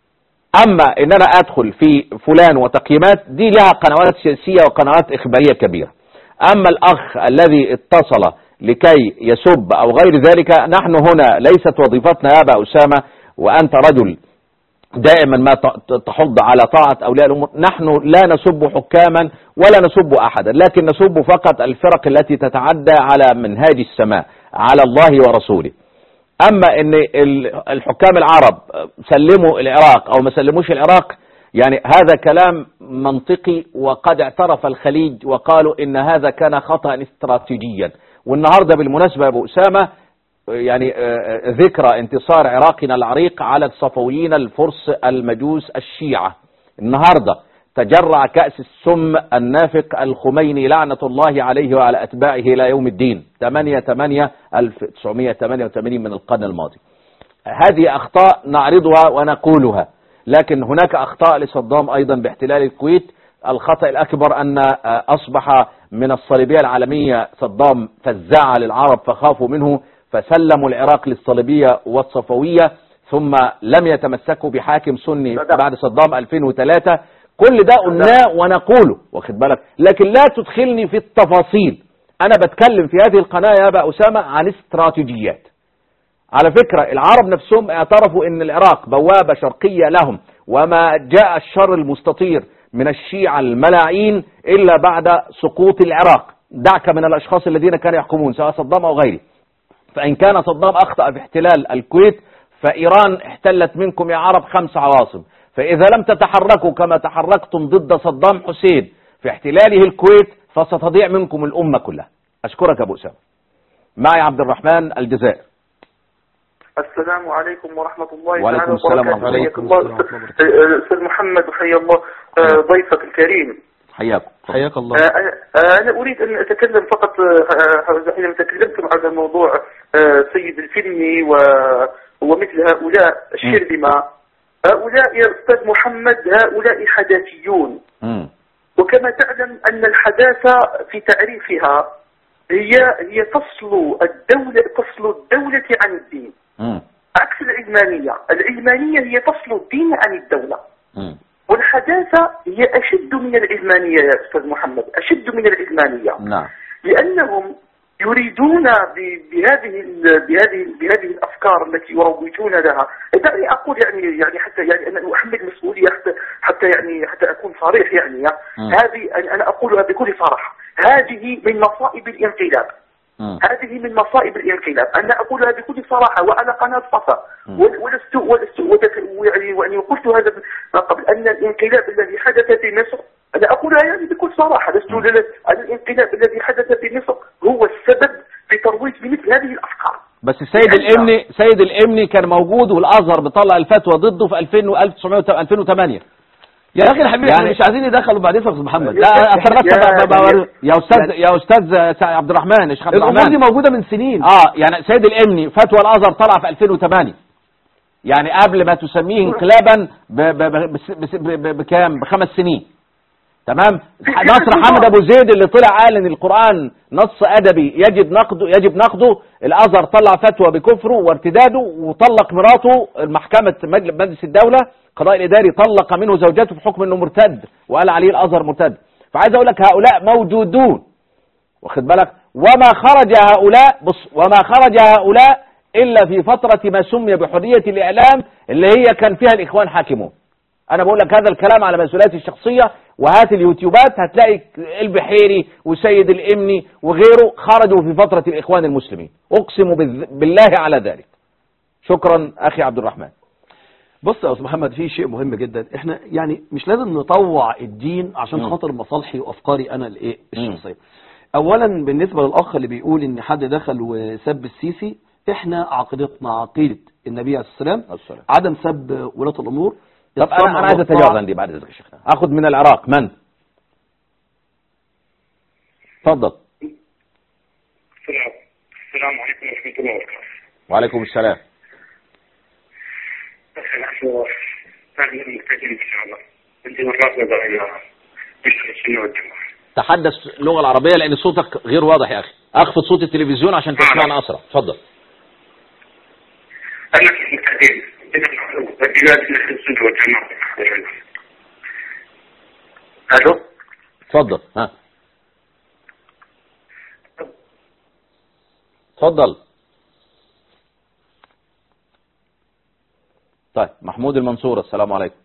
S1: اما ان انا ادخل في فلان وتقييمات دي لها قنوات سياسيه وقنوات اخباريه كبيره اما الاخ الذي اتصل لكي يسب او غير ذلك نحن هنا ليست وظيفتنا يا ابا اسامه وانت رجل دائما ما ت- تحض على طاعة أولياء الأمور نحن لا نسب حكاما ولا نسب أحدا لكن نسب فقط الفرق التي تتعدى على منهاج السماء على الله ورسوله أما أن ال- الحكام العرب سلموا العراق أو ما سلموش العراق يعني هذا كلام منطقي وقد اعترف الخليج وقالوا إن هذا كان خطأ استراتيجيا والنهاردة بالمناسبة يا أبو أسامة يعني آه، آه، ذكرى انتصار عراقنا العريق على الصفويين الفرس المجوس الشيعة النهاردة تجرع كأس السم النافق الخميني لعنة الله عليه وعلى أتباعه إلى يوم الدين 8 8 1988 من القرن الماضي هذه أخطاء نعرضها ونقولها لكن هناك أخطاء لصدام أيضا باحتلال الكويت الخطأ الأكبر أن آه، أصبح من الصليبية العالمية صدام فزع للعرب فخافوا منه فسلموا العراق للصليبية والصفوية ثم لم يتمسكوا بحاكم سني بعد صدام 2003 كل ده قلناه ونقوله واخد بالك لكن لا تدخلني في التفاصيل أنا بتكلم في هذه القناة يا أبا أسامة عن استراتيجيات على فكرة العرب نفسهم اعترفوا ان العراق بوابة شرقية لهم وما جاء الشر المستطير من الشيعة الملاعين الا بعد سقوط العراق دعك من الاشخاص الذين كانوا يحكمون سواء صدام او غيره فان كان صدام اخطأ في احتلال الكويت فايران احتلت منكم يا عرب خمس عواصم فاذا لم تتحركوا كما تحركتم ضد صدام حسين في احتلاله الكويت فستضيع منكم الامة كلها اشكرك ابو اسامة معي عبد الرحمن الجزائر
S9: السلام عليكم ورحمة الله
S1: وعليكم
S9: تعالى
S1: السلام
S9: وبركاته.
S1: ورحمة
S9: حياك
S2: الله.
S9: الله أستاذ- أستاذ محمد وحيا الله آه، ضيفك الكريم
S1: حياكم
S2: حياك الله
S9: آه، أنا- أنا أريد أن أتكلم فقط آه، آه، حينما تكلمتم عن موضوع آه، سيد الفيلمي و- ومثل هؤلاء الشرذمة هؤلاء يا أستاذ محمد هؤلاء حداثيون
S1: مم.
S9: وكما تعلم أن الحداثة في تعريفها هي هي فصل الدولة فصل الدولة عن الدين
S1: مم.
S9: عكس العلمانية العلمانية هي فصل الدين عن الدولة
S1: مم.
S9: والحداثة هي أشد من العلمانية يا أستاذ محمد أشد من العلمانية
S1: نعم
S9: لأنهم يريدون ب- بهذه ال- بهذه بهذه الافكار التي يروجون لها دعني اقول يعني يعني حتى يعني انا احمل المسؤوليه حتى حتى يعني حتى اكون صريح يعني
S1: مم.
S9: هذه انا اقولها بكل صراحه هذه من مصائب الانقلاب
S1: مم.
S9: هذه من مصائب الانقلاب أنا أقولها بكل صراحة وعلى قناة صفا
S1: مم.
S9: ول- ولست ولست وتك- ويعني وأني قلت هذا من قبل أن الانقلاب الذي حدث في مصر أنا أقولها يعني بكل صراحة لست
S1: مم.
S9: لل- أن الانقلاب الذي حدث في مصر هو السبب في ترويج لمثل هذه الأفكار
S1: بس السيد
S9: لأن-
S1: الامني سيد الامني كان موجود والازهر بيطلع الفتوى ضده في 2000 و 1900 2008
S2: يا اخي الحبيب
S1: يعني-
S2: يعني مش عايزين يدخلوا بعد اذنك يا أستاذ محمد
S1: لا اتركت
S9: يا-
S1: ب- ب- يا استاذ
S2: يعني-
S1: يا استاذ سع- عبد الرحمن يا شيخ عبد
S2: الامور دي
S1: الرحمن
S2: موجوده من سنين
S1: اه يعني سيد الامني فتوى الازهر طلع في 2008 يعني قبل ما تسميه انقلابا ب- ب- ب- بس- بس- ب- ب- بكام بخمس سنين تمام نصر حمد ابو زيد اللي طلع قال ان القران نص ادبي يجب نقده يجب نقده الازهر طلع فتوى بكفره وارتداده وطلق مراته المحكمه مجل- مجلس الدوله القضاء الاداري طلق منه زوجته في حكم انه مرتد وقال عليه الازهر مرتد فعايز اقول لك هؤلاء موجودون واخد بالك وما خرج هؤلاء بص وما خرج هؤلاء الا في فتره ما سمي بحريه الاعلام اللي هي كان فيها الاخوان حاكمون انا بقول لك هذا الكلام على مسؤولياتي الشخصيه وهات اليوتيوبات هتلاقي البحيري وسيد الامني وغيره خرجوا في فتره الاخوان المسلمين اقسم بالذ- بالله على ذلك شكرا اخي عبد الرحمن
S2: بص يا استاذ محمد في شيء مهم جدا احنا يعني مش لازم نطوع الدين عشان
S1: مم.
S2: خاطر مصالحي وافكاري انا الايه
S1: مم.
S2: الشخصيه اولا بالنسبه للاخ اللي بيقول ان حد دخل وسب السيسي احنا عقيدتنا عقيده النبي عليه الصلاه والسلام
S1: السلام.
S2: عدم سب ولاة الامور
S1: طب انا انا عايز اتجاوز عندي بعد اذنك يا شيخنا اخذ من العراق من تفضل
S10: السلام السلام عليكم ورحمة الله وبركاته.
S1: وعليكم السلام
S10: أخي الأخوة أهلا مبتدئين إن شاء الله. عندي مرات نظرية مش السنة والجماعة.
S1: تحدث اللغه العربيه لان صوتك غير واضح يا اخي اخفض صوت التلفزيون عشان تسمعنا اسرع اتفضل
S10: أنا في المبتدئين البلاد نحن السنة والجماعة. ألو
S1: اتفضل ها اتفضل طيب محمود المنصور السلام عليكم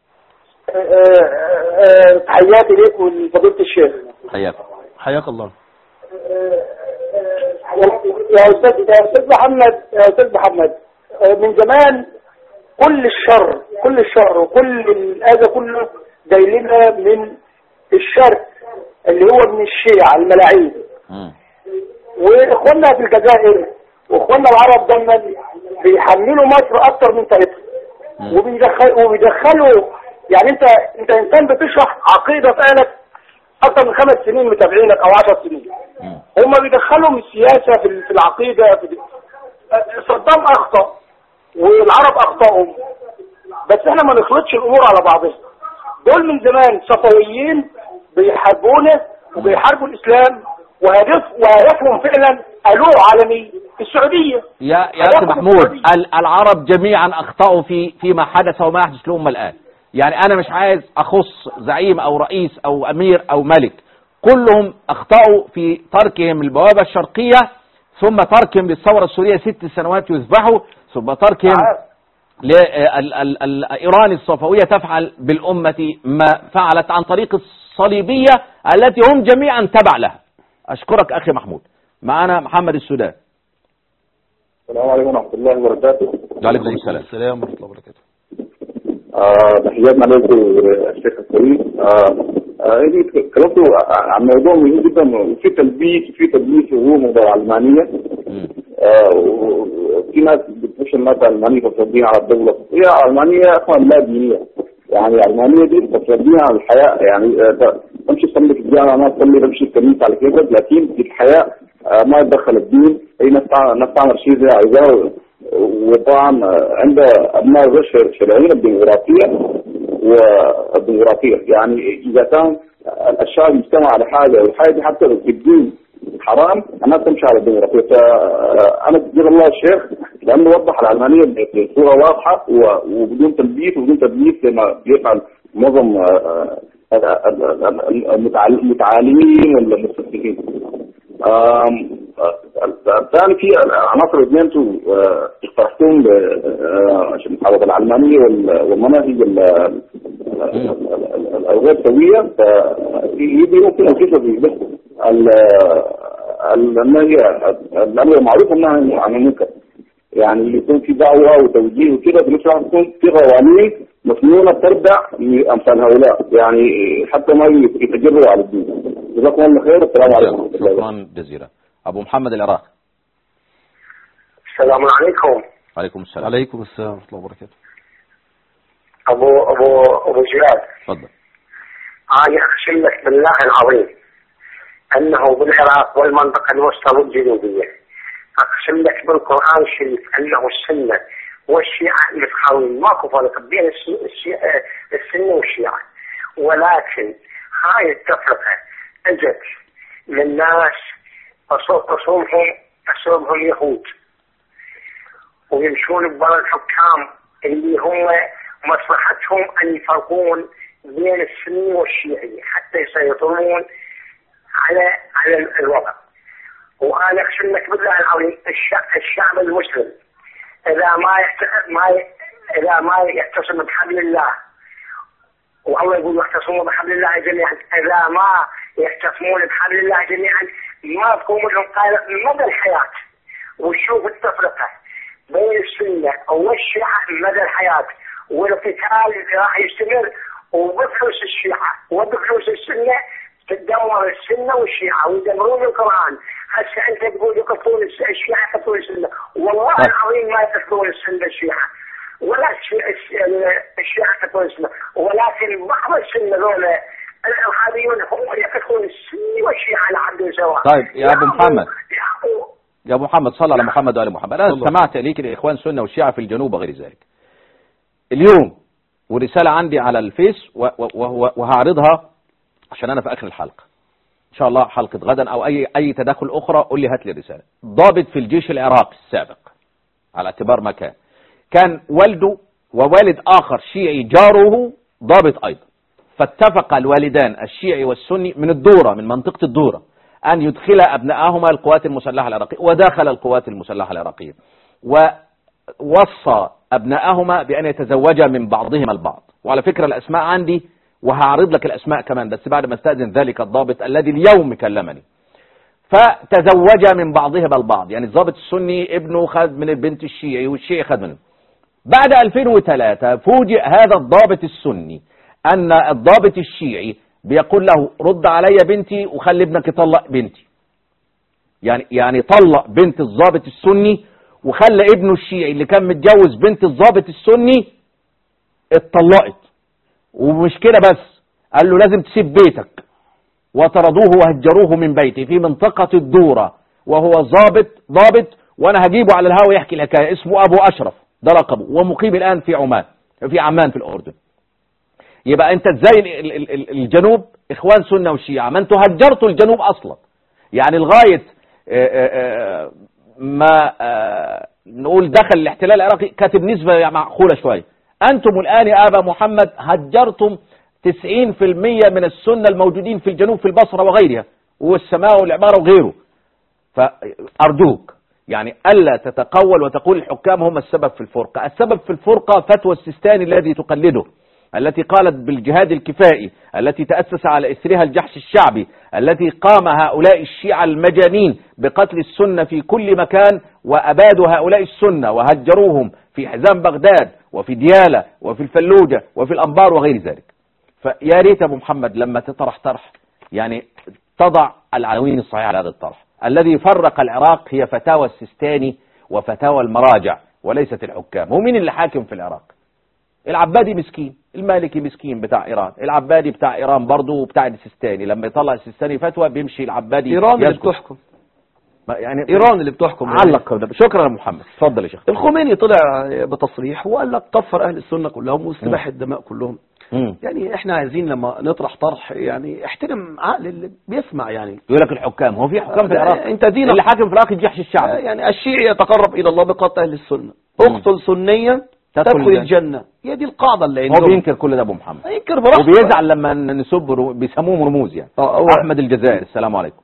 S5: تحياتي لك ولفضيلة الشيخ
S1: حياك
S2: حياك الله
S5: يا استاذ يا استاذ محمد يا استاذ محمد من زمان كل الشر كل الشر وكل الاذى كله جاي لنا من الشرق اللي هو من الشيعة الملاعين
S1: مم.
S5: واخواننا في الجزائر
S11: واخواننا العرب دايما بيحملوا مصر اكتر من طريقتها وبيدخل وبيدخلوا يعني انت انت انسان بتشرح عقيده فعلك اكتر من خمس سنين متابعينك او عشر سنين هم بيدخلوا السياسه في ال- في العقيده في ال- صدام اخطا والعرب اخطاوا بس احنا ما نخلطش الامور على بعضها دول من زمان صفويين بيحاربونا وبيحاربوا الاسلام وهدف وهدفهم فعلا الو عالمي في السعوديه
S1: يا يا اخي محمود ال- العرب جميعا اخطاوا في فيما حدث وما يحدث لهم الان يعني انا مش عايز اخص زعيم او رئيس او امير او ملك كلهم اخطاوا في تركهم البوابه الشرقيه ثم تركهم للثوره السوريه ست سنوات يذبحوا ثم تركهم لإيران الصفوية تفعل بالأمة ما فعلت عن طريق الصليبية التي هم جميعا تبع لها أشكرك أخي محمود معنا محمد السودان
S12: السلام عليكم ورحمة الله وبركاته.
S1: وعليكم السلام
S2: السلام ورحمة الله وبركاته
S12: آه، تحياتنا لكم الشيخ الكريم. آه، آه، انتوا تكلمتوا عن موضوع مهم جدا وفي تلبيس وفي تدليس وهو موضوع العلمانية. آه، وفي ناس بتخش الناس العلمانية تصديها على الدولة. هي علمانية اصلا لا دينية. يعني العلمانية دي تصديها على الحياة يعني آه، تمشي تصلي في الجامعة ما تصلي تمشي الكنيسة على كيفك لكن في الحياة آه، ما يتدخل الدين هي ناس تعمل ناس تعمل شيء زي عايزاه وطبعا عند ابناء غير شرعيين الديمقراطيه والديمقراطيه يعني اذا كان الشعب يجتمع على حاجه والحاجه دي حتى لو في الدين حرام الناس تمشي على الديمقراطيه فانا جزاه الله الشيخ لانه وضح العلمانيه بصوره واضحه و- وبدون تلبيس وبدون تدليس كما بيفعل معظم آه، آه، المتعال- المتعالمين والمستثمرين آم، آه، الثاني في عناصر اثنين انتم آه، اقترحتهم ب- آه، عشان محاربة العلمانية وال- والمناهج ال- ال- ال- الغير سوية فدي ممكن نشوفها في بس ال- ال- النهي الأمر المعروف والنهي عن المنكر يعني يكون في دعوة وتوجيه وكده بنفس الوقت يكون في قوانين مسنونة تردع لأمثال هؤلاء يعني حتى ما يتجروا على الدين جزاكم الله خير السلام عليكم ورحمة الله
S1: شكرا جزيلا أبو محمد العراق
S13: السلام عليكم
S1: عليكم السلام
S2: عليكم السلام ورحمة الله وبركاته
S13: ابو ابو ابو جلال
S1: تفضل
S13: انا اقسم لك بالله العظيم انه بالعراق والمنطقه الوسطى والجنوبيه اقسم لك بالقران الشريف انه السنه والشيعه يفخرون ماكو فرق بين الس- الشيعة السنه والشيعه ولكن هاي التفرقه اجت للناس أصو- اصولهم اصولهم يهود ويمشون ببر الحكام اللي هم مصلحتهم ان يفرقون بين السني والشيعي حتى يسيطرون على على الوضع وانا اقسم لك بالله العظيم الشعب, الشعب المسلم اذا ما يحت- ما ي- اذا ما يعتصم بحبل الله والله يقول واعتصموا بحبل الله جميعا اذا ما يعتصمون بحبل الله جميعا ما تقوم لهم قائمه مدى الحياه وشوف التفرقه بين السنه والشيعه مدى الحياه والقتال راح يستمر وبفلوس الشيعه وبفلوس السنه تدمر السنه والشيعه ويدمرون القران هسه انت تقول يقتلون الس- الشيعه يقتلون السنه والله
S1: طيب.
S13: العظيم ما يقتلون السنه الشيعه ولا الشي- الش- الشيعه يقتلون السنه ولكن بعض السنه ذولا الارهابيون هم يقتلون السني والشيعه لحد سواء
S1: طيب يا أبو محمد
S13: يا
S1: يا أبو محمد صلى على محمد وآل محمد أنا استمعت إليك لإخوان سنة والشيعة في الجنوب وغير ذلك اليوم ورسالة عندي على الفيس و- و- وهو- وهعرضها عشان أنا في آخر الحلقة إن شاء الله حلقة غدا أو أي أي تدخل أخرى قول لي هات لي الرسالة ضابط في الجيش العراقي السابق على اعتبار ما كان كان والده ووالد آخر شيعي جاره ضابط أيضا فاتفق الوالدان الشيعي والسني من الدورة من منطقة الدورة أن يدخل أبنائهما القوات المسلحة العراقية ودخل القوات المسلحة العراقية ووصى أبنائهما بأن يتزوجا من بعضهما البعض وعلى فكرة الأسماء عندي وهعرض لك الأسماء كمان بس بعد ما استأذن ذلك الضابط الذي اليوم كلمني فتزوجا من بعضهما البعض يعني الضابط السني ابنه خد من البنت الشيعي والشيعي خد منه بعد 2003 فوجئ هذا الضابط السني أن الضابط الشيعي بيقول له رد علي بنتي وخلي ابنك يطلق بنتي يعني يعني طلق بنت الضابط السني وخلى ابنه الشيعي اللي كان متجوز بنت الضابط السني اتطلقت ومش كده بس قال له لازم تسيب بيتك وطردوه وهجروه من بيته في منطقة الدورة وهو ضابط ضابط وانا هجيبه على الهوا يحكي الحكايه اسمه ابو اشرف ده لقبه ومقيم الان في عمان في عمان في الاردن يبقى انت ازاي ال- ال- ال- الجنوب اخوان سنه وشيعه ما انتوا هجرتوا الجنوب اصلا يعني لغايه آه، آه، آه، ما آه، نقول دخل الاحتلال العراقي كانت النسبه معقوله شويه انتم الان يا ابا محمد هجرتم 90% من السنه الموجودين في الجنوب في البصره وغيرها والسماء والعماره وغيره فأرجوك يعني ألا تتقول وتقول الحكام هم السبب في الفرقة السبب في الفرقة فتوى السيستاني الذي تقلده التي قالت بالجهاد الكفائي التي تأسس على إثرها الجحش الشعبي التي قام هؤلاء الشيعة المجانين بقتل السنة في كل مكان وأبادوا هؤلاء السنة وهجروهم في حزام بغداد وفي ديالى وفي الفلوجة وفي الأنبار وغير ذلك فيا ريت ابو محمد لما تطرح طرح يعني تضع العناوين الصحيحه على هذا الطرح الذي فرق العراق هي فتاوى السيستاني وفتاوى المراجع وليست الحكام هو مين اللي حاكم في العراق العبادي مسكين المالكي مسكين بتاع ايران العبادي بتاع ايران برضه وبتاع السيستاني لما يطلع السيستاني فتوى بيمشي العبادي
S2: ايران اللي
S1: يسكت.
S2: بتحكم
S1: ما- يعني
S2: ايران اللي بتحكم
S1: علق ده. شكرا يا محمد اتفضل يا شيخ
S2: الخميني طلع بتصريح وقال لك كفر اهل السنه كلهم واستباح الدماء كلهم
S1: مم.
S2: يعني احنا عايزين لما نطرح طرح يعني احترم عقل اللي بيسمع يعني
S1: يقول لك الحكام هو في حكام في العراق
S2: انت دينك
S1: اللي حاكم في العراق الجحش الشعبي
S2: يعني الشيعي يتقرب الى الله بقتل اهل السنه اقتل سنيا
S1: تدخل
S2: تدخل
S1: الجنة.
S2: الجنه هي دي القاعده اللي
S1: هو
S2: عندهم
S1: بينكر كل ده ابو محمد
S2: ينكر براحته
S1: وبيزعل لما نسب رو- بيسموهم رموز يعني
S2: اه هو
S1: احمد الجزائر السلام عليكم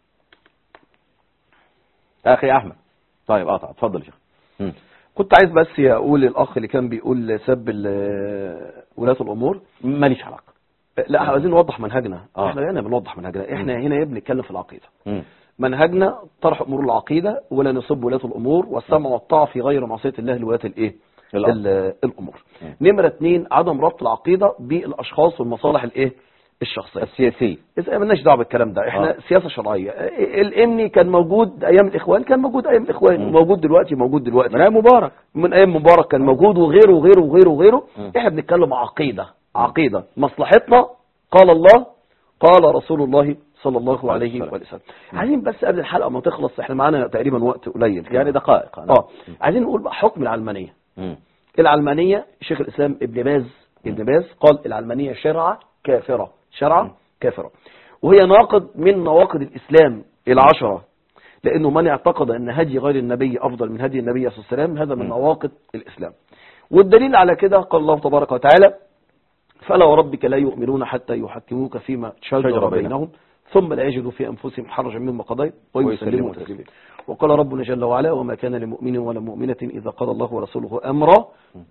S1: اخي احمد طيب قطع اتفضل يا شيخ مم.
S2: كنت عايز بس اقول الاخ اللي كان بيقول سب ال- ولاة الامور
S1: ماليش علاقه
S2: لا احنا عايزين نوضح منهجنا
S1: آه.
S2: احنا هنا بنوضح منهجنا احنا هنا ايه بنتكلم في العقيده
S1: مم.
S2: منهجنا طرح امور العقيده ولا نسب ولاة الامور والسمع والطاعه في غير معصيه الله لولاة الايه
S1: الأمر.
S2: ال- الامور نمره اثنين عدم ربط العقيده بالاشخاص والمصالح الايه الشخصيه
S1: السياسي
S2: إذا مالناش دعوه بالكلام ده احنا
S1: آه.
S2: سياسه شرعيه الامني كان موجود ايام الاخوان كان موجود ايام الاخوان
S1: مم.
S2: موجود دلوقتي موجود دلوقتي
S1: من ايام مبارك
S2: من ايام مبارك كان موجود وغيره وغيره وغيره وغيره
S1: مم.
S2: احنا بنتكلم عقيده عقيده مصلحتنا قال الله قال رسول الله صلى الله عليه
S1: السلام.
S2: وسلم عايزين بس قبل الحلقه ما تخلص احنا معانا تقريبا وقت قليل
S1: يعني دقائق
S2: اه عايزين نقول بقى حكم العلمانيه
S1: مم.
S2: العلمانيه شيخ الاسلام ابن باز ابن باز قال العلمانيه شرعه كافره شرعه كافره وهي ناقض من نواقض الاسلام العشره لانه من اعتقد ان هدي غير النبي افضل من هدي النبي صلى الله عليه وسلم هذا من نواقض الاسلام والدليل على كده قال الله تبارك وتعالى فلا وربك لا يؤمنون حتى يحكموك فيما شجر
S1: شجر
S2: بينهم ثم لا يجدوا في انفسهم حرجا مما قضيت
S1: ويسلموا
S2: ويسلموا
S1: تسليما.
S2: تسليما وقال ربنا جل وعلا وما كان لمؤمن ولا مؤمنة إذا قضى الله ورسوله أمرا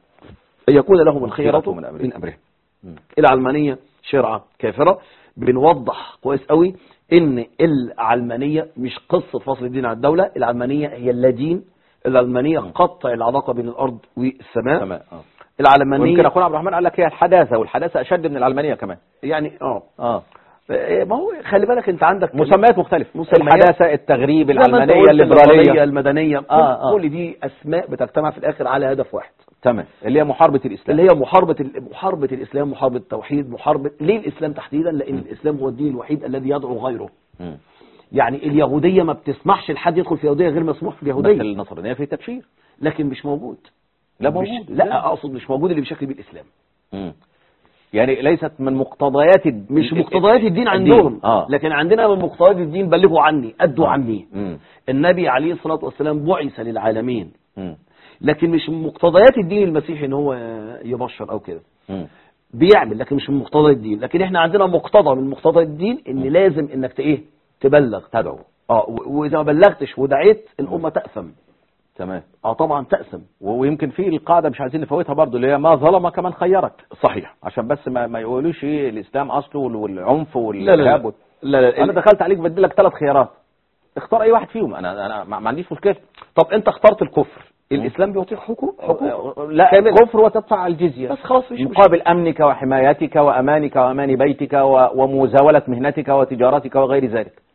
S2: أن يكون لهم الخيرة
S1: من أمرهم.
S2: من أمرهم العلمانية شرعة كافرة بنوضح كويس قوي ان العلمانية مش قصة فصل الدين عن الدولة العلمانية هي اللادين العلمانية قطع العلاقة بين الأرض والسماء
S1: تمام اه
S2: العلمانية
S1: ويمكن اخونا عبد الرحمن قال لك هي الحداثه والحداثه اشد من العلمانيه كمان
S2: يعني اه
S1: اه
S2: ما هو خلي بالك انت عندك
S1: مسميات مختلفة
S2: مسميات.
S1: الحداثة التغريب
S2: زي ما انت
S1: العلمانية
S2: قلت
S1: الليبرالية
S2: المدنية كل,
S1: آه، آه.
S2: كل دي أسماء بتجتمع في الآخر على هدف واحد
S1: تمام اللي هي محاربة الإسلام
S2: اللي هي محاربة ال- محاربة الإسلام محاربة التوحيد محاربة ليه الإسلام تحديدا لأن الإسلام هو الدين الوحيد الذي يدعو غيره
S1: مم.
S2: يعني اليهودية ما بتسمحش لحد يدخل في اليهودية غير مسموح في
S1: بس
S2: اليهودية
S1: النصرانية في تبشير
S2: لكن مش موجود
S1: لا
S2: مش
S1: موجود
S2: لا أقصد مش موجود اللي بشكل بالإسلام
S1: مم. يعني ليست من مقتضيات الد-
S2: مش مقتضيات الدين عندهم
S1: اه
S2: لكن عندنا من مقتضيات الدين بلغوا عني أدوا عني
S1: مم.
S2: النبي عليه الصلاة والسلام بعث للعالمين
S1: مم.
S2: لكن مش من مقتضيات الدين المسيحي ان هو يبشر او كده
S1: مم.
S2: بيعمل لكن مش من مقتضى الدين لكن احنا عندنا مقتضى من مقتضى الدين ان لازم انك ت- ايه تبلغ
S1: تدعو
S2: اه و- واذا ما بلغتش ودعيت الامه تاثم
S1: تمام
S2: اه طبعا تاثم
S1: و- ويمكن في القاعدة مش عايزين نفوتها برضو اللي هي ما ظلمك من خيرك
S2: صحيح
S1: عشان بس ما, ما يقولوش ايه الإسلام أصله وال- والعنف
S2: لا لا
S1: والإرهاب
S2: لا
S1: وال-
S2: لا, لا.
S1: أنا دخلت عليك بدي لك ثلاث خيارات اختار أي واحد فيهم أنا أنا ما ما عنديش مشكلة
S2: طب انت اخترت الكفر الاسلام بيعطيك حقوق حقوق
S1: لا
S2: كاملة.
S1: كفر وتدفع الجزية
S2: بس خلاص مش
S1: مقابل أمنك وحمايتك وأمانك وأمان بيتك و- ومزاولة مهنتك وتجارتك وغير ذلك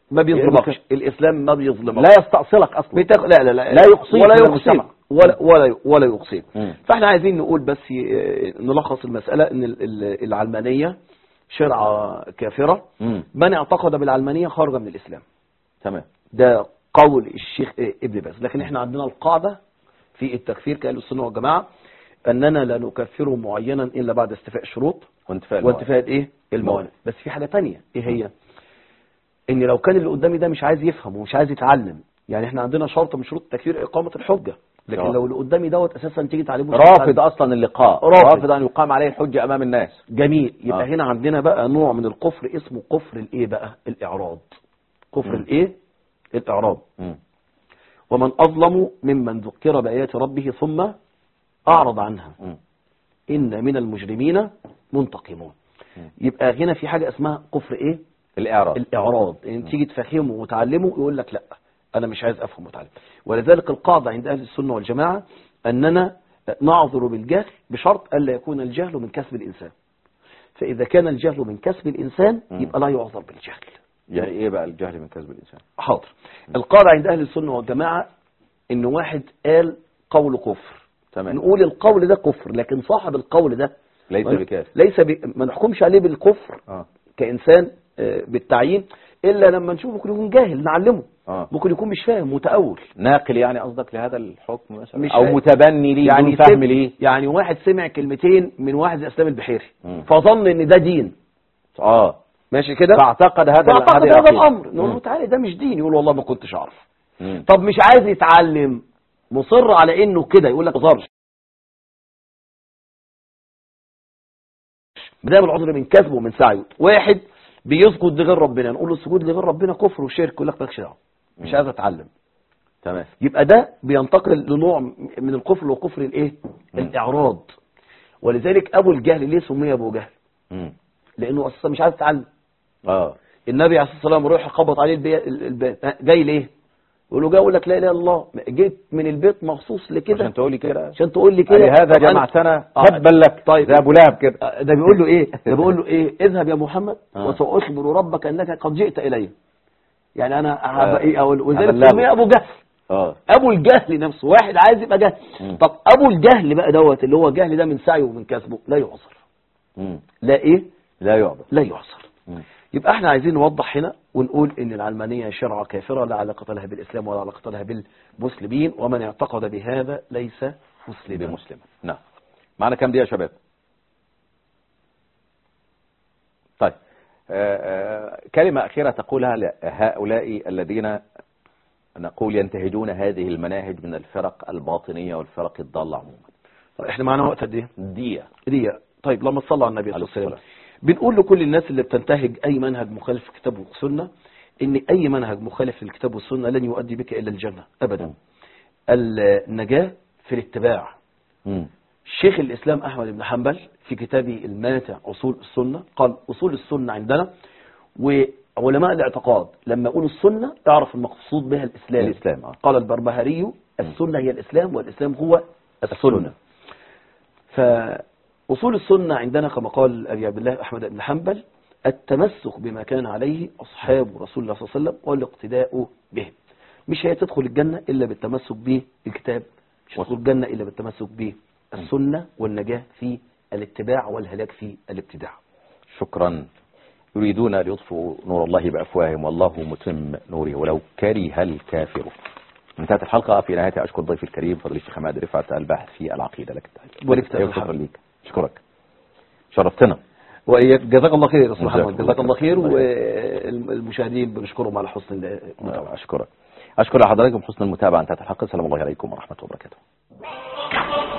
S2: ما بيظلمكش الاسلام ما بيظلمكش
S1: لا يستأصلك اصلا
S2: بتاخ... لا لا لا
S1: لا يقصيك
S2: ولا
S1: من
S2: يقصيك
S1: المجتمع.
S2: ولا ولا ولا يقصيك
S1: مم.
S2: فاحنا عايزين نقول بس ي- نلخص المسألة ان ال- ال- العلمانية شرعة كافرة
S1: مم.
S2: من اعتقد بالعلمانية خرج من الاسلام
S1: تمام
S2: ده قول الشيخ ابن باز لكن احنا عندنا القاعدة في التكفير كأهل السنة والجماعة أننا لا نكفره معينا إلا بعد استيفاء الشروط
S1: وانتفاء
S2: وانتفاء إيه الموانع بس في حاجة تانية إيه هي إن لو كان اللي قدامي ده مش عايز يفهم ومش عايز يتعلم يعني احنا عندنا شرط من شروط التكفير إقامة الحجة لكن
S1: آه.
S2: لو اللي قدامي دوت أساسا تيجي تعلمه مش
S1: رافض
S2: هيتعلم.
S1: اصلا اللقاء
S2: رافض.
S1: رافض ان يقام عليه الحجة امام الناس
S2: جميل يبقى
S1: آه.
S2: هنا عندنا بقى نوع من الكفر اسمه كفر الايه بقى الاعراض كفر
S1: مم.
S2: الايه الاعراض
S1: مم.
S2: ومن أظلم ممن ذكر بآيات ربه ثم أعرض عنها
S1: مم.
S2: إن من المجرمين منتقمون يبقى هنا في حاجة اسمها كفر إيه
S1: الاعراض
S2: الإعراض إن تيجي تفهمه وتعلمه يقول لك لا أنا مش عايز أفهم وأتعلم ولذلك القاعدة عند أهل السنة والجماعة أننا نعذر بالجهل بشرط ألا يكون الجهل من كسب الإنسان فإذا كان الجهل من كسب الإنسان
S1: مم.
S2: يبقى لا يعذر بالجهل
S1: يعني ايه بقى الجهل من كسب الانسان
S2: حاضر القاعدة عند أهل السنة والجماعة إن واحد قال قول كفر
S1: تمام
S2: نقول القول ده كفر لكن صاحب القول ده
S1: ليس
S2: ما-
S1: بكافر
S2: ليس ب... ما نحكمش عليه بالكفر
S1: اه
S2: كإنسان آه، بالتعيين إلا لما نشوف ممكن يكون جاهل نعلمه
S1: اه
S2: ممكن يكون مش فاهم متأول
S1: ناقل يعني قصدك لهذا الحكم مثلا
S2: مش
S1: او
S2: فاهم.
S1: متبني ليه
S2: يعني
S1: يعني فهم
S2: سم-
S1: ليه
S2: يعني واحد سمع كلمتين من واحد زي اسلام البحيري
S1: مم.
S2: فظن ان ده دين
S1: اه
S2: ماشي كده
S1: فاعتقد هذا
S2: فاعتقد
S1: هذه
S2: هذا
S1: العقيدة.
S2: الامر نقول له
S1: مم.
S2: تعالى ده مش دين يقول والله ما كنتش اعرف
S1: مم.
S2: طب مش عايز يتعلم مصر على انه كده يقول لك ما ظهرش بدأ العذر من كسبه ومن سعيه واحد بيسجد لغير ربنا نقول له السجود لغير ربنا كفر وشرك يقول لك مالكش دعوه مش
S1: مم.
S2: عايز اتعلم
S1: تمام
S2: يبقى ده بينتقل لنوع من الكفر وكفر الايه
S1: مم.
S2: الاعراض ولذلك ابو الجهل ليه سمي ابو جهل
S1: مم.
S2: لانه اساسا مش عايز يتعلم
S1: اه
S2: النبي عليه الصلاه والسلام روح خبط عليه البي- الباب ها، جاي ليه يقول له جاي اقول لك لا اله الا الله جيت من البيت مخصوص لكده
S1: عشان تقول لي كده
S2: عشان تقول لي كده
S1: يعني هذا
S2: طب أنا-
S1: جمعتنا
S2: آه.
S1: تبا لك
S2: طيب.
S1: زي ابو لهب كده
S2: آه، ده بيقول له ايه ده بيقول له ايه اذهب يا محمد
S1: آه.
S2: وساخبر ربك انك قد جئت الي يعني انا
S1: آه.
S2: هبقى ايه اقول وذلك
S1: هبلغه.
S2: سمي ابو جهل
S1: اه
S2: ابو الجهل نفسه واحد عايز يبقى جهل
S1: مم.
S2: طب ابو الجهل بقى دوت اللي هو جهل ده من سعيه ومن كسبه لا يعذر
S1: مم.
S2: لا ايه
S1: لا يعبد
S2: لا يعذر
S1: مم.
S2: يبقى احنا عايزين نوضح هنا ونقول ان العلمانية شرعة كافرة لا علاقة لها بالاسلام ولا علاقة لها بالمسلمين ومن اعتقد بهذا ليس مسلما
S1: بمسلم نعم معنا كم دقيقة يا شباب طيب آه، آه، كلمة أخيرة تقولها لهؤلاء الذين نقول ينتهجون هذه المناهج من الفرق الباطنية والفرق الضالة عموما
S2: طيب احنا معانا وقت قد ايه
S1: دقيقة
S2: دي طيب لما تصلى على النبي صلى الله عليه
S1: عليه
S2: وسلم بنقول لكل الناس اللي بتنتهج اي منهج مخالف للكتاب والسنة ان اي منهج مخالف للكتاب والسنة لن يؤدي بك الى الجنة ابدا النجاة في الاتباع
S1: مم.
S2: شيخ الإسلام أحمد بن حنبل في كتابه الماتع أصول السنة قال أصول السنة عندنا وعلماء الاعتقاد لما يقولوا السنة اعرف المقصود بها الإسلام
S1: الإسلام آه.
S2: قال البربهاري السنة هي الإسلام والإسلام هو السنة فأصول السنة عندنا كما قال أبي عبد الله أحمد بن حنبل التمسك بما كان عليه أصحاب رسول الله صلى الله عليه وسلم والاقتداء به مش هي تدخل الجنة إلا بالتمسك بالكتاب مش هتدخل الجنة إلا بالتمسك بالسنة والنجاة في الاتباع والهلاك في الابتداع
S1: شكرا يريدون أن يطفئوا نور الله بأفواههم والله متم نوره ولو كره الكافر انتهت الحلقة في نهايتها أشكر ضيفي الكريم فضل الشيخ حماد رفعت الباحث في العقيدة لك التحية.
S2: ولك
S1: أيوة،
S2: تحية.
S1: شكرا لك أشكرك شرفتنا
S2: وإياك جزاك الله خير يا أستاذ
S1: جزاك
S2: محمد
S1: الله
S2: جزاك الله
S1: خير.
S2: خير والمشاهدين بنشكرهم على حسن المتابعة
S1: أشكرك أشكر حضراتكم حسن المتابعة انتهت الحلقة السلام الله عليكم ورحمة الله وبركاته